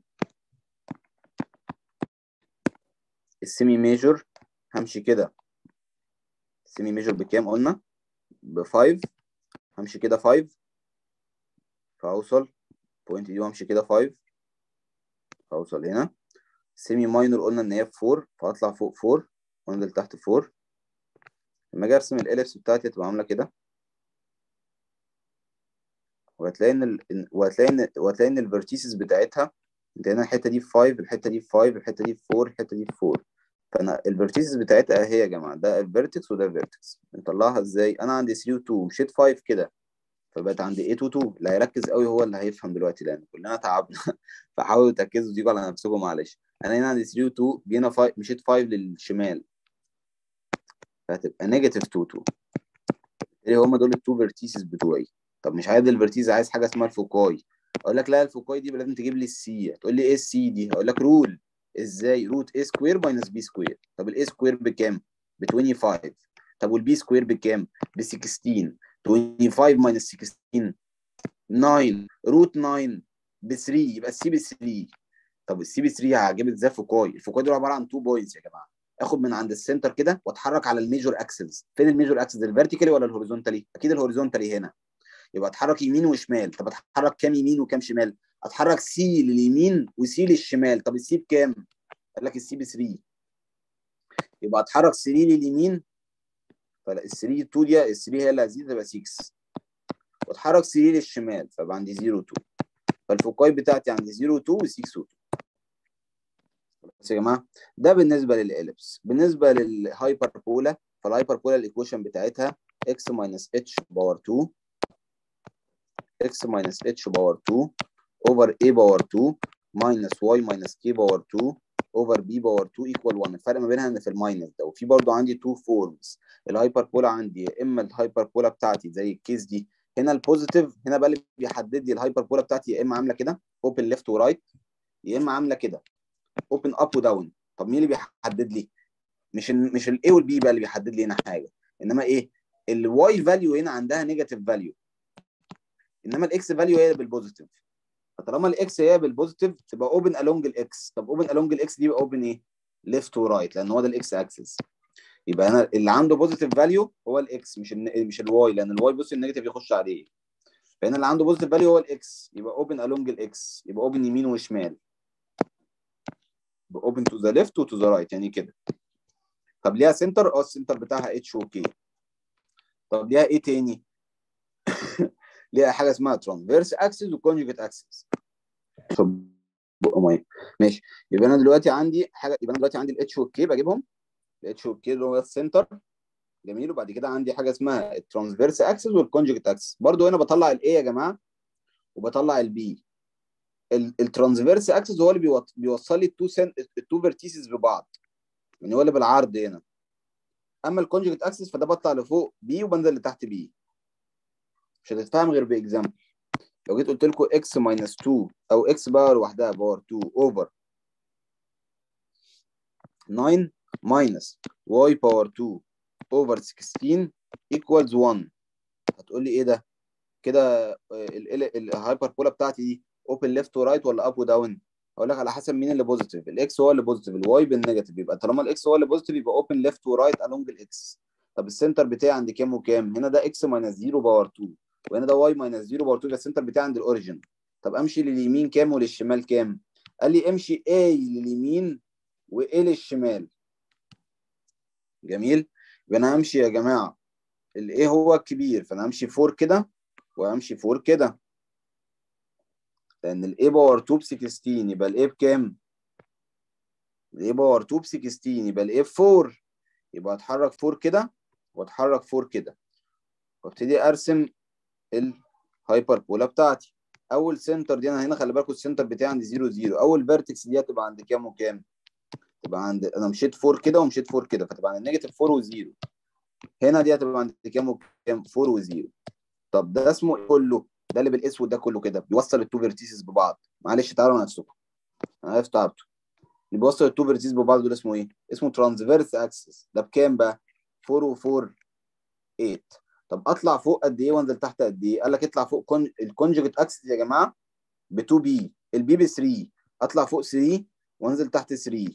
Speaker 1: السيمي ميجور همشي كده السيمي ميجور بكام قلنا ب 5 همشي كده 5 فهوصل بوينت دي وامشي كده 5 فهوصل هنا السيمي ماينور قلنا ان هي ب 4 فهطلع فوق 4 وانزل تحت 4 لما اجي ارسم الاليبس بتاعتي هتبقى عامله كده وهتلاقي ان ال... وهتلاقي ان وهتلاقي ان الفيرتيسز بتاعتها انت هنا الحته دي في 5 الحته دي في 5 الحته دي في 4 الحته دي في 4 فانا الفيرتيسز بتاعتها اهي يا جماعه ده الفيرتكس وده الفيرتكس نطلعها ازاي انا عندي 3 و 2 مشيت 5 كده فبقت عندي 8 و 2 اللي هيركز قوي هو اللي هيفهم دلوقتي لان كلنا تعبنا فحاولوا تركزوا تيجوا على نفسكم معلش انا هنا عندي 3 و 2 جينا 5 مشيت 5 للشمال فهتبقى نيجاتيف 2 2 اللي هم دول التو فيرتيسز بتوعي طب مش عايز الفيرتيز عايز حاجه اسمها الفوكاي اقول لك لا الفوكاي دي لازم تجيب لي السي تقول لي ايه السي دي هقول لك رول ازاي روت اي سكوير ماينس بي سكوير طب الاي سكوير بكام ب 25 طب والبي سكوير بكام ب 16 25 ماينس 16 9 روت 9 ب 3 يبقى السي ب 3 طب السي ب 3 هجيب ازاي فوكاي الفوكاي دول عباره عن 2 بوينتس يا جماعه اخد من عند السنتر كده واتحرك على الميجور اكسس فين الميجور اكسس الفيرتيكالي ولا الهوريزونتالي اكيد الهوريزونتالي هنا يبقى اتحرك يمين وشمال طب اتحرك كام يمين وكام شمال اتحرك سي لليمين وسي للشمال طب السي بكام قال لك السي ب 3 يبقى اتحرك 3 لليمين فلا ال 3 2 دي ال 3 هي اللي هتزيد تبقى 6 واتحرك 3 للشمال فبقى عندي 0 2 فالفوكاي بتاعتي عندي 0 2 و 6 2 بس يا جماعه ده بالنسبه للاليبس بالنسبه للهايبربولا فالهايبربولا الايكويشن بتاعتها x minus h باور 2 x minus h باور 2 over a باور 2 minus y minus k باور 2 over b باور 2 equal 1 الفرق ما بينها ان في الماينس ده وفي برضو عندي تو فورمز الهايبربولا عندي يا اما الهايبربولا بتاعتي زي الكيس دي هنا البوزيتيف هنا بقى اللي بيحدد لي الهايبربولا بتاعتي يا اما عامله كده اوبن ليفت ورايت يا اما عامله كده اوبن اب وداون طب مين اللي بيحدد لي مش ال مش الاي والبي بقى اللي بيحدد لي هنا حاجه انما ايه الواي فاليو هنا عندها نيجاتيف فاليو انما الاكس فاليو هي بالبوزيتيف فطالما الاكس هي بالبوزيتيف تبقى اوبن الونج الاكس طب اوبن الونج الاكس دي يبقى اوبن ايه ليفت ورايت لان هو ده الاكس اكسس يبقى انا اللي عنده بوزيتيف فاليو هو الاكس مش ال مش الواي لان الواي بص النيجاتيف يخش عليه فهنا اللي عنده بوزيتيف فاليو هو الاكس يبقى اوبن الونج الاكس يبقى اوبن يمين وشمال اوبن تو ذا ليفت وتو ذا رايت يعني كده طب ليها سنتر اه السنتر بتاعها اتش اوكي طب ليها ايه تاني ليها حاجه اسمها ترانسفيرس اكسس وكونجوجيت اكسس ماشي يبقى انا دلوقتي عندي حاجه يبقى انا دلوقتي عندي الاتش والكي بجيبهم الاتش والكي اللي هو السنتر جميل وبعد كده عندي حاجه اسمها الترانسفيرس اكسس والكونجوجيت اكسس برضو هنا بطلع الاي يا جماعه وبطلع البي الترانسفيرس اكسس هو اللي بيوصل لي التو سن... التو فيرتيسز ببعض يعني هو اللي بالعرض هنا اما الكونجكت اكسس فده بطلع لفوق بي وبنزل لتحت بي مش هتتفهم غير باكزامبل لو جيت قلت لكم اكس ماينس 2 او اكس باور لوحدها باور 2 اوفر 9 ماينس واي باور 2 اوفر 16 ايكوالز 1 هتقول لي ايه ده كده الهايبربولا بتاعتي دي اوبن ليفت ورايت ولا اب وداون هقول لك على حسب مين اللي بوزيتيف الاكس هو اللي بوزيتيف الواي بالنيجاتيف يبقى طالما الاكس هو اللي بوزيتيف يبقى اوبن ليفت ورايت الونج الاكس طب السنتر بتاعي عند كام وكام هنا ده اكس ماينس 0 باور 2 وهنا ده واي ماينس 0 باور 2 يبقى السنتر بتاعي عند الاوريجن طب امشي لليمين كام وللشمال كام قال لي امشي A لليمين و A للشمال جميل يبقى انا همشي يا جماعه الايه هو الكبير فانا همشي 4 كده وهمشي 4 كده لان الاي باور 2 ب 16 يبقى الايه بكام؟ الاي باور 2 ب 16 يبقى الايه ب 4 يبقى اتحرك 4 كده واتحرك 4 كده وابتدي ارسم الهايبربولا بتاعتي اول سنتر دي انا هنا خلي بالكم السنتر بتاعي عند 0 0 اول فيرتكس دي هتبقى عند كام وكام؟ تبقى عند انا مشيت 4 كده ومشيت 4 كده فتبقى عند نيجاتيف 4 و0 هنا دي هتبقى عند كام وكام 4 و0 طب ده اسمه ايه كله ده اللي بالاسود ده كله كده بيوصل التو فيرتيسز ببعض معلش تعالوا مع نفسكم انا عرفت تعبته اللي بيوصل التو فيرتيسز ببعض دول اسمه ايه اسمه ترانسفيرس اكسس ده بكام بقى 4 و4 8 طب اطلع فوق قد ايه وانزل تحت قد ايه قال لك اطلع فوق كون... الكونجكت اكسس يا جماعه ب 2 بي البي ب 3 اطلع فوق 3 وانزل تحت 3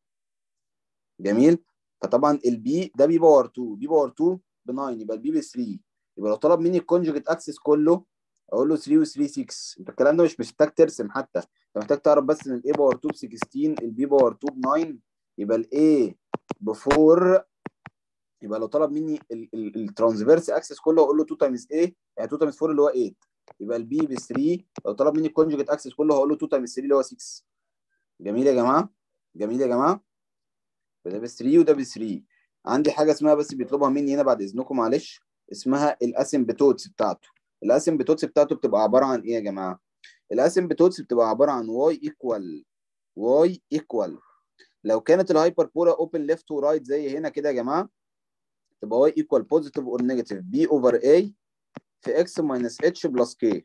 Speaker 1: جميل فطبعا البي ده بي باور 2 بي باور 2 ب 9 يبقى البي ب 3 يبقى لو طلب مني الكونجكت اكسس كله اقول له 3 و 3 6 انت الكلام ده مش محتاج ترسم حتى انت محتاج تعرف بس ان الاي باور 2 ب 16 البي باور 2 ب 9 يبقى الاي ب 4 يبقى لو طلب مني الترانسفيرس اكسس كله اقول له 2 تايمز ايه يعني 2 تايمز 4 اللي هو 8 يبقى البي ب 3 لو طلب مني الكونجكت اكسس كله هقول له 2 تايمز 3 اللي هو 6 جميل يا جماعه جميل يا جماعه ده ب 3 وده ب 3 عندي حاجه اسمها بس بيطلبها مني هنا بعد اذنكم معلش اسمها الاسيمبتوتس بتاعته الاسيمبتوتس بتاعته بتبقى عباره عن ايه يا جماعه الاسيمبتوتس بتبقى عباره عن y equal y equal لو كانت الهايبربولا اوبن ليفت ورايت زي هنا كده يا جماعه تبقى y equal positive or negative b over a في x minus h plus k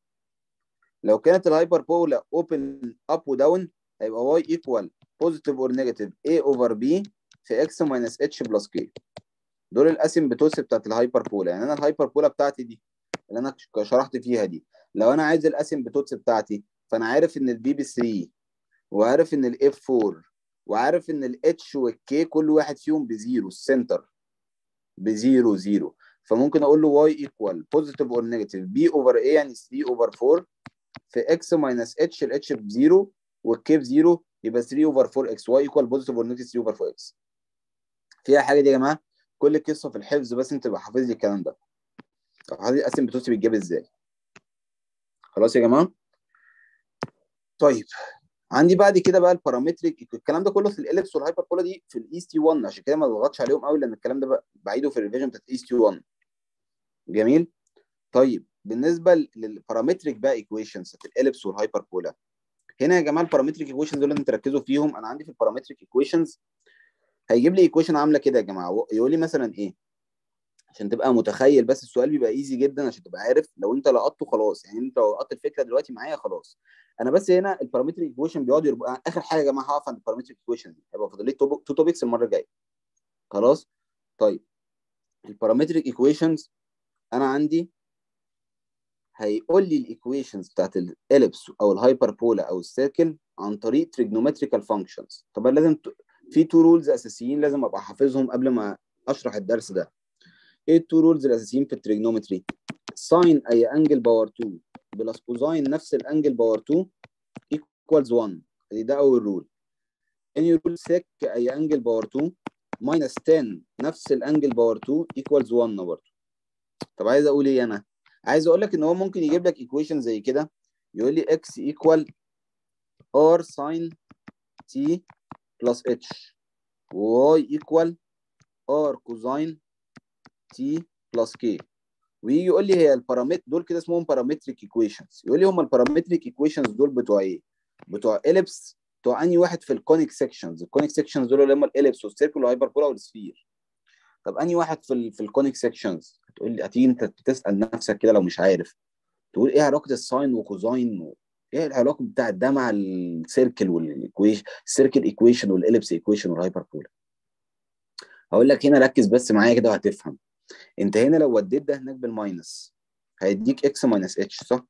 Speaker 1: لو كانت الهايبربولا اوبن اب وداون هيبقى y equal positive or negative a over b في x minus h plus k دول الاسيمبتوتس بتاعت الهايبربولا يعني انا الهايبربولا بتاعتي دي اللي انا شرحت فيها دي لو انا عايز الاسيمبتوتس بتاعتي فانا عارف ان البي ب 3 وعارف ان الاف 4 وعارف ان الاتش والكي كل واحد فيهم بزيرو السنتر بزيرو زيرو فممكن اقول له واي ايكوال بوزيتيف اور نيجاتيف بي اوفر اي يعني 3 اوفر 4 في اكس ماينس اتش الاتش بزيرو والكي بزيرو يبقى 3 اوفر 4 اكس واي ايكوال بوزيتيف اور نيجاتيف 3 اوفر 4 اكس فيها حاجه دي يا جماعه كل قصه في الحفظ بس انت تبقى حافظ لي الكلام ده هذه الاسم بتوصي بتجيب ازاي خلاص يا جماعه طيب عندي بعد كده بقى البارامتريك الكلام ده كله في الاليبس والهايبربولا دي في الايس تي 1 عشان كده ما بضغطش عليهم قوي لان الكلام ده بعيده في الريفيجن بتاعت ايس تي 1 جميل طيب بالنسبه للبارامتريك بقى ايكويشنز في الاليبس والهايبربولا هنا يا جماعه البارامتريك ايكويشنز دول لازم تركزوا فيهم انا عندي في البارامتريك ايكويشنز هيجيب لي ايكويشن عامله كده يا جماعه يقول لي مثلا ايه عشان تبقى متخيل بس السؤال بيبقى ايزي جدا عشان تبقى عارف لو انت لقطته خلاص يعني انت لو لقطت الفكره دلوقتي معايا خلاص انا بس هنا البارامتريك ايكويشن بيقعد يبقى اخر حاجه يا جماعه هقف عند البارامتريك ايكويشن دي هيبقى فاضل لي تو توبكس المره الجايه خلاص طيب البارامتريك ايكويشنز انا عندي هيقول لي الايكويشنز بتاعت الاليبس او الهايبربولا او السيركل عن طريق تريجنومتريكال فانكشنز طبعا لازم ت... في تو رولز اساسيين لازم ابقى حافظهم قبل ما اشرح الدرس ده ايه التو رولز الاساسيين في التريجنومتري ساين اي انجل باور 2 بلس كوزاين نفس الانجل باور 2 ايكوالز 1 ده اول رول اني رول سيك اي انجل باور 2 ماينس 10 نفس الانجل باور 2 ايكوالز 1 برضه طب عايز اقول ايه انا عايز اقول لك ان هو ممكن يجيب لك ايكويشن زي كده يقول لي اكس ايكوال ار ساين تي بلس اتش وواي ايكوال ار كوزاين تي بلس كي ويجي يقول لي هي البارامتر دول كده اسمهم بارامتريك ايكويشنز يقول لي هم البارامتريك ايكويشنز دول بتوع ايه؟ بتوع اليبس بتوع انهي واحد في الكونيك سيكشنز الكونيك سيكشنز دول اللي هم الاليبس والسيركل والهايبربولا والسفير طب انهي واحد في ال في الكونيك سيكشنز هتقول لي هتيجي انت تسال نفسك كده لو مش عارف تقول ايه علاقه الساين وكوزاين و... ايه العلاقه بتاعت ده مع السيركل والايكويشن السيركل ايكويشن والاليبس ايكويشن والهايبربولا هقول لك هنا ركز بس معايا كده وهتفهم انت هنا لو وديت ده هناك بالماينس هيديك اكس ماينس اتش صح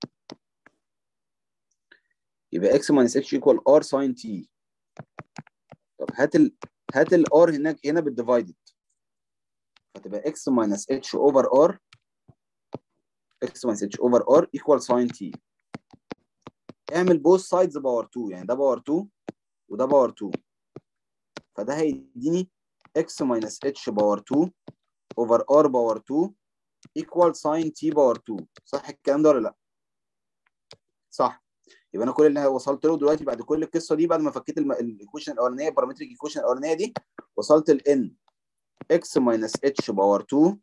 Speaker 1: يبقى اكس ماينس اتش ايكوال ار ساين تي طب هات ال هات الار هناك هنا بالديفايدد فتبقى اكس ماينس اتش اوفر ار اكس ماينس اتش اوفر ار ايكوال ساين تي اعمل بوث سايدز باور 2 يعني ده باور 2 وده باور 2 فده هيديني اكس ماينس اتش باور 2 اوفر ار باور 2 ايكوال ساين تي باور 2 صح الكلام ده ولا لا؟ صح يبقى انا كل اللي وصلت له دلوقتي بعد كل القصه دي بعد ما فكيت الايكويشن الاولانيه البارامتريك ايكويشن الاولانيه دي وصلت ل n x ماينس اتش باور 2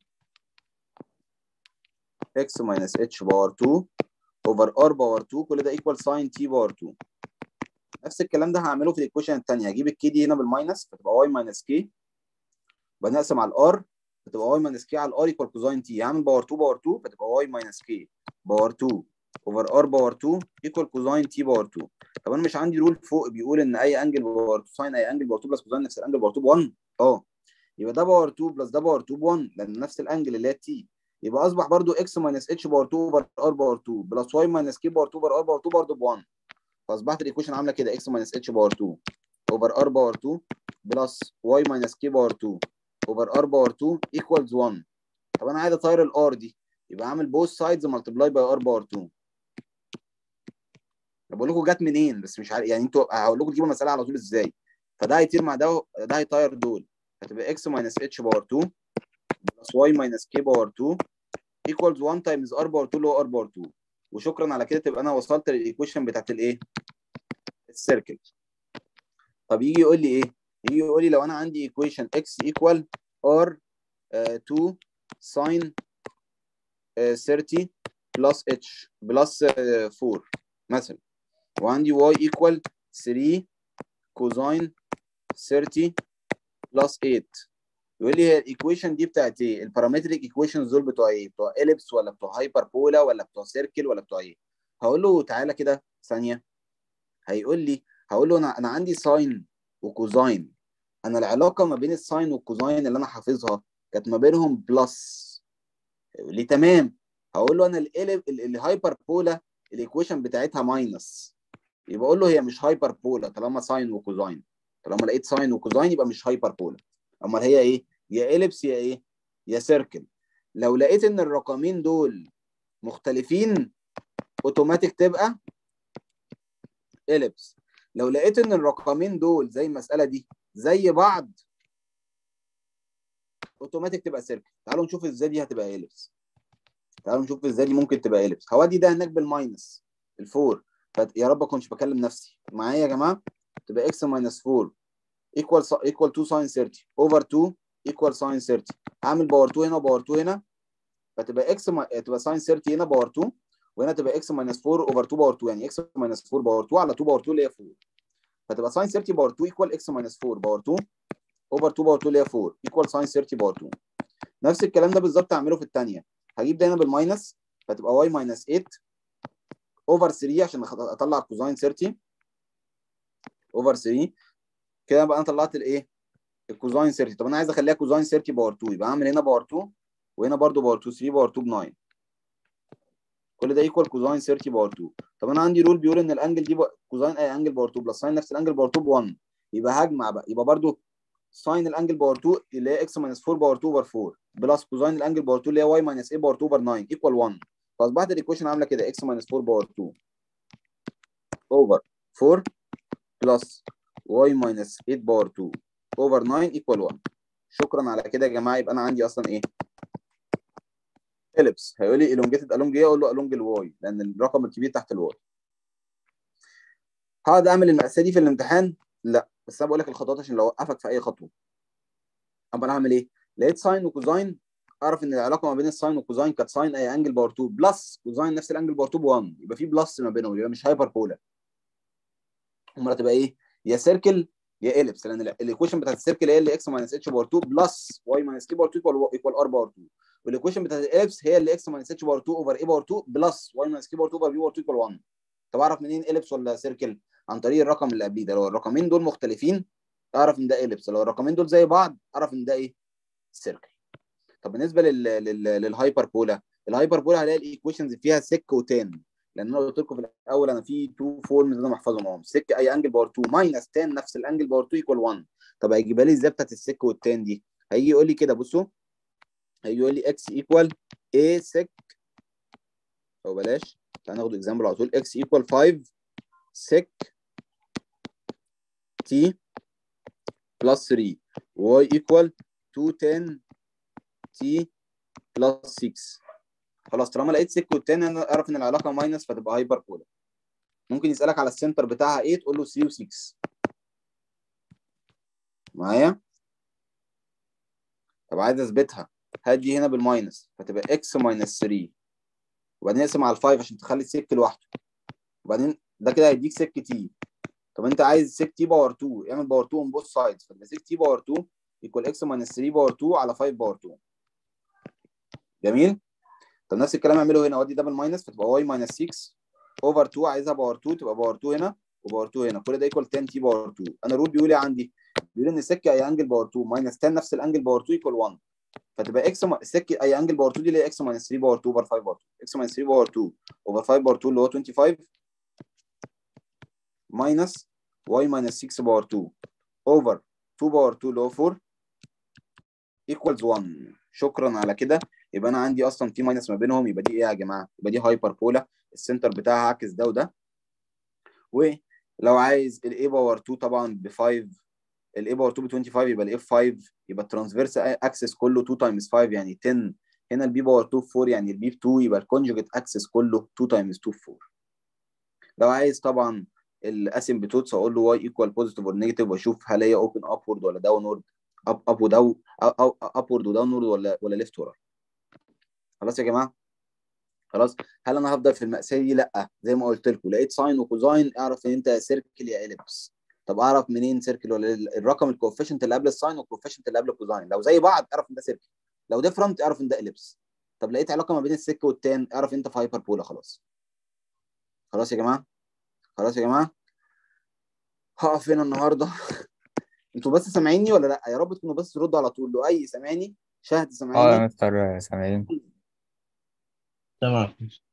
Speaker 1: x ماينس اتش باور 2 اوفر ار باور 2 كل ده ايكوال ساين تي باور 2 نفس الكلام ده هعمله في الايكويشن الثانيه هجيب الكي دي هنا بالماينس فتبقى واي ماينس كي بنقسم على الار فتبقى واي ماينس كي على الار ايكوال كوزاين تي هعمل باور 2 باور 2 فتبقى واي ماينس كي باور 2 اوفر ار باور 2 ايكوال كوزاين تي باور 2 طب انا مش عندي رول فوق بيقول ان اي انجل باور 2 ساين اي انجل باور 2 بلس كوزاين نفس الانجل باور 2 ب 1 اه يبقى ده باور 2 بلس ده باور 2 ب 1 لان نفس الانجل اللي هي تي يبقى اصبح برضو اكس ماينس اتش باور 2 اوفر ار باور 2 بلس واي ماينس كي باور 2 اوفر ار باور 2 برضه ب 1 فاصبحت الايكويشن عامله كده اكس ماينس اتش باور 2 اوفر ار باور 2 بلس واي ماينس كي باور 2 اوفر ار باور 2 ايكوالز 1 طب انا عايز اطير الار دي يبقى اعمل بوث سايدز ملتبلاي باي ار باور 2 بقول لكم جت منين بس مش عارف يعني انتوا هقول لكم تجيبوا المساله على طول ازاي فده هيطير مع ده ده هيطير دول هتبقى اكس ماينس اتش باور 2 بلس واي ماينس كي باور 2 ايكوالز 1 تايمز ار باور 2 اللي هو ار باور 2 وشكرا على كده تبقى انا وصلت للايكويشن بتاعت الايه؟ السيركل طب يجي يقول لي ايه؟ يجي يقول لي لو انا عندي ايكويشن اكس ايكوال ار 2 ساين 30 بلس اتش بلس 4 مثلا وعندي y equal 3 كوزاين 30 بلس 8 يقول لي هي الايكويشن دي بتاعت ايه؟ البارامتريك ايكويشنز دول بتوع ايه؟ بتوع اليبس ولا بتوع هايبربولا ولا بتوع سيركل ولا بتوع ايه؟ هقول له تعالى كده ثانيه هيقول لي هقول له انا انا عندي ساين وكوزاين انا العلاقه ما بين الساين والكوزاين اللي انا حافظها كانت ما بينهم بلس يقول لي تمام هقول له انا الهايبربولا الايكويشن بتاعتها ماينس يبقى اقول له هي مش هايبربولا طالما ساين وكوزاين طالما لقيت ساين وكوزاين يبقى مش هايبربولا امال هي ايه يا اليبس يا ايه يا سيركل لو لقيت ان الرقمين دول مختلفين اوتوماتيك تبقى اليبس لو لقيت ان الرقمين دول زي المساله دي زي بعض اوتوماتيك تبقى سيركل تعالوا نشوف ازاي دي هتبقى اليبس تعالوا نشوف ازاي دي ممكن تبقى اليبس هودي ده هناك بالماينس الفور يا رب اكونش بكلم نفسي معايا يا جماعه تبقى اكس ماينس 4 ايكوال ايكوال 2 ساين 30 اوفر 2 ايكوال ساين 30 هعمل باور 2 هنا وباور 2 هنا فتبقى اكس ما... تبقى ساين 30 هنا باور 2 وهنا تبقى اكس ماينس 4 اوفر 2 باور 2 يعني اكس ماينس 4 باور 2 على 2 باور 2 اللي هي 4 فتبقى ساين 30 باور 2 ايكوال اكس ماينس 4 باور 2 اوفر 2 باور 2 اللي هي 4 ايكوال ساين 30 باور 2 نفس الكلام ده بالظبط هعمله في الثانيه هجيب ده هنا بالماينس فتبقى واي ماينس 8 اوفر 3 عشان اطلع كوزاين 30 اوفر 3 كده بقى انا طلعت الايه الكوزاين 30 طب انا عايز اخليها كوزاين 30 باور 2 يبقى اعمل هنا باور 2 وهنا برده باور 2 3 باور 2 ب 9 كل ده ايكوال كوزاين 30 باور 2 طب انا عندي رول بيقول ان الانجل دي كوزاين اي انجل باور 2 بلس ساين نفس الانجل باور 2 ب 1 يبقى هجمع بقى يبقى برده ساين الانجل باور 2 اللي هي اكس ماينس 4 باور 2 اوفر 4 بلس كوزاين الانجل باور 2 اللي هي واي ماينس 8 باور 2 اوفر 9 ايكوال 1 فاصبحت الايكويشن عامله كده اكس ماينس 4 باور 2 اوفر 4 بلس واي ماينس 8 باور 2 اوفر 9 ايكوال 1 شكرا على كده يا جماعه يبقى انا عندي اصلا ايه اليبس هيقول لي elongated along ايه اقول له along الواي لان الرقم الكبير تحت الواي هقعد اعمل المقاسيه دي في الامتحان لا بس انا بقول لك الخطوات عشان لو اوقفك في اي خطوه اما انا هعمل ايه لقيت ساين وكوزاين اعرف ان العلاقه ما بين الساين والكوزاين كانت ساين اي انجل باور 2 بلس كوزاين نفس الانجل باور 2 ب 1 يبقى في بلس ما بينهم يبقى مش هايبر بولا امال هتبقى ايه يا سيركل هي اليبس لان الايكويشن بتاعت السيركل هي اللي اكس ماينس اتش باور 2 بلس واي ماينس كي باور 2 ايكوال ايكوال ار باور 2 والايكويشن بتاعت الاليبس هي اللي اكس ماينس اتش باور 2 اوفر اي باور 2 بلس واي ماينس كي باور 2 اوفر بي باور 2 ايكوال 1 طب اعرف منين اليبس ولا سيركل عن طريق الرقم اللي قبليه ده لو الرقمين دول مختلفين اعرف ان ده اليبس لو الرقمين دول زي بعض اعرف ان ده ايه سيركل طب بالنسبه لل... لل... للهايبربولا الهايبربولا هلاقي الايكويشنز فيها سك وتان لان انا قلت لكم في الاول انا في تو فورمز لازم احفظهم اهم سك اي انجل باور 2 ماينس تان نفس الانجل باور 2 ايكوال 1 طب هيجيبها لي ازاي بتاعت السك والتان دي هيجي يقول لي كده بصوا هيجي يقول لي اكس ايكوال اي سك او بلاش تعال ناخد اكزامبل على طول اكس ايكوال 5 سك تي بلس 3 واي ايكوال 2 10 تي بلس 6 خلاص طالما لقيت سك والتاني انا اعرف ان العلاقه ماينس فتبقى هايبر بولا ممكن يسالك على السنتر بتاعها ايه تقول له 3 و6 معايا طب عايز اثبتها هدي هنا بالماينس فتبقى اكس ماينس 3 وبعدين اقسم على ال5 عشان تخلي السك لوحده وبعدين ده كده هيديك سك تي طب انت عايز سك تي باور 2 اعمل باور 2 اون بوث سايدز فتبقى سك تي باور 2 يكوال اكس ماينس 3 باور 2 على 5 باور 2 جميل طب نفس الكلام اعمله هنا ودي ده بالماينس فتبقى واي ماينس 6 اوفر 2 عايزها باور 2 تبقى باور 2 هنا وباور 2 هنا كل ده ايكوال 10 تي باور 2 انا الرول بيقول ايه عندي؟ بيقول ان سك اي انجل باور 2 ماينس 10 نفس الانجل باور 2 ايكوال 1 فتبقى اكس سك اي انجل باور 2 دي اللي هي اكس ماينس 3 باور 2 اوفر 5 باور 2 اكس ماينس 3 باور 2 اوفر 5 باور 2 اللي هو 25 ماينس واي ماينس 6 باور 2 اوفر 2 باور 2 اللي هو 4 ايكوالز 1 شكرا على كده يبقى انا عندي اصلا في ماينس ما بينهم يبقى دي ايه يا جماعه يبقى دي هايبربولا السنتر بتاعها عكس ده وده ولو عايز الاي باور 2 طبعا ب 5 الاي باور 2 ب 25 يبقى الاي 5 يبقى الترانسفيرس اكسس كله 2 تايمز 5 يعني 10 هنا البي باور 2 4 يعني البي ب 2 يبقى الكونجوجيت اكسس كله 2 تايمز 2 4 لو عايز طبعا الاسيمبتوتس اقول له واي ايكوال بوزيتيف اور نيجاتيف واشوف هل هي اوبن ابورد ولا داونورد اب اب وداون او ابورد وداونورد ولا ولا ليفت ورا خلاص يا جماعه خلاص هل انا هفضل في المأساة دي لا زي ما قلت لكم لقيت ساين وكوزاين اعرف ان انت سيركل يا اليبس طب اعرف منين سيركل ولا الرقم الكوفيشنت اللي قبل الساين والكوفيشنت اللي قبل الكوزاين لو زي بعض اعرف ان ده سيركل لو ديفرنت اعرف ان ده اليبس طب لقيت علاقه ما بين السك والتان اعرف انت في هايبربولا خلاص خلاص يا جماعه خلاص يا جماعه هقف هنا النهارده انتوا بس سامعيني ولا لا يا رب تكونوا بس تردوا على طول لو اي سامعني شاهد
Speaker 4: اه يا
Speaker 1: سامعيني
Speaker 4: مستر سامعين
Speaker 2: تمام